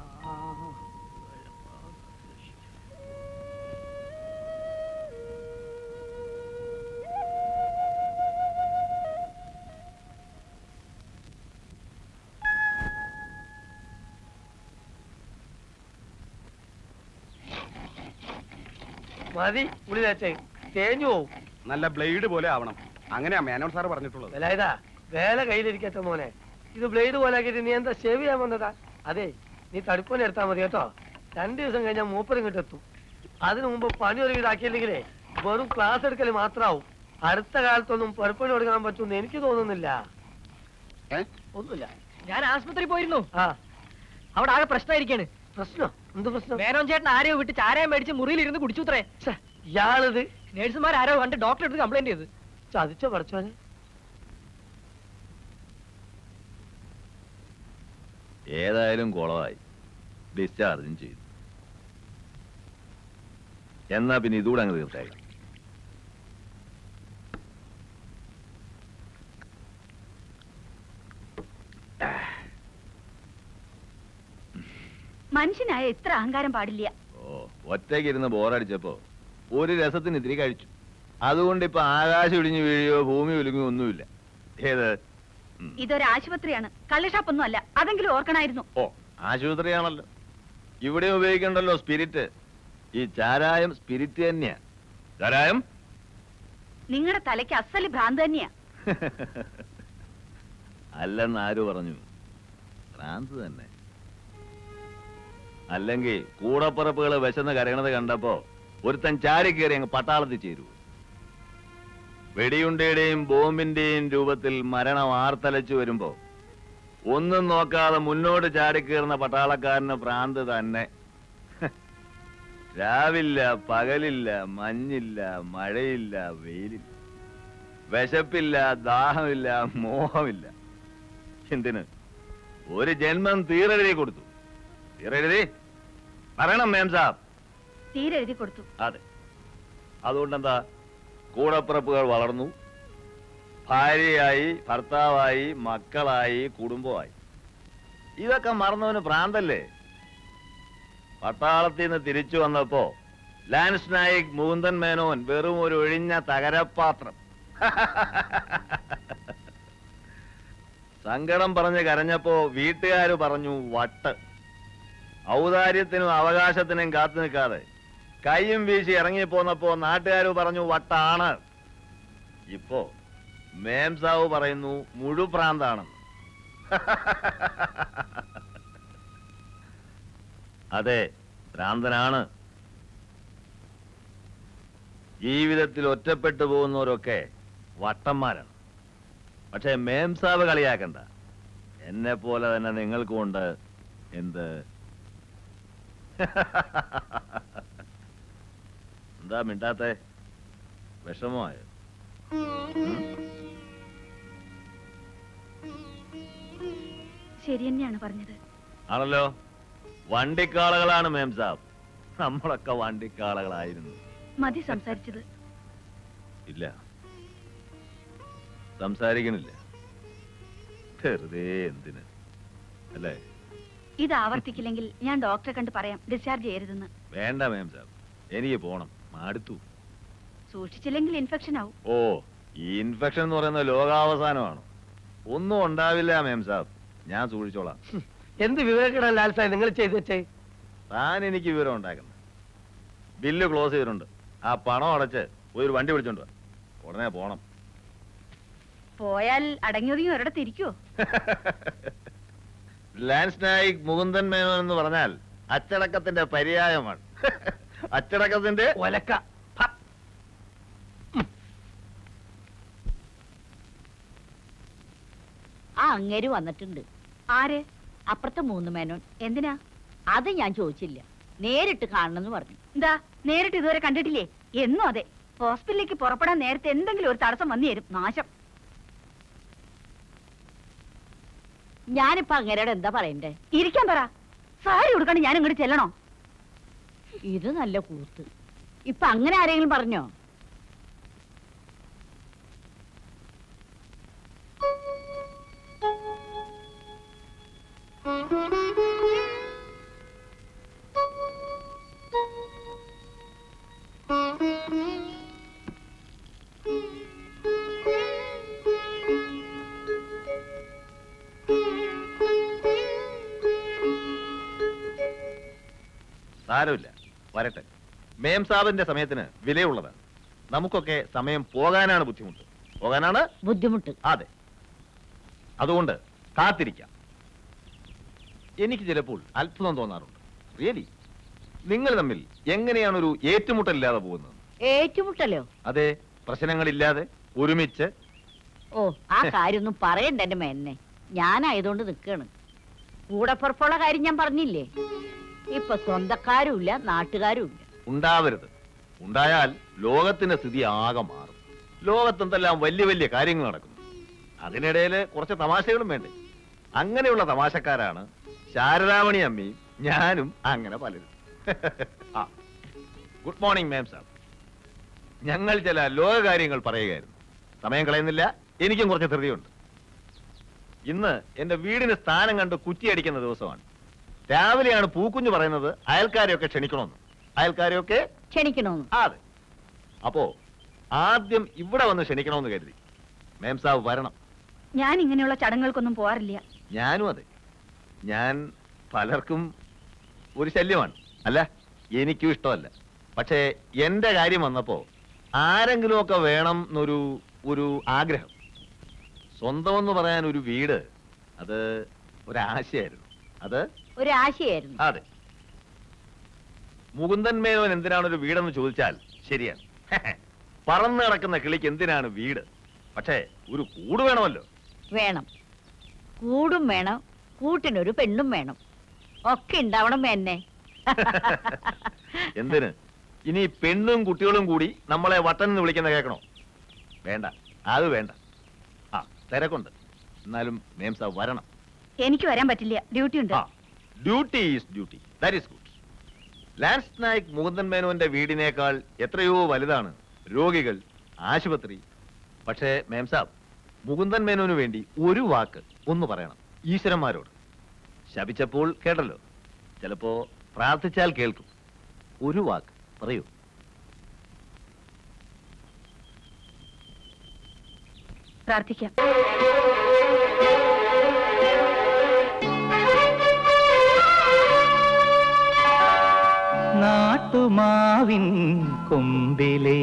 മതി ഉളി തേച്ചേ തേഞ്ഞു പോവും നല്ല ബ്ലേഡ് പോലെ ആവണം അങ്ങനെയാ മേനോൻ സാറ് പറഞ്ഞിട്ടുള്ളത് വിലായതാ വേല കയ്യിലിരിക്കട്ടെ മോനെ ഇത് ബ്ലേഡ് പോലെ ആക്കിയിട്ട് നീ എന്താ ഷേവ് ചെയ്യാൻ വന്നതാ അതെ നീ തടുപ്പനെ എടുത്താൽ മതി കേട്ടോ രണ്ടു ദിവസം കഴിഞ്ഞാൽ മൂപ്പർ ഇങ്ങോട്ട് എത്തും അതിനു മുമ്പ് പണി ഒരു ഇതാക്കിയില്ലെങ്കിലേ വെറും ക്ലാസ് എടുക്കൽ മാത്രാവും അടുത്ത കാലത്തൊന്നും പെറുപ്പണി കൊടുക്കാൻ പറ്റുമെന്ന് എനിക്ക് തോന്നുന്നില്ല ഒന്നുമില്ല ഞാൻ ആശുപത്രി പോയിരുന്നു ആ അവിടെ ആകെ പ്രശ്നമായിരിക്കാണ് പ്രശ്നം എന്ത് പ്രശ്നം മേനോൻ ചേട്ടൻ ആരെയോ വിട്ട് ചാരായം മേടിച്ച് മുറിയിലിരുന്ന് കുടിച്ചുത്രേ ഇയാളിത് നേഴ്സുമാർ ആരോ കണ്ട് ഡോക്ടറെ അടുത്ത് കംപ്ലൈന്റ് ചെയ്ത് ചതിച്ചോ പഠിച്ചോനെ ഏതായാലും കുളമായി ഡിസ്ചാർജും ചെയ്തു എന്നാ പിന്നെ ഇതുകൂടെ അങ്ങ് തീർത്തേക്കാം മനുഷ്യനായ ഇത്ര അഹങ്കാരം പാടില്ല ഓ ഒറ്റയ്ക്ക് ഇരുന്ന് ബോറടിച്ചപ്പോ ഒരു രസത്തിന് ഇത്തിരി കഴിച്ചു അതുകൊണ്ട് ഇപ്പൊ ആകാശം ഇടിഞ്ഞു വീഴുകയോ ഭൂമി ഒലുങ്ങുകയോ ഒന്നുമില്ല ഏത് ഇതൊരു ആശുപത്രിയാണ് കള്ളിഷാപ്പൊന്നും അല്ല അതെങ്കിലും ഓർക്കണായിരുന്നു ഓ ആശുപത്രിയാണല്ലോ ഇവിടെ ഉപയോഗിക്കണ്ടല്ലോ സ്പിരിറ്റ് ഈ ചാരായം സ്പിരിറ്റ് തന്നെയാ ചാരായം നിങ്ങളുടെ തലയ്ക്ക് അസല് ഭ്രാന്ത് തന്നെയാ അല്ലെന്ന് ആര് പറഞ്ഞു ഭ്രാന്ത് തന്നെ അല്ലെങ്കിൽ കൂടപ്പുറപ്പുകള് വിശന്ന് കരയണത് കണ്ടപ്പോ ഒരുത്തൻ ചാരി കയറി അങ്ങ് പട്ടാളത്തിൽ ചേരൂ വെടിയുണ്ടയുടെയും ബോംബിന്റെയും രൂപത്തിൽ മരണം ആർത്തലച്ചു വരുമ്പോ ഒന്നും നോക്കാതെ മുന്നോട്ട് ചാടിക്കയറുന്ന പട്ടാളക്കാരന് ഭ്രാന്ത് തന്നെ രാവില്ല പകലില്ല മഞ്ഞില്ല മഴയില്ല വെയിലില്ല വിശപ്പില്ല ദാഹമില്ല മോഹമില്ല എന്തിന് ഒരു ജന്മം തീരെഴുതി കൊടുത്തു തീരെഴുതി പറയണം മേം സാബ് തീരെ എഴുതി കൊടുത്തു അതെ അതുകൊണ്ടെന്താ കൂടപ്പിറപ്പുകൾ വളർന്നു ഭാര്യയായി ഭർത്താവായി മക്കളായി കുടുംബമായി ഇതൊക്കെ മറന്നവന് ഭ്രാന്തല്ലേ പട്ടാളത്തിൽ നിന്ന് തിരിച്ചു വന്നപ്പോ ലാൻസ് നായിക് മുകുന്ദൻ മേനോൻ വെറും ഒരു ഒഴിഞ്ഞ തകരപ്പാത്രം സങ്കടം പറഞ്ഞ് കരഞ്ഞപ്പോ വീട്ടുകാര് പറഞ്ഞു വട്ട് ഔദാര്യത്തിനും അവകാശത്തിനും കാത്തു നിൽക്കാതെ കൈയും വീശി ഇറങ്ങിപ്പോന്നപ്പോ നാട്ടുകാര് പറഞ്ഞു വട്ടാണ് ഇപ്പോ മേംസാവ് പറയുന്നു മുഴുപ്രാന്താണെന്ന് അതെ ഭ്രാന്തനാണ് ജീവിതത്തിൽ ഒറ്റപ്പെട്ടു പോകുന്നവരൊക്കെ വട്ടന്മാരാണ് പക്ഷെ മേംസാവ് കളിയാക്കണ്ട എന്നെ പോലെ തന്നെ നിങ്ങൾക്കുണ്ട് എന്ത് എന്താ മിണ്ടാത്തെ വിഷമമായോ ശരി തന്നെയാണ് പറഞ്ഞത് ആണല്ലോ വണ്ടിക്കാളകളാണ് മേംസാബ് നമ്മളൊക്കെ വണ്ടിക്കാളകളായിരുന്നു മതി സംസാരിച്ചത് ഇല്ല സംസാരിക്കണില്ല വെറുതെ എന്തിന് അല്ലേ ഇത് ആവർത്തിക്കില്ലെങ്കിൽ ഞാൻ ഡോക്ടറെ കണ്ട് പറയാം ഡിസ്ചാർജ് ചെയ്യരുതെന്ന് വേണ്ട മേംസാബ് എനിക്ക് പോണം മടുത്തു സൂക്ഷിച്ചില്ലെങ്കിൽ ഇൻഫെക്ഷൻ ആവും ഓ ഈ ഇൻഫെക്ഷൻ എന്ന് പറയുന്നത് ലോകാവസാനമാണ് ഒന്നും ഉണ്ടാവില്ല മേംസാബ് ഞാൻ സൂക്ഷിച്ചോളാം എന്ത് വിവേകട ലാൽസാ നിങ്ങൾ ചെയ്തു വെച്ചേ താൻ എനിക്ക് വിവരം ഉണ്ടാക്കുന്നത് ബില്ല് ക്ലോസ് ചെയ്തിട്ടുണ്ട് ആ പണം അടച്ച് പോയി ഒരു വണ്ടി വിളിച്ചോണ്ട് വാ. ഉടനെ പോണം പോയാൽ അടങ്ങി ഒതുങ്ങി ഒരിടത്ത് ഇരിക്കുവോ ലാൻസ് നായിക് മുകുന്ദൻ മേനോൻ എന്ന് പറഞ്ഞാൽ അച്ചടക്കത്തിന്റെ പര്യായമാണ് അച്ചടക്കത്തിന്റെ ഒലക്ക ആ അങ്ങേര് വന്നിട്ടുണ്ട് ആര് അപ്പുറത്തെ മൂന്ന് മേനോൻ എന്തിനാ അത് ഞാൻ ചോദിച്ചില്ല നേരിട്ട് കാണണമെന്ന് പറഞ്ഞു എന്താ നേരിട്ട് ഇതുവരെ കണ്ടിട്ടില്ലേ എന്നും അതെ ഹോസ്പിറ്റലിലേക്ക് പുറപ്പെടാൻ നേരത്തെ എന്തെങ്കിലും ഒരു തടസ്സം വന്നു തരും നാശം ഞാനിപ്പോ അങ്ങേരോട് എന്താ പറയണ്ടേ ഇരിക്കാൻ പറ സാരി കൊടുക്കാണ്ട് ഞാൻ ഇങ്ങോട്ട് ചെല്ലണോ ഇത് നല്ല കൂത്ത് ഇപ്പൊ അങ്ങനെ ആരെങ്കിലും പറഞ്ഞോ സാരമില്ല വരട്ടെ മേം സാബിന്റെ സമയത്തിന് വിലയുള്ളതാണ് നമുക്കൊക്കെ സമയം പോകാനാണ് ബുദ്ധിമുട്ട് പോകാനാണ് ബുദ്ധിമുട്ട് അതെ അതുകൊണ്ട് കാത്തിരിക്കാം എനിക്ക് ചിലപ്പോൾ അത്ഭുതം തോന്നാറുണ്ട് റിയലി നിങ്ങൾ തമ്മിൽ എങ്ങനെയാണ് ഒരു ഏറ്റുമുട്ടലില്ലാതെ പോകുന്നത് ഏറ്റുമുട്ടലോ അതെ പ്രശ്നങ്ങളില്ലാതെ ഒരുമിച്ച് ഓ ആ കാര്യമൊന്നും പറയണ്ട എന്റെ മേന്നെ ഞാനായതുകൊണ്ട് നിക്കാണ് കൂടപ്പുറപ്പുള്ള കാര്യം ഞാൻ പറഞ്ഞില്ലേ ഇപ്പൊ സ്വന്തക്കാരുമില്ല നാട്ടുകാരുമില്ല ഉണ്ടാവരുത് ഉണ്ടായാൽ ലോകത്തിന്റെ സ്ഥിതി ആകെ മാറും ലോകത്തെന്തെല്ലാം വലിയ വലിയ കാര്യങ്ങൾ നടക്കുന്നു അതിനിടയിൽ കുറച്ച് തമാശകളും വേണ്ടേ അങ്ങനെയുള്ള തമാശക്കാരാണ് ശാരദാമണി അമ്മയും ഞാനും അങ്ങനെ പലരും ആ ഗുഡ് മോർണിംഗ് മാം സാർ ഞങ്ങൾ ചില ലോക കാര്യങ്ങൾ പറയുകയായിരുന്നു സമയം കളയുന്നില്ല എനിക്കും കുറച്ച് ധൃതിയുണ്ട് ഇന്ന് എന്റെ വീടിന് സ്ഥാനം കണ്ട് കുറ്റിയടിക്കുന്ന ദിവസമാണ് രാവിലെയാണ് പൂക്കുഞ്ഞു പറയുന്നത് അയൽക്കാരെയൊക്കെ ക്ഷണിക്കണമെന്ന് അയൽക്കാരെയൊക്കെ ക്ഷണിക്കണോന്ന് അതെ അപ്പോ ആദ്യം ഇവിടെ വന്ന് ക്ഷണിക്കണമെന്ന് കരുതി മേം സാബ് വരണം ഞാൻ ഇങ്ങനെയുള്ള ചടങ്ങുകൾക്കൊന്നും പോവാറില്ല ഞാനും അതെ ഞാൻ പലർക്കും ഒരു ശല്യമാണ് അല്ല എനിക്കും ഇഷ്ടമല്ല പക്ഷേ എന്റെ കാര്യം വന്നപ്പോ ആരെങ്കിലുമൊക്കെ വേണം എന്നൊരു ഒരു ആഗ്രഹം സ്വന്തമെന്ന് പറയാൻ ഒരു വീട് അത് ഒരാശയായിരുന്നു അത് ഒരാശയായിരുന്നു അതെ മുകുന്ദൻ മേനോൻ എന്തിനാണ് ഒരു വീടെന്ന് ചോദിച്ചാൽ ശരിയാണ് പറന്നു കിടക്കുന്ന കിളിക്ക് എന്തിനാണ് വീട് പക്ഷേ ഒരു കൂട് വേണമല്ലോ വേണം കൂടും വേണം കൂട്ടിനൊരു പെണ്ണും വേണം ഒക്കെ ഉണ്ടാവണം എന്നെ എന്തിന് ഇനി പെണ്ണും കുട്ടികളും കൂടി നമ്മളെ വട്ടൻ എന്ന് വിളിക്കുന്ന കേൾക്കണോ വേണ്ട അത് വേണ്ട ആ തിരക്കുണ്ട് എന്നാലും മേംസ വരണം എനിക്ക് വരാൻ പറ്റില്ല ഡ്യൂട്ടി ഉണ്ട് duty is duty that is good lance Naik Mukundan മേനോന്റെ വീടിനേക്കാൾ എത്രയോ വലുതാണ് രോഗികൾ ആശുപത്രി പക്ഷേ മേം സാബ് മുകുന്ദൻ മേനോന് വേണ്ടി ഒരു വാക്ക് ഒന്ന് പറയണം ഈശ്വരന്മാരോട് ശപിച്ചപ്പോൾ കേട്ടല്ലോ ചിലപ്പോ പ്രാർത്ഥിച്ചാൽ കേൾക്കും ഒരു വാക്ക് പറയൂ പ്രാർത്ഥിക്കാം നാട്ടുമാവിൻ കൊമ്പിലെ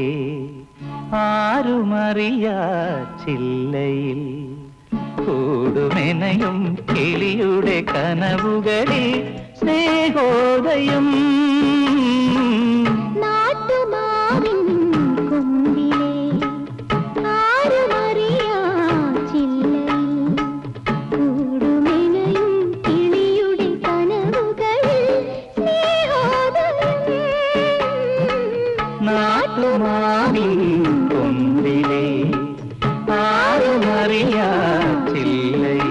ആരുമറിയ ചില്ലയിൽ കൂടുമെനയും കിളിയുടെ കനവുകളിൽ സ്നേഹോദയം നാട്ടുമാവിൻ കൊമ്പിലെ ആരുമറിയാ ചില്ലയിൽ കൂടുമെനയും കിളിയുടെ കനവുകളിൽ സ്നേഹോദയം നാട്ടുമാവിൻ കൊമ്പിലെ ആരുമറിയ ചില്ലയിൽ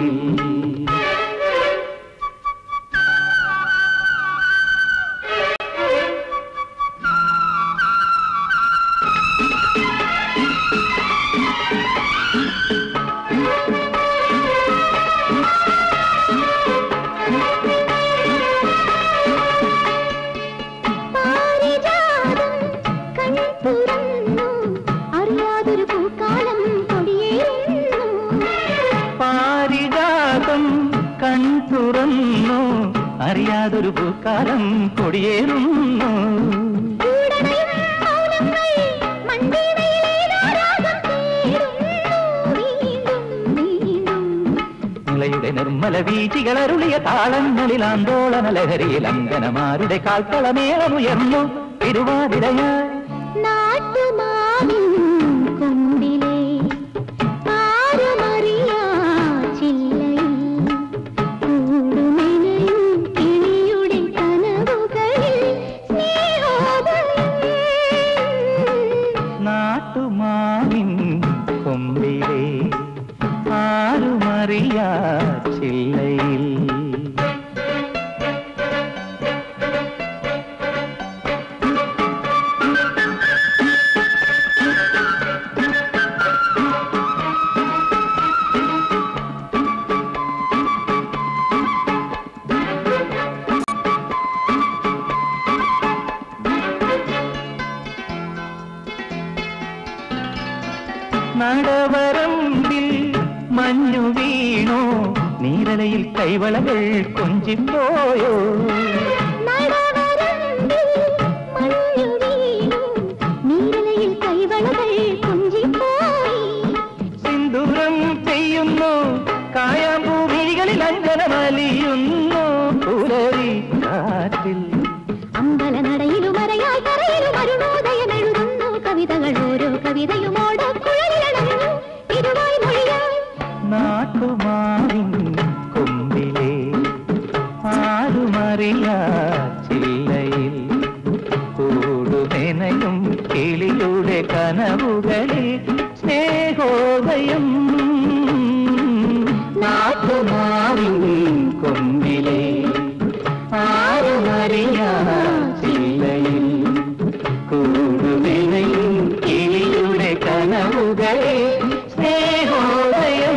പാരിജാതം കൺ തുറന്നു അറിയാതൊരു പൂക്കാലം കൊടിയേറുന്നു പാരിജാതം കൺ തുറന്നു അറിയാതൊരു പൂക്കാലം കൊടിയേറുന്നു നിളയുടെ നിർമ്മല വീഴ്ചകൾ അരുളിയ താളങ്ങളിൽ ആന്തോളന ലഹരിയിൽ അങ്കനമാരുടെ കാൽക്കളമേളമുയർന്നു തിരുവാതിരയായി നാട്ടുമാവിൻ കൊമ്പിലെ ആരുമറിയാ ചില്ലയിൽ കൂടുമെനയും കിളിയുടെ കനവുകളിൽ സ്നേഹോദയം നാട്ടുമാവിൻ കൊമ്പിലെ ആരുമറിയാ ചില്ലയിൽ നടവരമ്പിൽ മഞ്ഞു വീണോ നീരലയിൽ കൈവളകൾ കൊഞ്ചിപ്പോയോ നീരലയിൽ കൈവളകൾ കൊഞ്ചിപ്പോയി സിന്ദൂരം പെയ്യുന്നു കായാമ്പൂ മിഴികളിൽ അഞ്ജനമലിയുന്നു പുലരി കാറ്റിൽ അമ്പലനടയിലും അരയായി കരയിലും അരുണോദയം എഴുതുന്നു കവിതകൾ ഓരോ കവിതയും ഓടക്കുഴലിലടങ്ങുന്നു തിരുവായ് മൊഴിയായി നാട്ടുമാവിൻ കൊമ്പിലെ ആരുമറിയാ ചില്ലയിൽ കൂടുമെനയും കിളിയുടെ കനവുകളിൽ സ്നേഹോദയം നാട്ടുമാവിൻ കൊമ്പിലെ ആരുമറിയാ ചില്ലയിൽ കൂടുമെനയും കിളിയുടെ കനവുകളിൽ സ്നേഹോദയം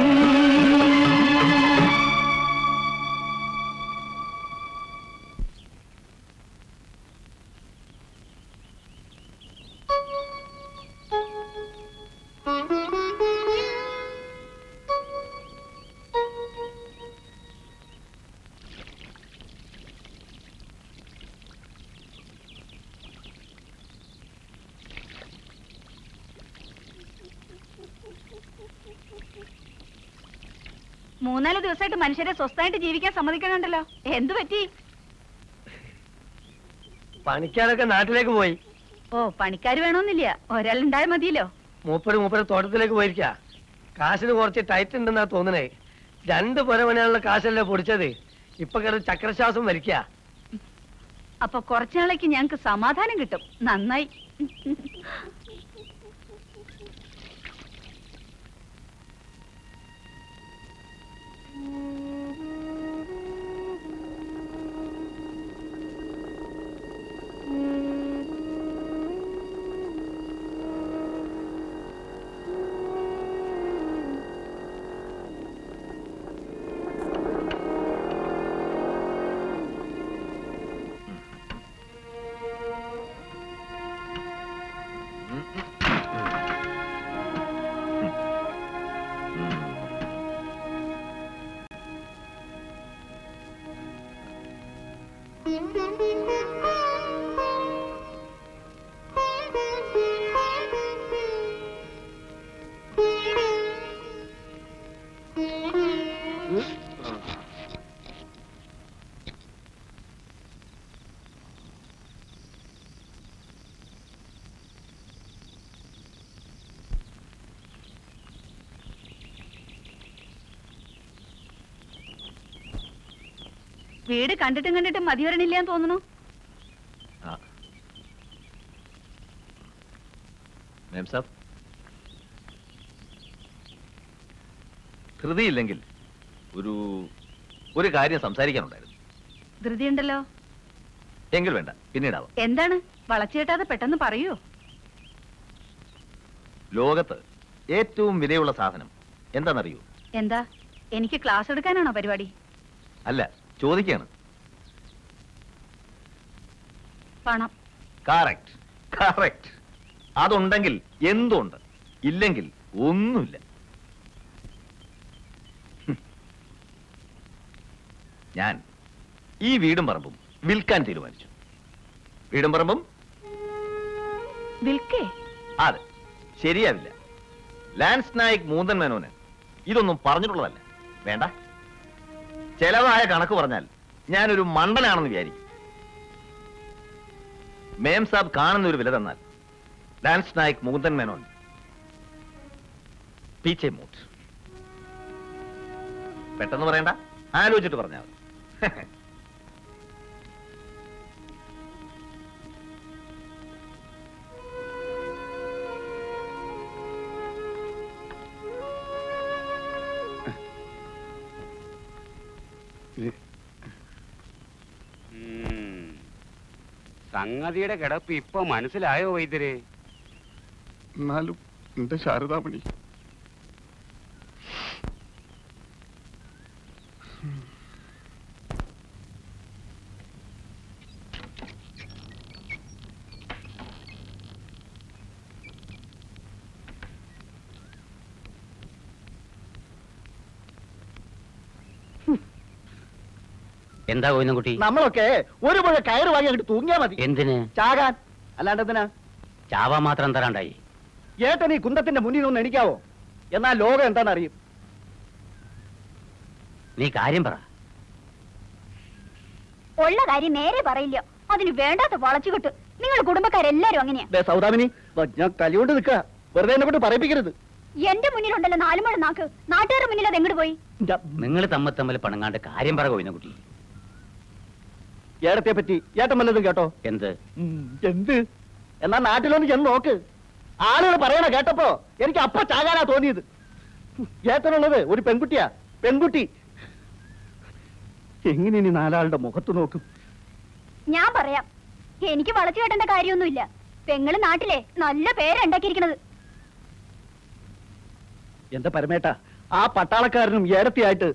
മൂന്നാല് ദിവസമായിട്ട് മനുഷ്യരെ സ്വസ്ഥമായിട്ട് ജീവിക്കാൻ സമ്മതിക്കണുണ്ടല്ലോ എന്തു പറ്റി പണിക്കാരൊക്കെ നാട്ടിലേക്ക് പോയി ഓ പണിക്കാർ വേണമെന്നില്ല ഒരാളുണ്ടായാൽ മതിയല്ലോ മൂപ്പര് മൂപ്പര് തോട്ടത്തിലേക്ക് പോയിരിക്കാ കാശിന് കുറച്ച് ടൈറ്റ് ഉണ്ടെന്നാ തോന്നണേ രണ്ട് പുര പണിയാനുള്ള കാശല്ലേ പൊടിച്ചത് ഇപ്പൊ കയറി ചക്രശ്വാസം വലിക്കാ അപ്പൊ കുറച്ചു നാളേക്ക് ഞങ്ങക്ക് സമാധാനം കിട്ടും നന്നായി വീട് കണ്ടിട്ടും കണ്ടിട്ടും മതി വരണില്ലാന്ന് തോന്നുന്നു മേം സാബ് ധൃതിയില്ലെങ്കിൽ ഒരു ഒരു കാര്യം സംസാരിക്കാനുണ്ടായിരുന്നു ധൃതിയുണ്ടല്ലോ എങ്കിൽ വേണ്ട പിന്നീടാവാം എന്താണ് വളച്ചുകെട്ടാതെ പെട്ടെന്ന് പറയൂ ലോകത്ത് ഏറ്റവും വിലയുള്ള സാധനം എന്താണെന്നറിയൂ എന്താ എനിക്ക് ക്ലാസ് എടുക്കാനാണോ പരിപാടി അല്ല ചോദിക്കാണ് പണം കറക്റ്റ് കറക്റ്റ് അതുണ്ടെങ്കിൽ എന്തുണ്ട് ഇല്ലെങ്കിൽ ഒന്നുമില്ല ഹും. ഞാൻ ഈ വീടും പറമ്പും വിൽക്കാൻ തീരുമാനിച്ചു വീടും പറമ്പും വിൽക്കേ അതെ ശരിയാവില്ല ലാൻസ് നായിക് മൂന്തൻ മേനോന് ഇതൊന്നും പറഞ്ഞിട്ടുള്ളതല്ല വേണ്ട ചെലവായ കണക്ക് പറഞ്ഞാൽ ഞാനൊരു മണ്ടനാണെന്ന് വിചാരിക്കും മേം സാബ് കാണുന്ന ഒരു വില തന്നാൽ ലാൻസ് നായിക് മുകുന്ദൻ മേനോൻ പീച്ചെ മൂട്ട് പെട്ടെന്ന് പറയണ്ട ആലോചിച്ചിട്ട് പറഞ്ഞാൽ മതി ഉം. സംഗതിയുടെ കിടപ്പ് ഇപ്പൊ മനസ്സിലായോ വൈദ്യരെ എന്നാലും എന്റെ ശാരദാമണി എന്താ കോയിന്നക്കുട്ടി നമ്മളൊക്കെ ഒരു മുഴ കയറ് വാങ്ങി അങ്ങോട്ട് തൂങ്ങിയാ മതി എന്തിന് ചാകാൻ അല്ലാണ്ട് എന്തിനാ ചാവാ മാത്രം തരാണ്ടായി ഏട്ടൻ ഈ കുന്തത്തിന്റെ മുന്നിൽ നിന്ന് എണിക്കാവോ എന്നാൽ ലോകം എന്താണെന്ന് അറിയും നീ കാര്യം പറ ഉള്ള കാര്യം നേരെ പറയില്ല അതിന് വേണ്ടാത്ത വളച്ചുകെട്ട് നിങ്ങൾ കുടുംബക്കാരെല്ലാരും അങ്ങനെയാ ദേ സൗദാമിനി ദാ ഞാൻ കലിയോണ്ട് നിൽക്കുക വെറുതെ എന്നെ കൊണ്ട് പറയിപ്പിക്കരുത് എന്റെ മുന്നിലുണ്ടല്ലോ നാലുമഴ നാക്ക് നാട്ടുകാരുടെ മുന്നിൽ അത് എങ്ങോട്ട് പോയി നിങ്ങൾ തമ്മിൽ തമ്മിൽ പണങ്ങാണ്ട് കാര്യം പറ കോയിന്നക്കുട്ടി ഏടത്തെ പറ്റി ഏട്ടൻ വല്ലതും കേട്ടോ എന്ത് എന്ത് എന്നാ നാട്ടിലൊന്ന് ചെന്ന് നോക്ക് ആളുകൾ പറയണ കേട്ടപ്പോ എനിക്ക് അപ്പ ചാകാനാ തോന്നിയത് ഏട്ടനുള്ളത് ഒരു പെൺകുട്ടിയാ പെൺകുട്ടി എങ്ങനെ ഇനി നാലാളുടെ മുഖത്ത് നോക്കും ഞാൻ പറയാം എനിക്ക് വളച്ചു കെട്ടേണ്ട കാര്യമൊന്നുമില്ല പെങ്ങള് നാട്ടിലെ നല്ല പേരാ ഉണ്ടാക്കിയിരിക്കണത് എന്താ പരമേട്ട ആ പട്ടാളക്കാരനും ഏടത്തിയായിട്ട്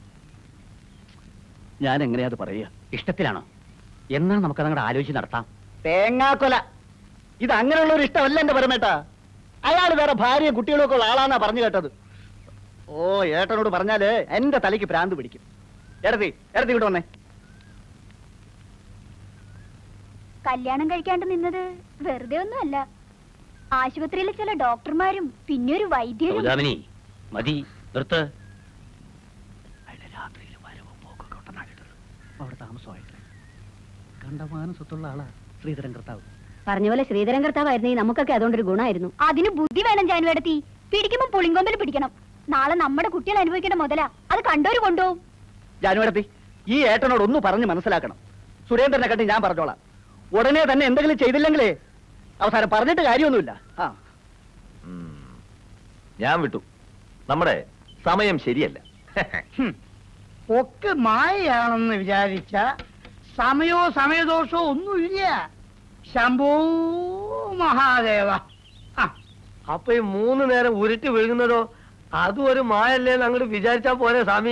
ഞാൻ എങ്ങനെയാ അത് പറയുക ഇഷ്ടത്തിലാണോ എന്നാണ് നമുക്ക് അങ്ങോട്ട് ആലോചിച്ച് നടത്താം തേങ്ങാക്കൊല ഇത് അങ്ങനെയുള്ള ഒരു ഇഷ്ടമല്ല എന്റെ പരമേട്ട അയാൾ വേറെ ഭാര്യയും കുട്ടികളും ഒക്കെ ഉള്ള ആളാന്നാ പറഞ്ഞു കേട്ടത് ഓ ഏട്ടനോട് പറഞ്ഞാല് എന്റെ തലയ്ക്ക് ഭ്രാന്ത് പിടിക്കും എടത്തി എടത്തി ഇവിടെ വന്നേ കല്യാണം കഴിക്കാണ്ട് നിന്നത് വെറുതെ ഒന്നുമല്ല ആശുപത്രിയിലെ ചില ഡോക്ടർമാരും പിന്നെ ഒരു വൈദ്യരും സൗദാമിനി മതി നിർത്ത് അവിടെ താമസമായിട്ട് കണ്ടമാനം സ്വത്തുള്ള ആളാ ശ്രീധരൻ കർത്താവ് പറഞ്ഞ പോലെ ശ്രീധരൻ കർത്താവായിരുന്നെങ്കിൽ നമുക്കൊക്കെ അതുകൊണ്ടൊരു ഗുണമായിരുന്നു അതിന് ബുദ്ധി വേണം ജാനുവേടത്തി പിടിക്കുമ്പോ പുളിങ്കൊമ്പിൽ പിടിക്കണം നാളെ നമ്മുടെ കുട്ടികൾ അനുഭവിക്കേണ്ട മുതലാ അത് കണ്ടോര് കൊണ്ടുപോകും ജാനുവടത്തി ഈ ഏട്ടനോട് ഒന്ന് പറഞ്ഞ് മനസ്സിലാക്കണം സുരേന്ദ്രനെ കണ്ടി ഞാൻ പറഞ്ഞോളാം ഉടനെ തന്നെ എന്തെങ്കിലും ചെയ്തില്ലെങ്കിലേ അവസാനം പറഞ്ഞിട്ട് കാര്യമൊന്നുമില്ല ആ ഞാൻ വിട്ടു നമ്മുടെ സമയം ശരിയല്ല ഒക്കെ മായയാണെന്ന് വിചാരിച്ച സമയോ സമയദോഷോ ഒന്നുമില്ല ശംഭോ മഹാദേവ അപ്പൊ ഈ മൂന്ന് നേരം ഉരുട്ടി വിഴുങ്ങുന്നതോ അതും ഒരു മായല്ലേന്ന് അങ്ങോട്ട് വിചാരിച്ചാ പോരെ സ്വാമി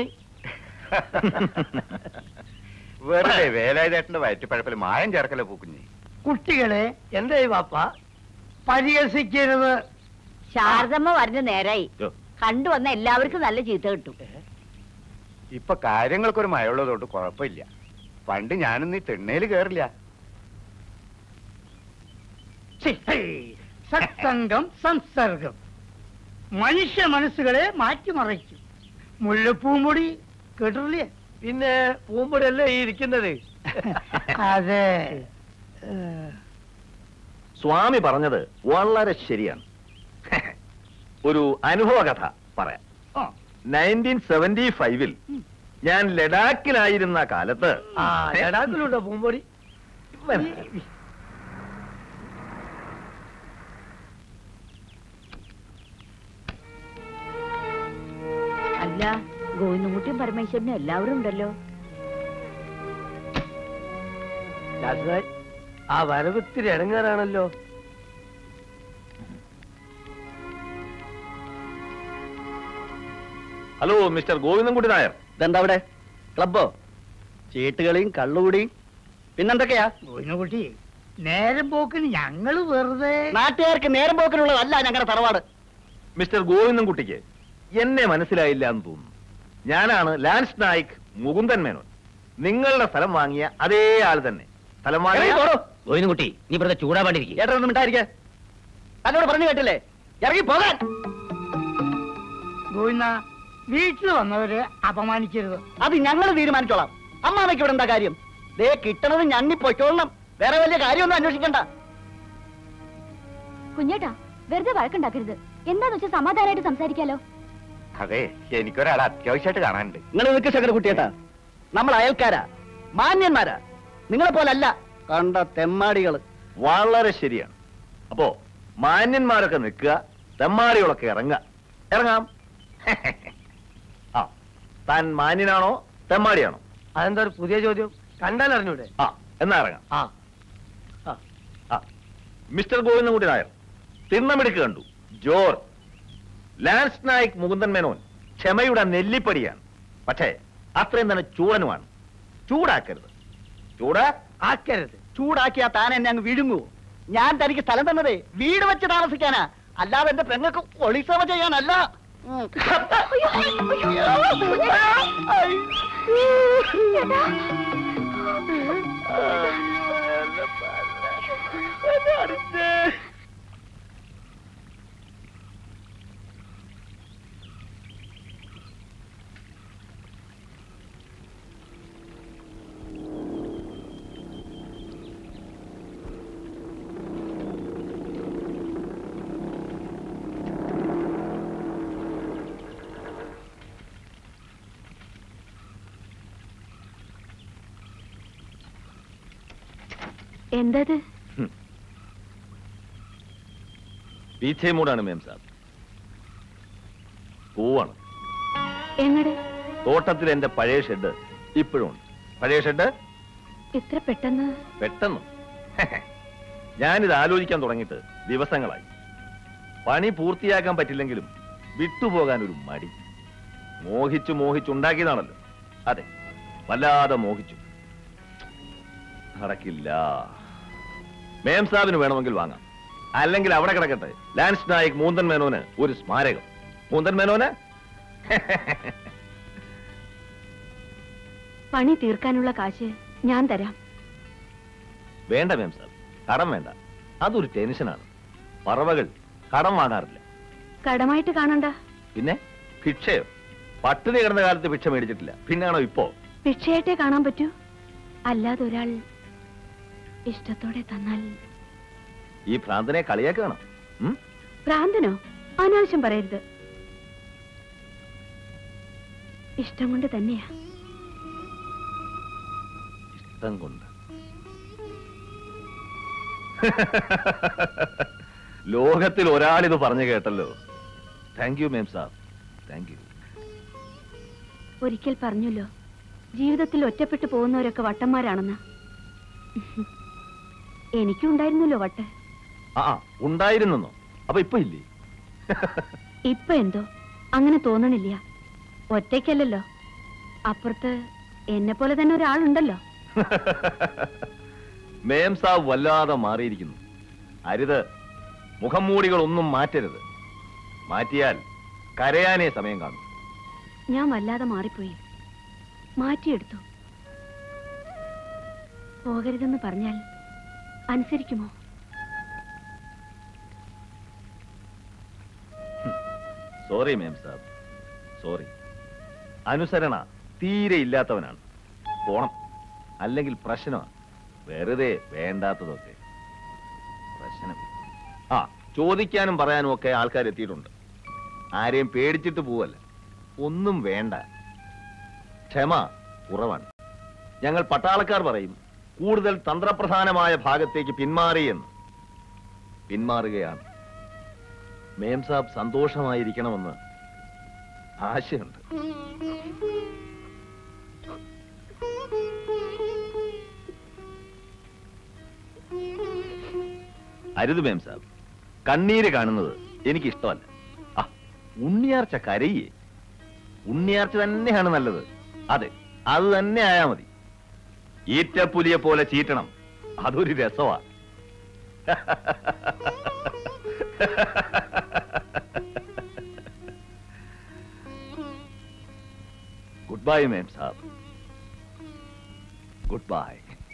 വെറുതെ വേലായുധേട്ടന്റെ വയറ്റിപ്പഴപ്പിൽ മായം ചേർക്കല പൂക്കുഞ്ഞി കുട്ടികളെ എന്റെ ഈ വാപ്പ പരിഹസിക്കരുത് ശാരദമ്മ പറഞ്ഞ നേരായി കണ്ടുവന്ന എല്ലാവർക്കും നല്ല ചീത്ത കിട്ടും ഇപ്പൊ കാര്യങ്ങൾക്കൊരു മഴയുള്ളതുകൊണ്ട് കുഴപ്പമില്ല പണ്ട് ഞാനും നീ തിണ്ണേല് കേറില്ല ഛി, ഹേ, സത്സംഗം സംസർഗം മനുഷ്യ മനസ്സുകളെ മാറ്റിമറിക്കും മുല്ലപ്പൂമ്പൊടി കേട്ടില്ലേ പിന്നെ പൂമ്പൊടിയല്ലേ ഈ ഇരിക്കുന്നത് അതെ സ്വാമി പറഞ്ഞത് വളരെ ശരിയാണ് ഒരു അനുഭവ കഥ പറയാം നയൻറ്റീൻ സെവന്റി ഫൈവിൽ ഞാൻ ലഡാക്കിലായിരുന്ന കാലത്ത് ആ ലഡാക്കിലുണ്ടോ പൂമ്പൊടി അല്ല ഗോവിന്ദൻകുട്ടിയും പരമേശ്വരനും എല്ലാവരും ഉണ്ടല്ലോ രാജുഭായ് ആ വരവിത്തിരി ഇടങ്ങാറാണല്ലോ ഹലോ മിസ്റ്റർ ഗോവിന്ദൻകുട്ടി നായർ ഇതെന്താ അവിടെ ക്ലബോ ചീട്ടുകളിയും കള്ളുകൂടിയും പിന്നെന്തൊക്കെയാ കുട്ടി നേരം പോക്കിന് ഞങ്ങള് വെറുതെ നാട്ടുകാർക്ക് നേരം പോക്കിനുള്ളതല്ല ഞങ്ങളുടെ തറവാട് മിസ്റ്റർ ഗോവിന്ദൻകുട്ടിക്ക് എന്നെ മനസ്സിലായില്ല എന്ന് തോന്നുന്നു ഞാനാണ് ലാൻസ് നായിക് മുകുന്ദൻ മേനോൻ നിങ്ങളുടെ സ്ഥലം വാങ്ങിയ അതേ ആൾ തന്നെ സ്ഥലം വാങ്ങിയ ഗോവിന്ദൻകുട്ടി നീ വെറുതെ ചൂടാവാണ്ടിരിക്കും ഏട്ടനൊന്നും മിണ്ടായിരിക്കേ തന്നോട് പറഞ്ഞു കേട്ടില്ലേ ഇറങ്ങി പോകാൻ ഗോവിന്ദ വീട്ടിൽ വന്നവരെ അപമാനിക്കരുത് അത് ഞങ്ങൾ തീരുമാനിച്ചോളാം അമ്മാമയ്ക്ക് ഇവിടെ എന്താ കാര്യം ദേ കിട്ടണത് ഞണ്ണി പൊയ്ക്കോളണം വേറെ വലിയ കാര്യമൊന്നും അന്വേഷിക്കണ്ട കുഞ്ഞേട്ടാ വെറുതെ വഴക്കുണ്ടാക്കരുത് എന്താന്ന് വെച്ചാൽ സമാധാനമായിട്ട് സംസാരിക്കാലോ അതെ എനിക്കൊരാളെ അത്യാവശ്യമായിട്ട് കാണാനുണ്ട് നിങ്ങൾ നിൽക്ക് ശങ്കര കുട്ടിയേട്ടാ നമ്മൾ അയൽക്കാരാ മാന്യന്മാരാ നിങ്ങളെ പോലല്ല കണ്ട തെമ്മാടികള് വളരെ ശരിയാണ് അപ്പോ മാന്യന്മാരൊക്കെ നിൽക്കുക തെമ്മാടികളൊക്കെ ഇറങ്ങുക ഇറങ്ങാം ആ താൻ മാന്യനാണോ തെമ്മാടിയാണോ അതെന്താ ഒരു പുതിയ ചോദ്യം കണ്ടാൽ അറിഞ്ഞൂടെ ആ എന്നാ ഇറങ്ങാം ആ ആ മിസ്റ്റർ ഗോവിന്ദൻകുട്ടി നായർ തിണ്ണമെടുക്ക് കണ്ടു ജോർ ലാൻസ് നായിക് മുകുന്ദൻ മേനോൻ ക്ഷമയുടെ നെല്ലിപ്പടിയാണ് പക്ഷേ അത്രയും തന്നെ ചൂടനുമാണ് ചൂടാക്കരുത് ചൂട് ആക്കരുത് ചൂടാക്കിയാ താൻ എന്നെ അങ്ങ് വിഴുങ്ങൂ ഞാൻ തനിക്ക് സ്ഥലം തന്നതേ വീട് വെച്ച് താമസിക്കാനാ അല്ലാതെ എന്റെ പെങ്ങൾക്ക് ഒളിസവ ചെയ്യാനല്ല ഉം. എന്തത് പീച്ചേ മൂടാണ് മേം സാബ് പൂവാണ് എങ്ങട് തോട്ടത്തിൽ എന്റെ പഴയ ഷെഡ് ഇപ്പോഴും ഉണ്ട് പഴയ ഷെഡ് ഇത്ര പെട്ടെന്ന് പെട്ടെന്ന് ഞാനിത് ആലോചിക്കാൻ തുടങ്ങിയിട്ട് ദിവസങ്ങളായി പണി പൂർത്തിയാക്കാൻ പറ്റില്ലെങ്കിലും വിട്ടുപോകാൻ ഒരു മടി മോഹിച്ചു മോഹിച്ചുണ്ടാക്കിയതാണല്ലോ അതെ വല്ലാതെ മോഹിച്ചു നടക്കില്ല മേം സാബിന് വേണമെങ്കിൽ വാങ്ങാം അല്ലെങ്കിൽ അവിടെ കിടക്കട്ടെ ലാൻസ് നായിക് മൂന്തൻ മേനോന് ഒരു സ്മാരകം മൂന്തൻ മേനോന് പണി തീർക്കാനുള്ള കാശ് ഞാൻ തരാം വേണ്ട മേം സാബ് കടം വേണ്ട അതൊരു ടെൻഷനാണ് പറവകൾ കടം വാങ്ങാറില്ല കടമായിട്ട് കാണണ്ട പിന്നെ ഭിക്ഷയോ പട്ടിണി കിടന്ന കാലത്ത് ഭിക്ഷ മേടിച്ചിട്ടില്ല പിന്നാണോ ഇപ്പോ ഭിക്ഷയായിട്ടേ കാണാൻ പറ്റൂ അല്ലാതെ ഒരാൾ ഇഷ്ടത്തോടെ തന്നാൽ ഈ ഭ്രാന്തനെ കളിയാക്കണം ഉം? ഭ്രാന്തനോ അനാവശ്യം പറയരുത് ഇഷ്ടം കൊണ്ട് തന്നെയാ ഇഷ്ടം കൊണ്ട് ലോകത്തിൽ ഒരാളിത് പറഞ്ഞു കേട്ടല്ലോ thank you ma'am sir thank you ഒരിക്കൽ പറഞ്ഞല്ലോ ജീവിതത്തിൽ ഒറ്റപ്പെട്ടു പോകുന്നവരൊക്കെ വട്ടന്മാരാണെന്ന് എനിക്കും ഉണ്ടായിരുന്നല്ലോ വട്ട് ആ ആ, ഉണ്ടായിരുന്നെന്നോ അപ്പൊ ഇപ്പൊ ഇല്ലേ ഇപ്പൊ എന്തോ അങ്ങനെ തോന്നണില്ല ഒറ്റയ്ക്കല്ലല്ലോ അപ്പുറത്ത് എന്നെ പോലെ തന്നെ ഒരാളുണ്ടല്ലോ മേം സാബ് വല്ലാതെ മാറിയിരിക്കുന്നു അരുത് മുഖം മൂടികളൊന്നും മാറ്റരുത് മാറ്റിയാൽ കരയാനേ സമയം കാണും ഞാൻ വല്ലാതെ മാറിപ്പോയി മാറ്റിയെടുത്തു പോകരുതെന്ന് പറഞ്ഞാൽ അനുസരിക്കുമോ സോറി മേം സാബ് സോറി അനുസരണ തീരെ ഇല്ലാത്തവനാണ് പോണം അല്ലെങ്കിൽ പ്രശ്നമാണ് വെറുതെ വേണ്ടാത്തതൊക്കെ പ്രശ്നം ആ ചോദിക്കാനും പറയാനും ഒക്കെ ആൾക്കാർ എത്തിയിട്ടുണ്ട് ആരെയും പേടിച്ചിട്ട് പോവല്ല ഒന്നും വേണ്ട ക്ഷമ കുറവാണ് ഞങ്ങൾ പട്ടാളക്കാർ പറയും കൂടുതൽ തന്ത്രപ്രധാനമായ ഭാഗത്തേക്ക് പിന്മാറിയെന്ന് പിന്മാറുകയാണ് മേം സാബ് സന്തോഷമായിരിക്കണമെന്ന് ആശയുണ്ട് അരുത് മേം സാബ് കണ്ണീര് കാണുന്നത് എനിക്ക് ഇഷ്ടമല്ല ആ ഉണ്ണിയാർച്ച കരയേ ഉണ്ണിയാർച്ച തന്നെയാണ് നല്ലത് അതെ അത് തന്നെ ആയാ മതി ഈറ്റപ്പുലിയെ പോലെ ചീറ്റണം അതൊരു രസമാ good bye ma'am saab good bye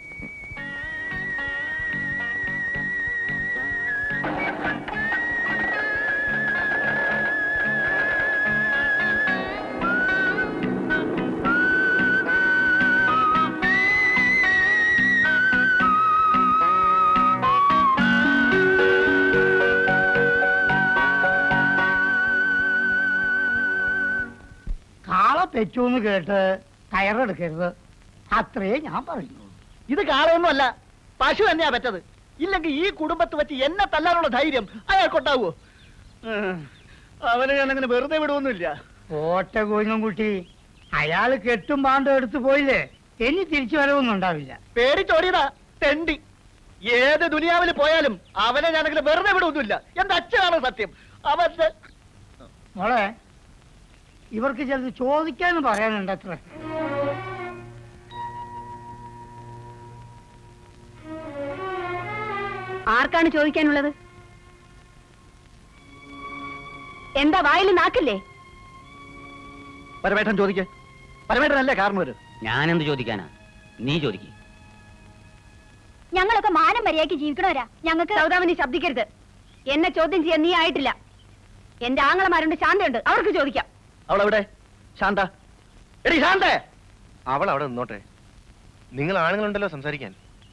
കാള പെറ്റൂന്ന് കേട്ട് കയറെടുക്കരുത് അത്രേ ഞാൻ പറയുന്നു ഇത് കാളയൊന്നുമല്ല പശു തന്നെയാ പറ്റത് ഇല്ലെങ്കിൽ ഈ കുടുംബത്ത് വെച്ച് എന്നെ തല്ലാനുള്ള ധൈര്യം അയാൾക്കുണ്ടാവോ ഉം. അവനെ ഞാൻ അങ്ങനെ വെറുതെ വിടുവൊന്നുമില്ല ഓട്ട കുട്ടി അയാള് കെട്ടും പാണ്ടും എടുത്തു പോയില്ലേ ഇനി തിരിച്ചു വരവൊന്നും ഉണ്ടാവില്ല പേടിച്ചോടിയതാ തെണ്ടി ഏത് ദുനിയാവിൽ പോയാലും അവനെ ഞാനങ്ങനെ വെറുതെ വിടുവൊന്നുമില്ല എന്റെ അച്ഛനാണ് സത്യം അവന്റെ മോളെ ഇവർക്ക് ചിലത് ചോദിക്കാന്ന് പറയാനുണ്ട് അത്ര ആർക്കാണ് ചോദിക്കാനുള്ളത് എന്താ വായിൽ നാക്കില്ലേ പരമേട്ടൻ ചോദിക്കേ പരമേട്ടനല്ലേ കാരണവര് ഞാനെന്ത് ചോദിക്കാനാ നീ ചോദിക്കും ഞങ്ങളൊക്കെ മാനം മര്യാദയ്ക്ക് ജീവിക്കണവരാ ഞങ്ങൾക്ക് സൗദാമിനി ശബ്ദിക്കരുത് എന്നെ ചോദ്യം ചെയ്യാൻ നീ ആയിട്ടില്ല എന്റെ ആങ്ങളമാരുണ്ട് ശാന്തയുണ്ട് അവർക്ക് ചോദിക്കാം അവളെവിടെ ശാന്ത എടി ശാന്തേ അവൾ അവിടെ നിന്നോട്ടെ നിങ്ങൾ ആണുങ്ങളുണ്ടല്ലോ സംസാരിക്കാൻ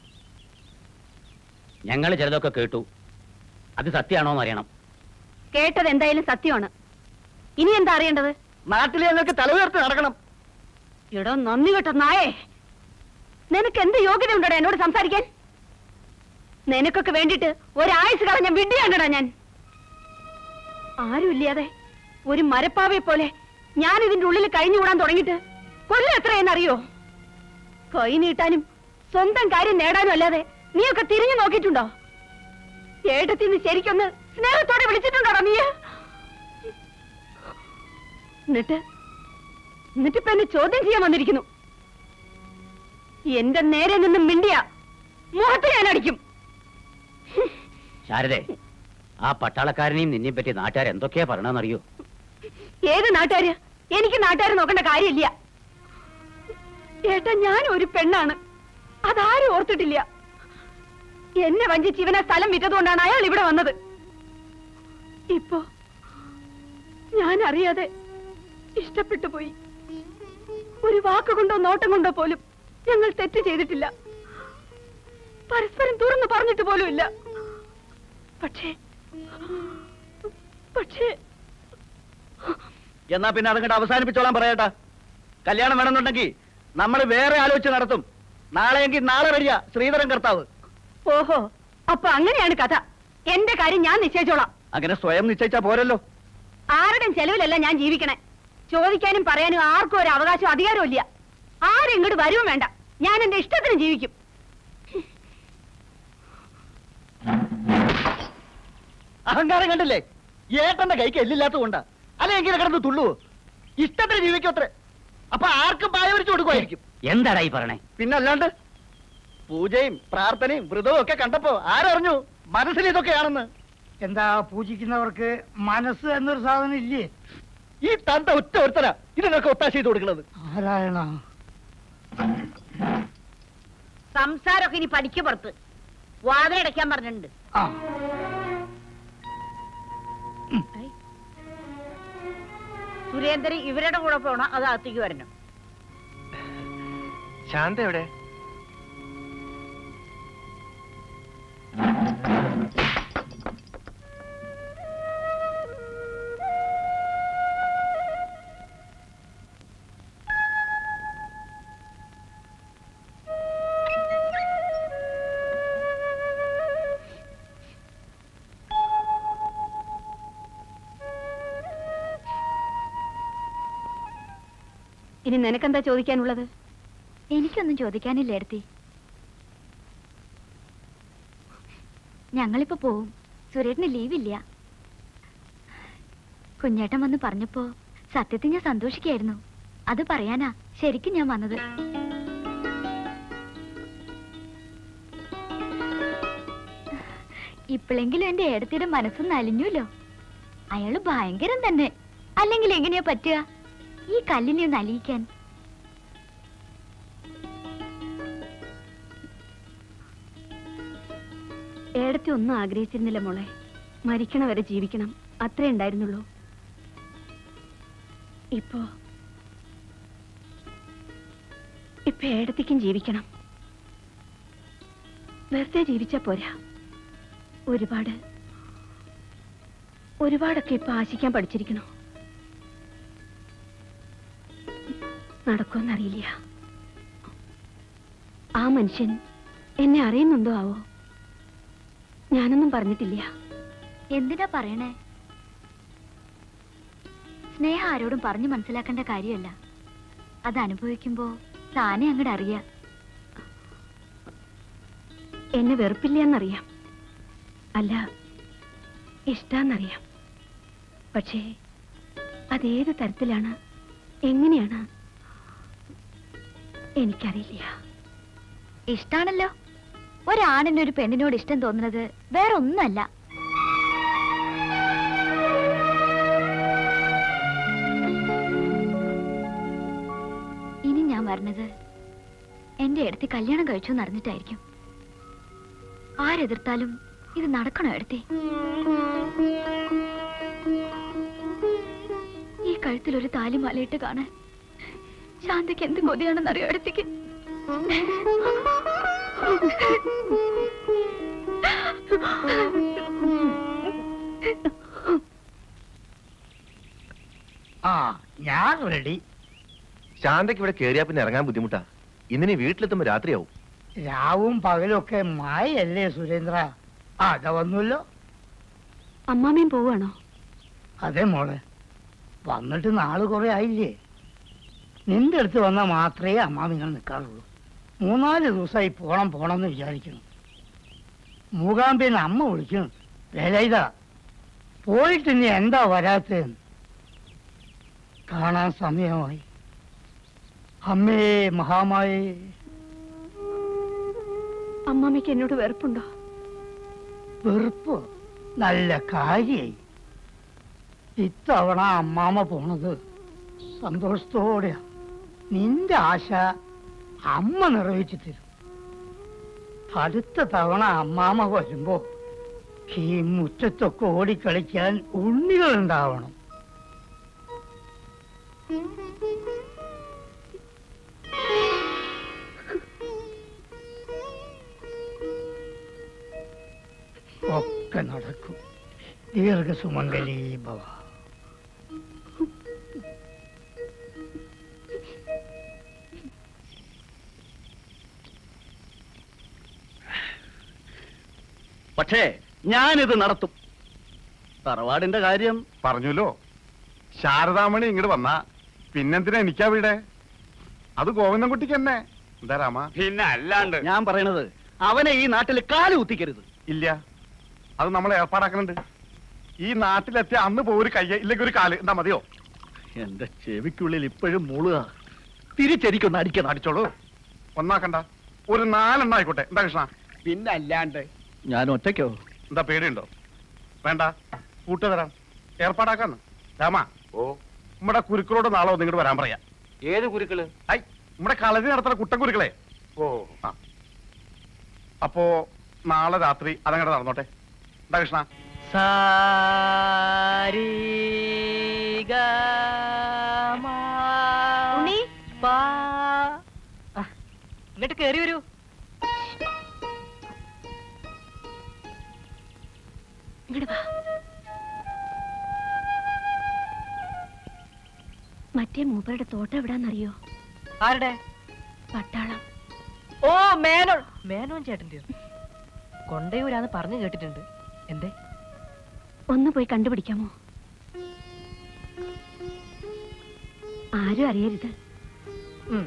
ഞങ്ങൾ ചിലതൊക്കെ കേട്ടു അത് സത്യമാണോ എന്ന് അറിയണം കേട്ടത് എന്തായാലും സത്യമാണ് ഇനി എന്താ അറിയേണ്ടത് നാട്ടിൽ ഞങ്ങൾക്ക് തലവുയർത്തി നടക്കണം എടോ നന്ദി കേട്ടോ നായേ നിനക്ക് എന്ത് യോഗ്യത ഉണ്ടോ എന്നോട് സംസാരിക്കാൻ നിനക്കൊക്കെ വേണ്ടിട്ട് ഒരായുസ് കളഞ്ഞ വിഡ്ഢിയാണ്ടടാ ഞാൻ ആരുമില്ലാതെ ഒരു മരപ്പാവയെ പോലെ ഞാൻ ഇതിന്റെ ഉള്ളിൽ കഴിഞ്ഞുകൂടാൻ തുടങ്ങിയിട്ട് കൊല്ലം എത്രയെന്നറിയോ കൈ നീട്ടാനും സ്വന്തം കാര്യം നേടാനും അല്ലാതെ നീയൊക്കെ തിരിഞ്ഞു നോക്കിയിട്ടുണ്ടോ ഏട്ടത്തിന്ന് ശരിക്കൊന്ന് സ്നേഹത്തോടെ വിളിച്ചിട്ടുണ്ടോടാ നീ എന്നിട്ട് എന്നിട്ടിപ്പോ എന്നെ ചോദ്യം ചെയ്യാൻ വന്നിരിക്കുന്നു എന്റെ നേരെ നിന്ന് മിണ്ടിയ മുഖത്ത് ഞാൻ അടിക്കും ശാരദേ ആ പട്ടാളക്കാരനെയും നിന്നെയും പറ്റി നാട്ടുകാർ എന്തൊക്കെയാ പറയണമെന്നറിയോ ഏത് നാട്ടുകാര് എനിക്ക് നാട്ടുകാർ നോക്കേണ്ട കാര്യമില്ല ഏട്ടാ ഞാൻ ഒരു പെണ്ണാണ് അതാരും ഓർത്തിട്ടില്ല എന്നെ വഞ്ചിച്ച് ഇവനെ സ്ഥലം വിറ്റതുകൊണ്ടാണ് അയാൾ ഇവിടെ വന്നത് ഇപ്പോ ഞാൻ അറിയാതെ ഇഷ്ടപ്പെട്ടു പോയി ഒരു വാക്കുകൊണ്ടോ നോട്ടം കൊണ്ടോ പോലും ഞങ്ങൾ തെറ്റ് ചെയ്തിട്ടില്ല പരസ്പരം തുറന്നു പറഞ്ഞിട്ട് പോലുമില്ല പക്ഷേ പക്ഷേ എന്നാ പിന്നെ അതങ്ങോട്ട് അവസാനിപ്പിച്ചോളാൻ പറയട്ടാ കല്യാണം വേണമെന്നുണ്ടെങ്കിൽ നമ്മൾ വേറെ ആലോചിച്ച് നടത്തും നാളെയെങ്കിൽ നാളെ വരിക ശ്രീധരൻ കർത്താവ് ഓഹോ അപ്പൊ അങ്ങനെയാണ് കഥ എന്റെ കാര്യം ഞാൻ നിശ്ചയിച്ചോളാം അങ്ങനെ സ്വയം നിശ്ചയിച്ചാ പോരല്ലോ ആരുടെയും ചെലവിലല്ല ഞാൻ ജീവിക്കണേ ചോദിക്കാനും പറയാനും ആർക്കും ഒരു അവകാശം അധികാരവും ഇല്ല ആരും ഇങ്ങോട്ട് വരുവും വേണ്ട ഞാൻ എന്റെ ഇഷ്ടത്തിന് ജീവിക്കും അഹങ്കാരം കണ്ടില്ലേ ഏട്ടന്റെ കൈക്ക് എല്ലില്ലാത്തത് കൊണ്ടാ അല്ലെ എങ്ങനെ കിടന്ന് തുള്ളുവോ ഇഷ്ടത്തിന് ജീവിക്കത്രേ അപ്പൊ ആർക്കും പായ വരിച്ചു കൊടുക്കുമായിരിക്കും എന്താടാ ഈ പറയണേ പിന്നെ അല്ലാണ്ട് പൂജയും പ്രാർത്ഥനയും വ്രതവും ഒക്കെ കണ്ടപ്പോ ആരറിഞ്ഞു മനസ്സിൽ ഇതൊക്കെയാണെന്ന് എന്താ പൂജിക്കുന്നവർക്ക് മനസ്സ് എന്നൊരു സാധനം ഇല്ലേ ഈ തന്ത ഒറ്റ ഒരുത്തരാ ഇതിനൊക്കെ ഒത്താശ ചെയ്ത് കൊടുക്കുന്നത് ആരായണ സംസാരമൊക്കെ ഇനി പഠിക്ക് പുറത്ത് വാതിലടയ്ക്കാൻ പറഞ്ഞിട്ടുണ്ട് ആ സുരേന്ദ്രൻ ഇവരുടെ കൂടെ പോണം അത് അകത്തേക്ക് വരണം ശാന്ത എവിടെ ഇനി നിനക്കെന്താ ചോദിക്കാനുള്ളത് എനിക്കൊന്നും ചോദിക്കാനില്ല എടുത്തി ഞങ്ങളിപ്പോ പോവും സുരേട്ടിന് ലീവില്ല കുഞ്ഞേട്ടൻ വന്ന് പറഞ്ഞപ്പോ സത്യത്തിൽ ഞാൻ സന്തോഷിക്കായിരുന്നു അത് പറയാനാ ശരിക്കും ഞാൻ വന്നത് ഇപ്പോഴെങ്കിലും എന്റെ ഏടത്തിയുടെ മനസ്സൊന്ന് അലിഞ്ഞുല്ലോ അയാള് ഭയങ്കരം തന്നെ അല്ലെങ്കിൽ എങ്ങനെയാ പറ്റുക ഈ കല്ലിനെ ഒന്ന് അലിയിക്കാൻ ഏടത്തി ഒന്നും ആഗ്രഹിച്ചിരുന്നില്ല മോളെ മരിക്കണ വരെ ജീവിക്കണം അത്രേ ഉണ്ടായിരുന്നുള്ളൂ ഇപ്പോ ഇപ്പൊ ഏടത്തിക്കും ജീവിക്കണം വെറുതെ ജീവിച്ചാ പോരാ ഒരുപാട് ഒരുപാടൊക്കെ ഇപ്പൊ ആശിക്കാൻ പഠിച്ചിരിക്കണോ നടക്കുമെന്നറിയില്ല ആ മനുഷ്യൻ എന്നെ അറിയുന്നുണ്ടോ ആവോ ഞാനൊന്നും പറഞ്ഞിട്ടില്ല എന്തിനാ പറയണേ സ്നേഹം ആരോടും പറഞ്ഞു മനസ്സിലാക്കേണ്ട കാര്യമല്ല അത് അനുഭവിക്കുമ്പോ താനെ അങ്ങോട്ട് അറിയാം എന്നെ വെറുപ്പില്ല അല്ല ഇഷ്ടാന്നറിയാം പക്ഷേ അതേത് തരത്തിലാണ് എങ്ങനെയാണ് എനിക്കറിയില്ല ഇഷ്ടാണല്ലോ ഒരാണിന് ഒരു പെണ്ണിനോട് ഇഷ്ടം തോന്നുന്നത് വേറെ ഒന്നുമല്ല ഇനി ഞാൻ പറഞ്ഞത് എന്റെ അടുത്ത് കല്യാണം കഴിച്ചു എന്നറിഞ്ഞിട്ടായിരിക്കും ആരെതിർത്താലും ഇത് നടക്കണോ എടുത്തി ഈ കഴുത്തിൽ ഒരു താലിമാലയിട്ട് കാണാൻ ശാന്തയ്ക്ക് എന്ത് കൊതിയാണെന്നറിയോ എടുത്തേക്ക് ആ ഞാൻ റെഡി ശാന്തയ്ക്ക് ഇവിടെ കേറിയാ പിന്നെ ഇറങ്ങാൻ ബുദ്ധിമുട്ടാ ഇന്നിനി വീട്ടിലെത്തുമ്പോ രാത്രിയാവും രാവും പകലും ഒക്കെ മായല്ലേ സുരേന്ദ്ര ആ അതാ വന്നല്ലോ അമ്മാമയും പോവാണോ അതെ മോളെ വന്നിട്ട് നാള് കുറെ ആയില്ലേ നിന്റെ അടുത്ത് വന്നാൽ മാത്രമേ അമ്മാവിങ്ങൾ നിൽക്കാറുള്ളൂ മൂന്നാല് ദിവസമായി പോണം പോണം എന്ന് വിചാരിക്കുന്നു മൂകാംബിന് അമ്മ വിളിക്കുന്നു വേലയിത പോയിട്ട് ഇനി എന്താ വരാത്തതെന്ന് കാണാൻ സമയമായി അമ്മേ മഹാമായേ അമ്മാമയ്ക്ക് എന്നോട് വെറുപ്പുണ്ടോ വെറുപ്പ് നല്ല കാര്യായി ഇത്തവണ അമ്മാമ്മ പോണത് സന്തോഷത്തോടെയാ നിന്റെ ആശ അമ്മ നിറവേറ്റി തരും അടുത്ത തവണ അമ്മാമ്മ വരുമ്പോ ഈ മുറ്റത്തൊക്കെ ഓടിക്കളിക്കാൻ ഉണ്ണികൾ ഉണ്ടാവണം ഒക്കെ നടക്കും ദീർഘസുമംഗലീ ഭവ പക്ഷേ ഞാനിത് നടത്തും തറവാടിന്റെ കാര്യം പറഞ്ഞല്ലോ ശാരദാമണി ഇങ്ങോട്ട് വന്നാ പിന്നെന്തിനാ എനിക്കാ വീടെ അത് ഗോവിന്ദൻകുട്ടിക്ക് തന്നെ എന്താ രാമ പിന്നെ അല്ലാണ്ട് ഞാൻ പറയണത് അവനെ ഈ നാട്ടിൽ കാല് കുത്തിക്കരുത് ഇല്ല അത് നമ്മൾ ഏർപ്പാടാക്കുന്നുണ്ട് ഈ നാട്ടിലെത്തിയ അന്ന് പോ ഒരു കയ്യ ഇല്ലെങ്കിൽ ഒരു കാല് എന്താ മതിയോ എന്റെ ചെവിക്കുള്ളിൽ ഇപ്പോഴും മൂളുക തിരിച്ചെനിക്കൊന്ന് അടിക്കണം അടിച്ചോളൂ ഒന്നാക്കണ്ട ഒരു നാലെണ്ണം ആയിക്കോട്ടെ എന്താ കൃഷ്ണ പിന്നെ അല്ലാണ്ട് ഞാൻ ഒറ്റയ്ക്കോ എന്താ പേടിയുണ്ടോ വേണ്ട കൂട്ടു തരാം ഏർപ്പാടാക്കാന്ന് രാമ ഓ നമ്മുടെ കുരുക്കളോട് നാളെ ഒന്ന് ഇങ്ങോട്ട് വരാൻ പറയാ ഏത് കുരുക്കള് ഐ നമ്മുടെ കളരി നടത്തുന്ന കുട്ടൻ കുരുക്കളെ ഓ ആ അപ്പോ നാളെ രാത്രി അതങ്ങോട്ട് നടന്നോട്ടെ എന്താ കൃഷ്ണ ഉണ്ണി എന്നിട്ട് കേറി വരൂ ഇങ്ങട് വാ മറ്റേ മൂപ്പരുടെ തോട്ടം എവിടാന്നറിയോ ആരുടെ പട്ടാളം ഓ മേനോൻ മേനോൻ ചേട്ടന്റെയോ കൊണ്ടയൂരാന്ന് പറഞ്ഞു കേട്ടിട്ടുണ്ട് എന്തേ ഒന്ന് പോയി കണ്ടുപിടിക്കാമോ ആരും അറിയരുത് ഉം.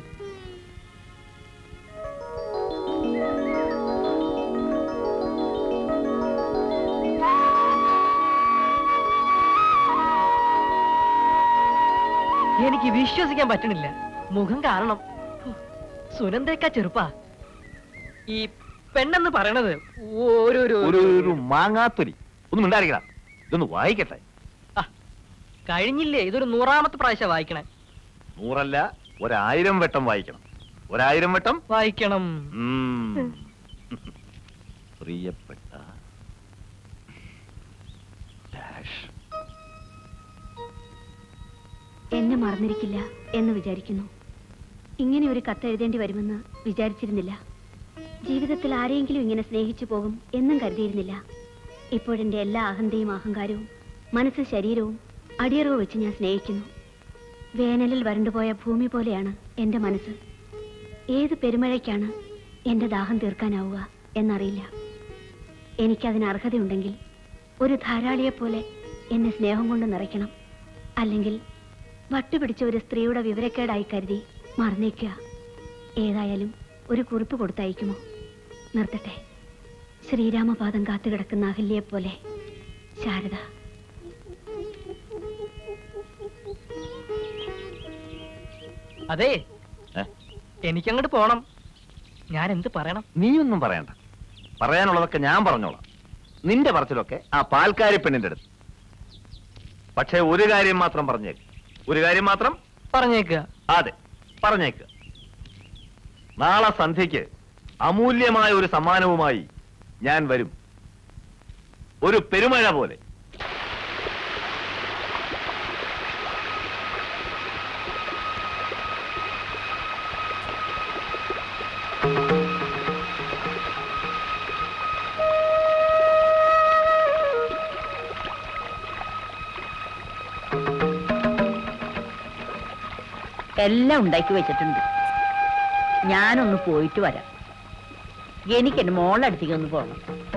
എനിക്ക് വിശ്വസിക്കാൻ പറ്റണില്ല മുഖം കാണണം ഹോ, സുനന്ദയൊക്കെ ചെറുപ്പാ ഈ പെണ്ണെന്ന് പറയണത് ഒരു ഒരു ഒരു ഒരു മാങ്ങാത്തൊലി ഒന്നും ഉണ്ടായിരിക്കണ ഇതൊന്ന് വായിക്കട്ടെ കഴിഞ്ഞില്ലേ ഇതൊരു നൂറാമത്തെ പ്രാവശ്യം വായിക്കണേ നൂറല്ല ഒരായിരം വട്ടം വായിക്കണം ഒരായിരം വട്ടം വായിക്കണം ഉം. പ്രിയപ്പെട്ട ഡാഷ് എന്നെ മറന്നിരിക്കില്ല എന്ന് വിചാരിക്കുന്നു ഇങ്ങനെ ഒരു കത്ത് എഴുതേണ്ടി വരുമെന്ന് വിചാരിച്ചിരുന്നില്ല ജീവിതത്തിൽ ആരെയെങ്കിലും ഇങ്ങനെ സ്നേഹിച്ചു പോകും എന്നും കരുതിയിരുന്നില്ല ഇപ്പോഴെന്റെ എല്ലാ അഹന്തയും അഹങ്കാരവും മനസ്സ് ശരീരവും അടിയറവ് വെച്ച് ഞാൻ സ്നേഹിക്കുന്നു വേനലിൽ വരണ്ടുപോയ ഭൂമി പോലെയാണ് എന്റെ മനസ്സ് ഏത് പെരുമഴയ്ക്കാണ് എന്റെ ദാഹം തീർക്കാനാവുക എന്നറിയില്ല എനിക്കതിന് അർഹതയുണ്ടെങ്കിൽ ഒരു ധാരാളിയെപ്പോലെ എന്നെ സ്നേഹം കൊണ്ട് നിറയ്ക്കണം അല്ലെങ്കിൽ വട്ടുപിടിച്ച ഒരു സ്ത്രീയുടെ വിവരക്കേടായി കരുതി മറന്നേക്കുക ഏതായാലും ഒരു കുറിപ്പ് കൊടുത്തയക്കുമോ നിർത്തട്ടെ ശ്രീരാമപാദം കാത്തുകിടക്കുന്ന അഹല്യയെപ്പോലെ ശാരദ അതെ എനിക്കങ്ങോട്ട് പോണം ഞാൻ എന്ത് പറയണം നീയൊന്നും പറയണ്ട പറയാനുള്ളതൊക്കെ ഞാൻ പറഞ്ഞോളാം നിന്റെ പറച്ചിലൊക്കെ ആ പാൽക്കാരി പെണ്ണിന്റെ അടുത്ത് പക്ഷേ ഒരു കാര്യം മാത്രം പറഞ്ഞേക്ക് ഒരു കാര്യം മാത്രം പറഞ്ഞേക്കുക അതെ പറഞ്ഞേക്ക് നാളെ സന്ധ്യയ്ക്ക് അമൂല്യമായ ഒരു സമ്മാനവുമായി ഞാൻ വരും ഒരു പെരുമഴ പോലെ എല്ലാം ഉണ്ടാക്കി വെച്ചിട്ടുണ്ട് ഞാനൊന്ന് പോയിട്ട് വരാം എനിക്ക് എന്റെ മോളുടെ അടുത്തേക്ക് ഒന്ന് പോകണം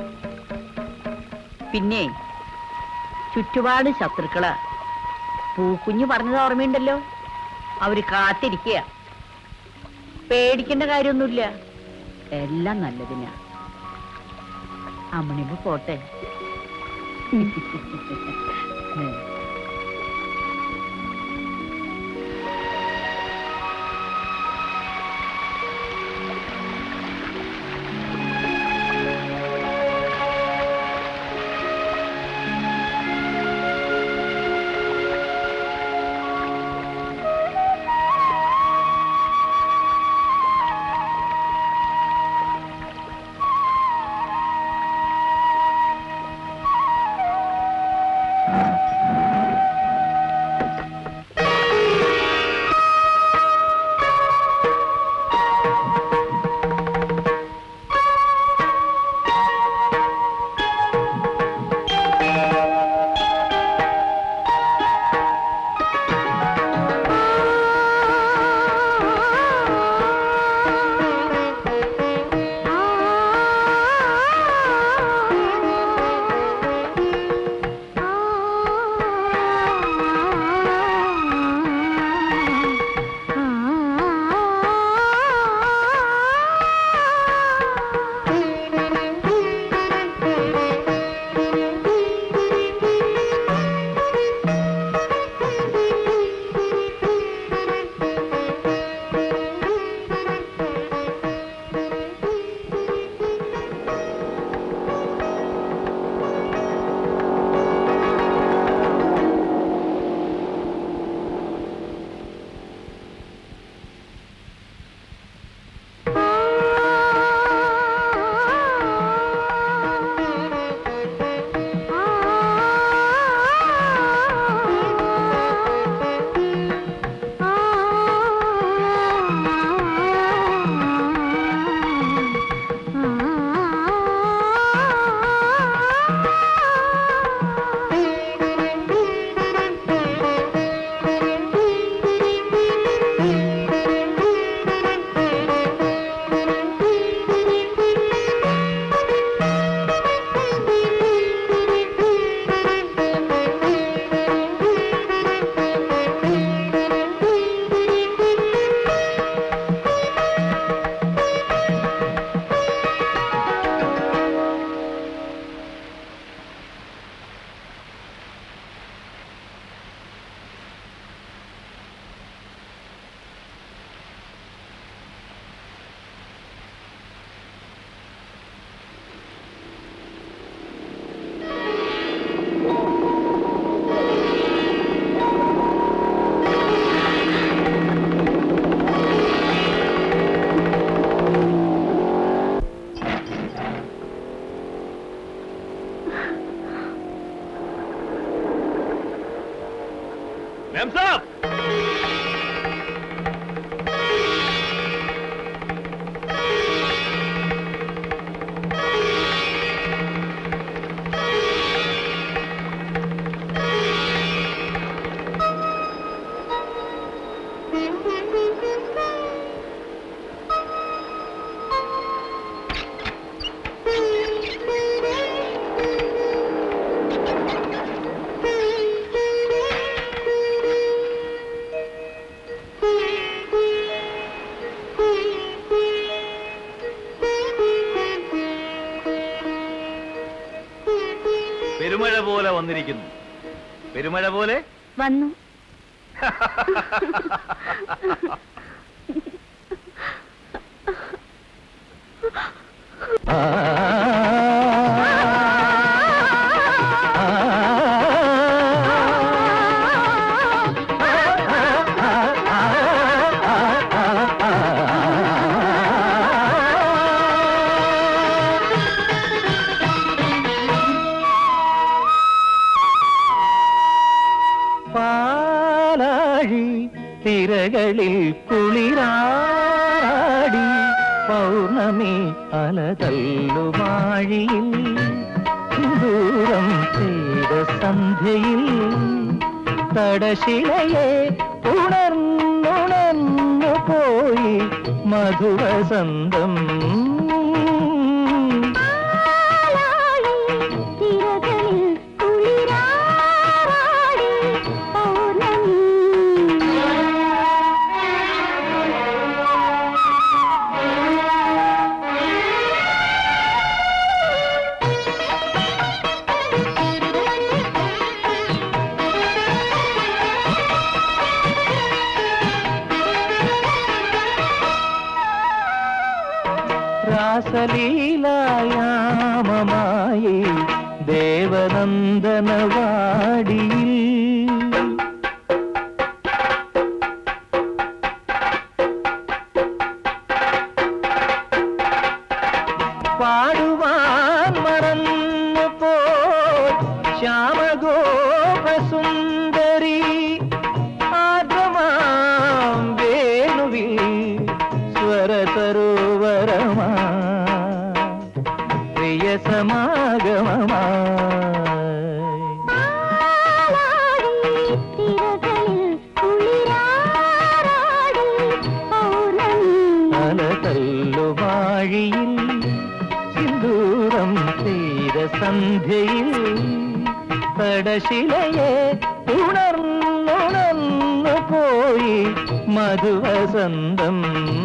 പിന്നെ ചുറ്റുപാട് ശത്രുക്കളാ പൂക്കുഞ്ഞ് പറഞ്ഞത് ഓർമ്മയുണ്ടല്ലോ അവര് കാത്തിരിക്കുക പേടിക്കേണ്ട കാര്യമൊന്നുമില്ല എല്ലാം നല്ലതിനാ അമ്മണിമ്പ് പോട്ടെ ഉം. പെരുമഴ പോലെ വന്നിരിക്കുന്നു പെരുമഴ പോലെ വന്നു പാലാഴി തിരകളിൽ കുളിരാടി പൗർണമി അലതല്ലുമാഴിയിൽ ദൂരം ചെയ്ത സന്ധ്യയിൽ തടശിലയെ ഉണർന്നുണർന്നു പോയി മധുവസന്തം രാസലീലായാമമായി ദേവനന്ദനവാടിയിൽ പാടുവാൻ മറന്നു പോ ശ്യാമഗോപസുന്ദരി ആദ്യമാം വേണുവിൽ സ്വരസരോവരമാ പ്രിയ സമാഗമമാ അലതല്ലുവാഴിയിൽ സിന്ദൂരം തീര സന്ധ്യയിൽ തടശിലയെ ഉണർന്നുണർന്നു പോയി മധുവസന്തം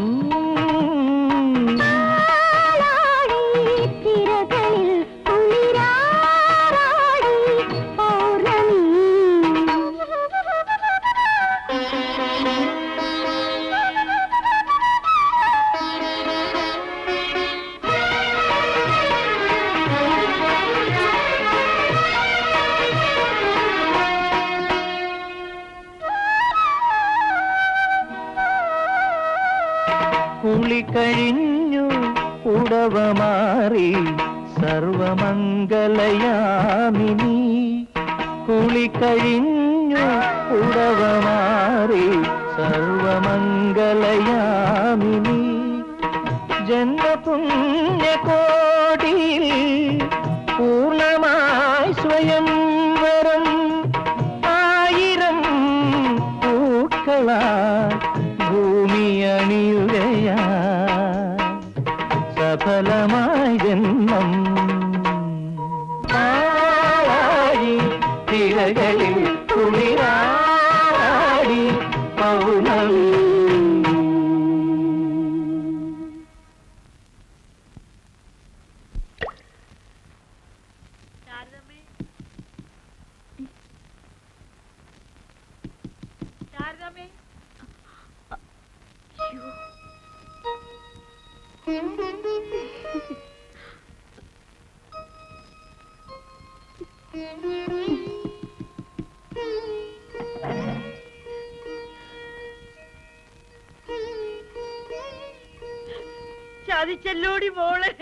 കുളി കഴിഞ്ഞു ഉടവ മാറി സർവമംഗലയാമിനി കുളി കഴിഞ്ഞു ഉടവ മാറി സർവമംഗലയാമിനി ജന്മപുണ്യകോടിയിൽ പൂർണ്ണമായി സ്വയംവരം ആയിരം പൂക്കളാ ഭൂമി അണിയുകയാ സഫലമായി ജന്മം പാഴായി തിരകളിൽ കുളിരാടി പൗർണമി ചതിച്ചല്ലോടി മോളെ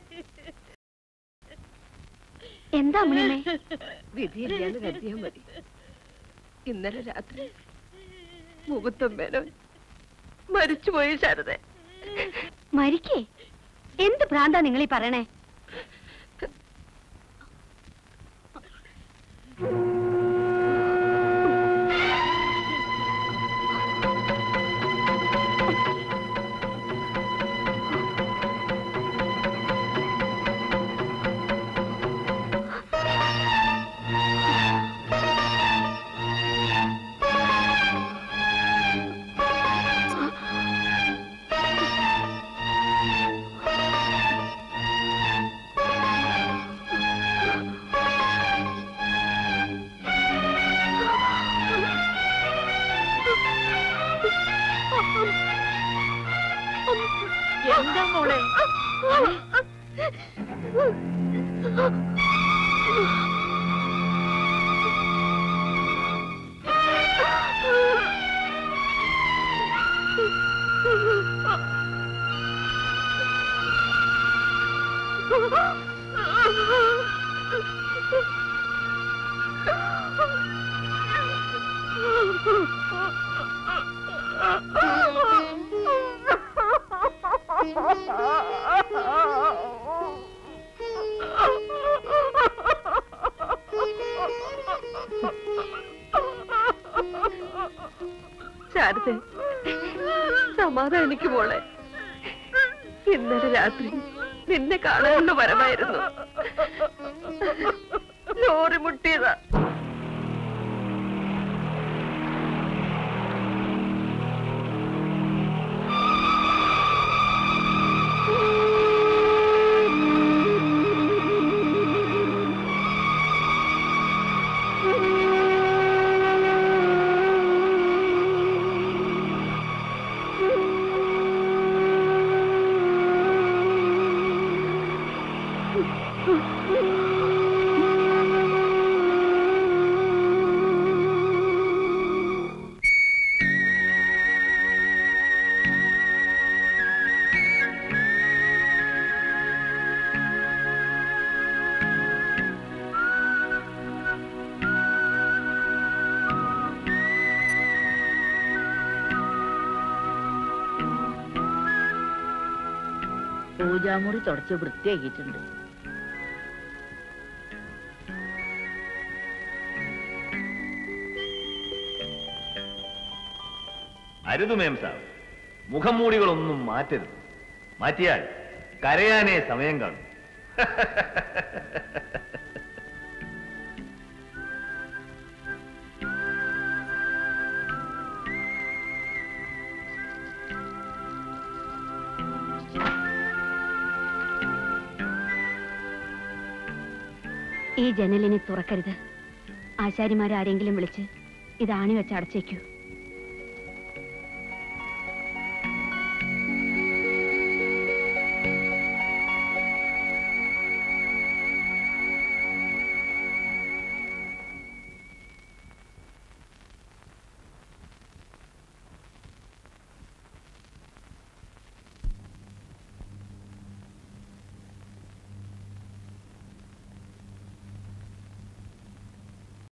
എന്താ അമ്മേ വിധിയില്ലാന്ന് കരുതിയാ മതി ഇന്നലെ രാത്രി മുഖത്തും മേനോൻ മരിച്ചുപോയി ശാരദ മരിക്കേ എന്ത് ഭ്രാന്താ നിങ്ങൾ ഈ പറയണേ ശാരദ സമാധാനിക്ക് മോളെ ഇന്നലെ രാത്രി നിന്നെ കാണാനുള്ള വരമായിരുന്നു ലോറി മുട്ടിയതാ പൂജാമുറി തുടച്ച് വൃത്തിയാക്കിയിട്ടുണ്ട് അരുത് മേം സാർ മുഖംമൂടികളൊന്നും മാറ്റരുത് മാറ്റിയാൽ കരയാനേ സമയം കാണും ഈ ജനലിനെ തുറക്കരുത് ആശാരിമാരാരെങ്കിലും വിളിച്ച് ഇതാണി വെച്ച് അടച്ചേക്കൂ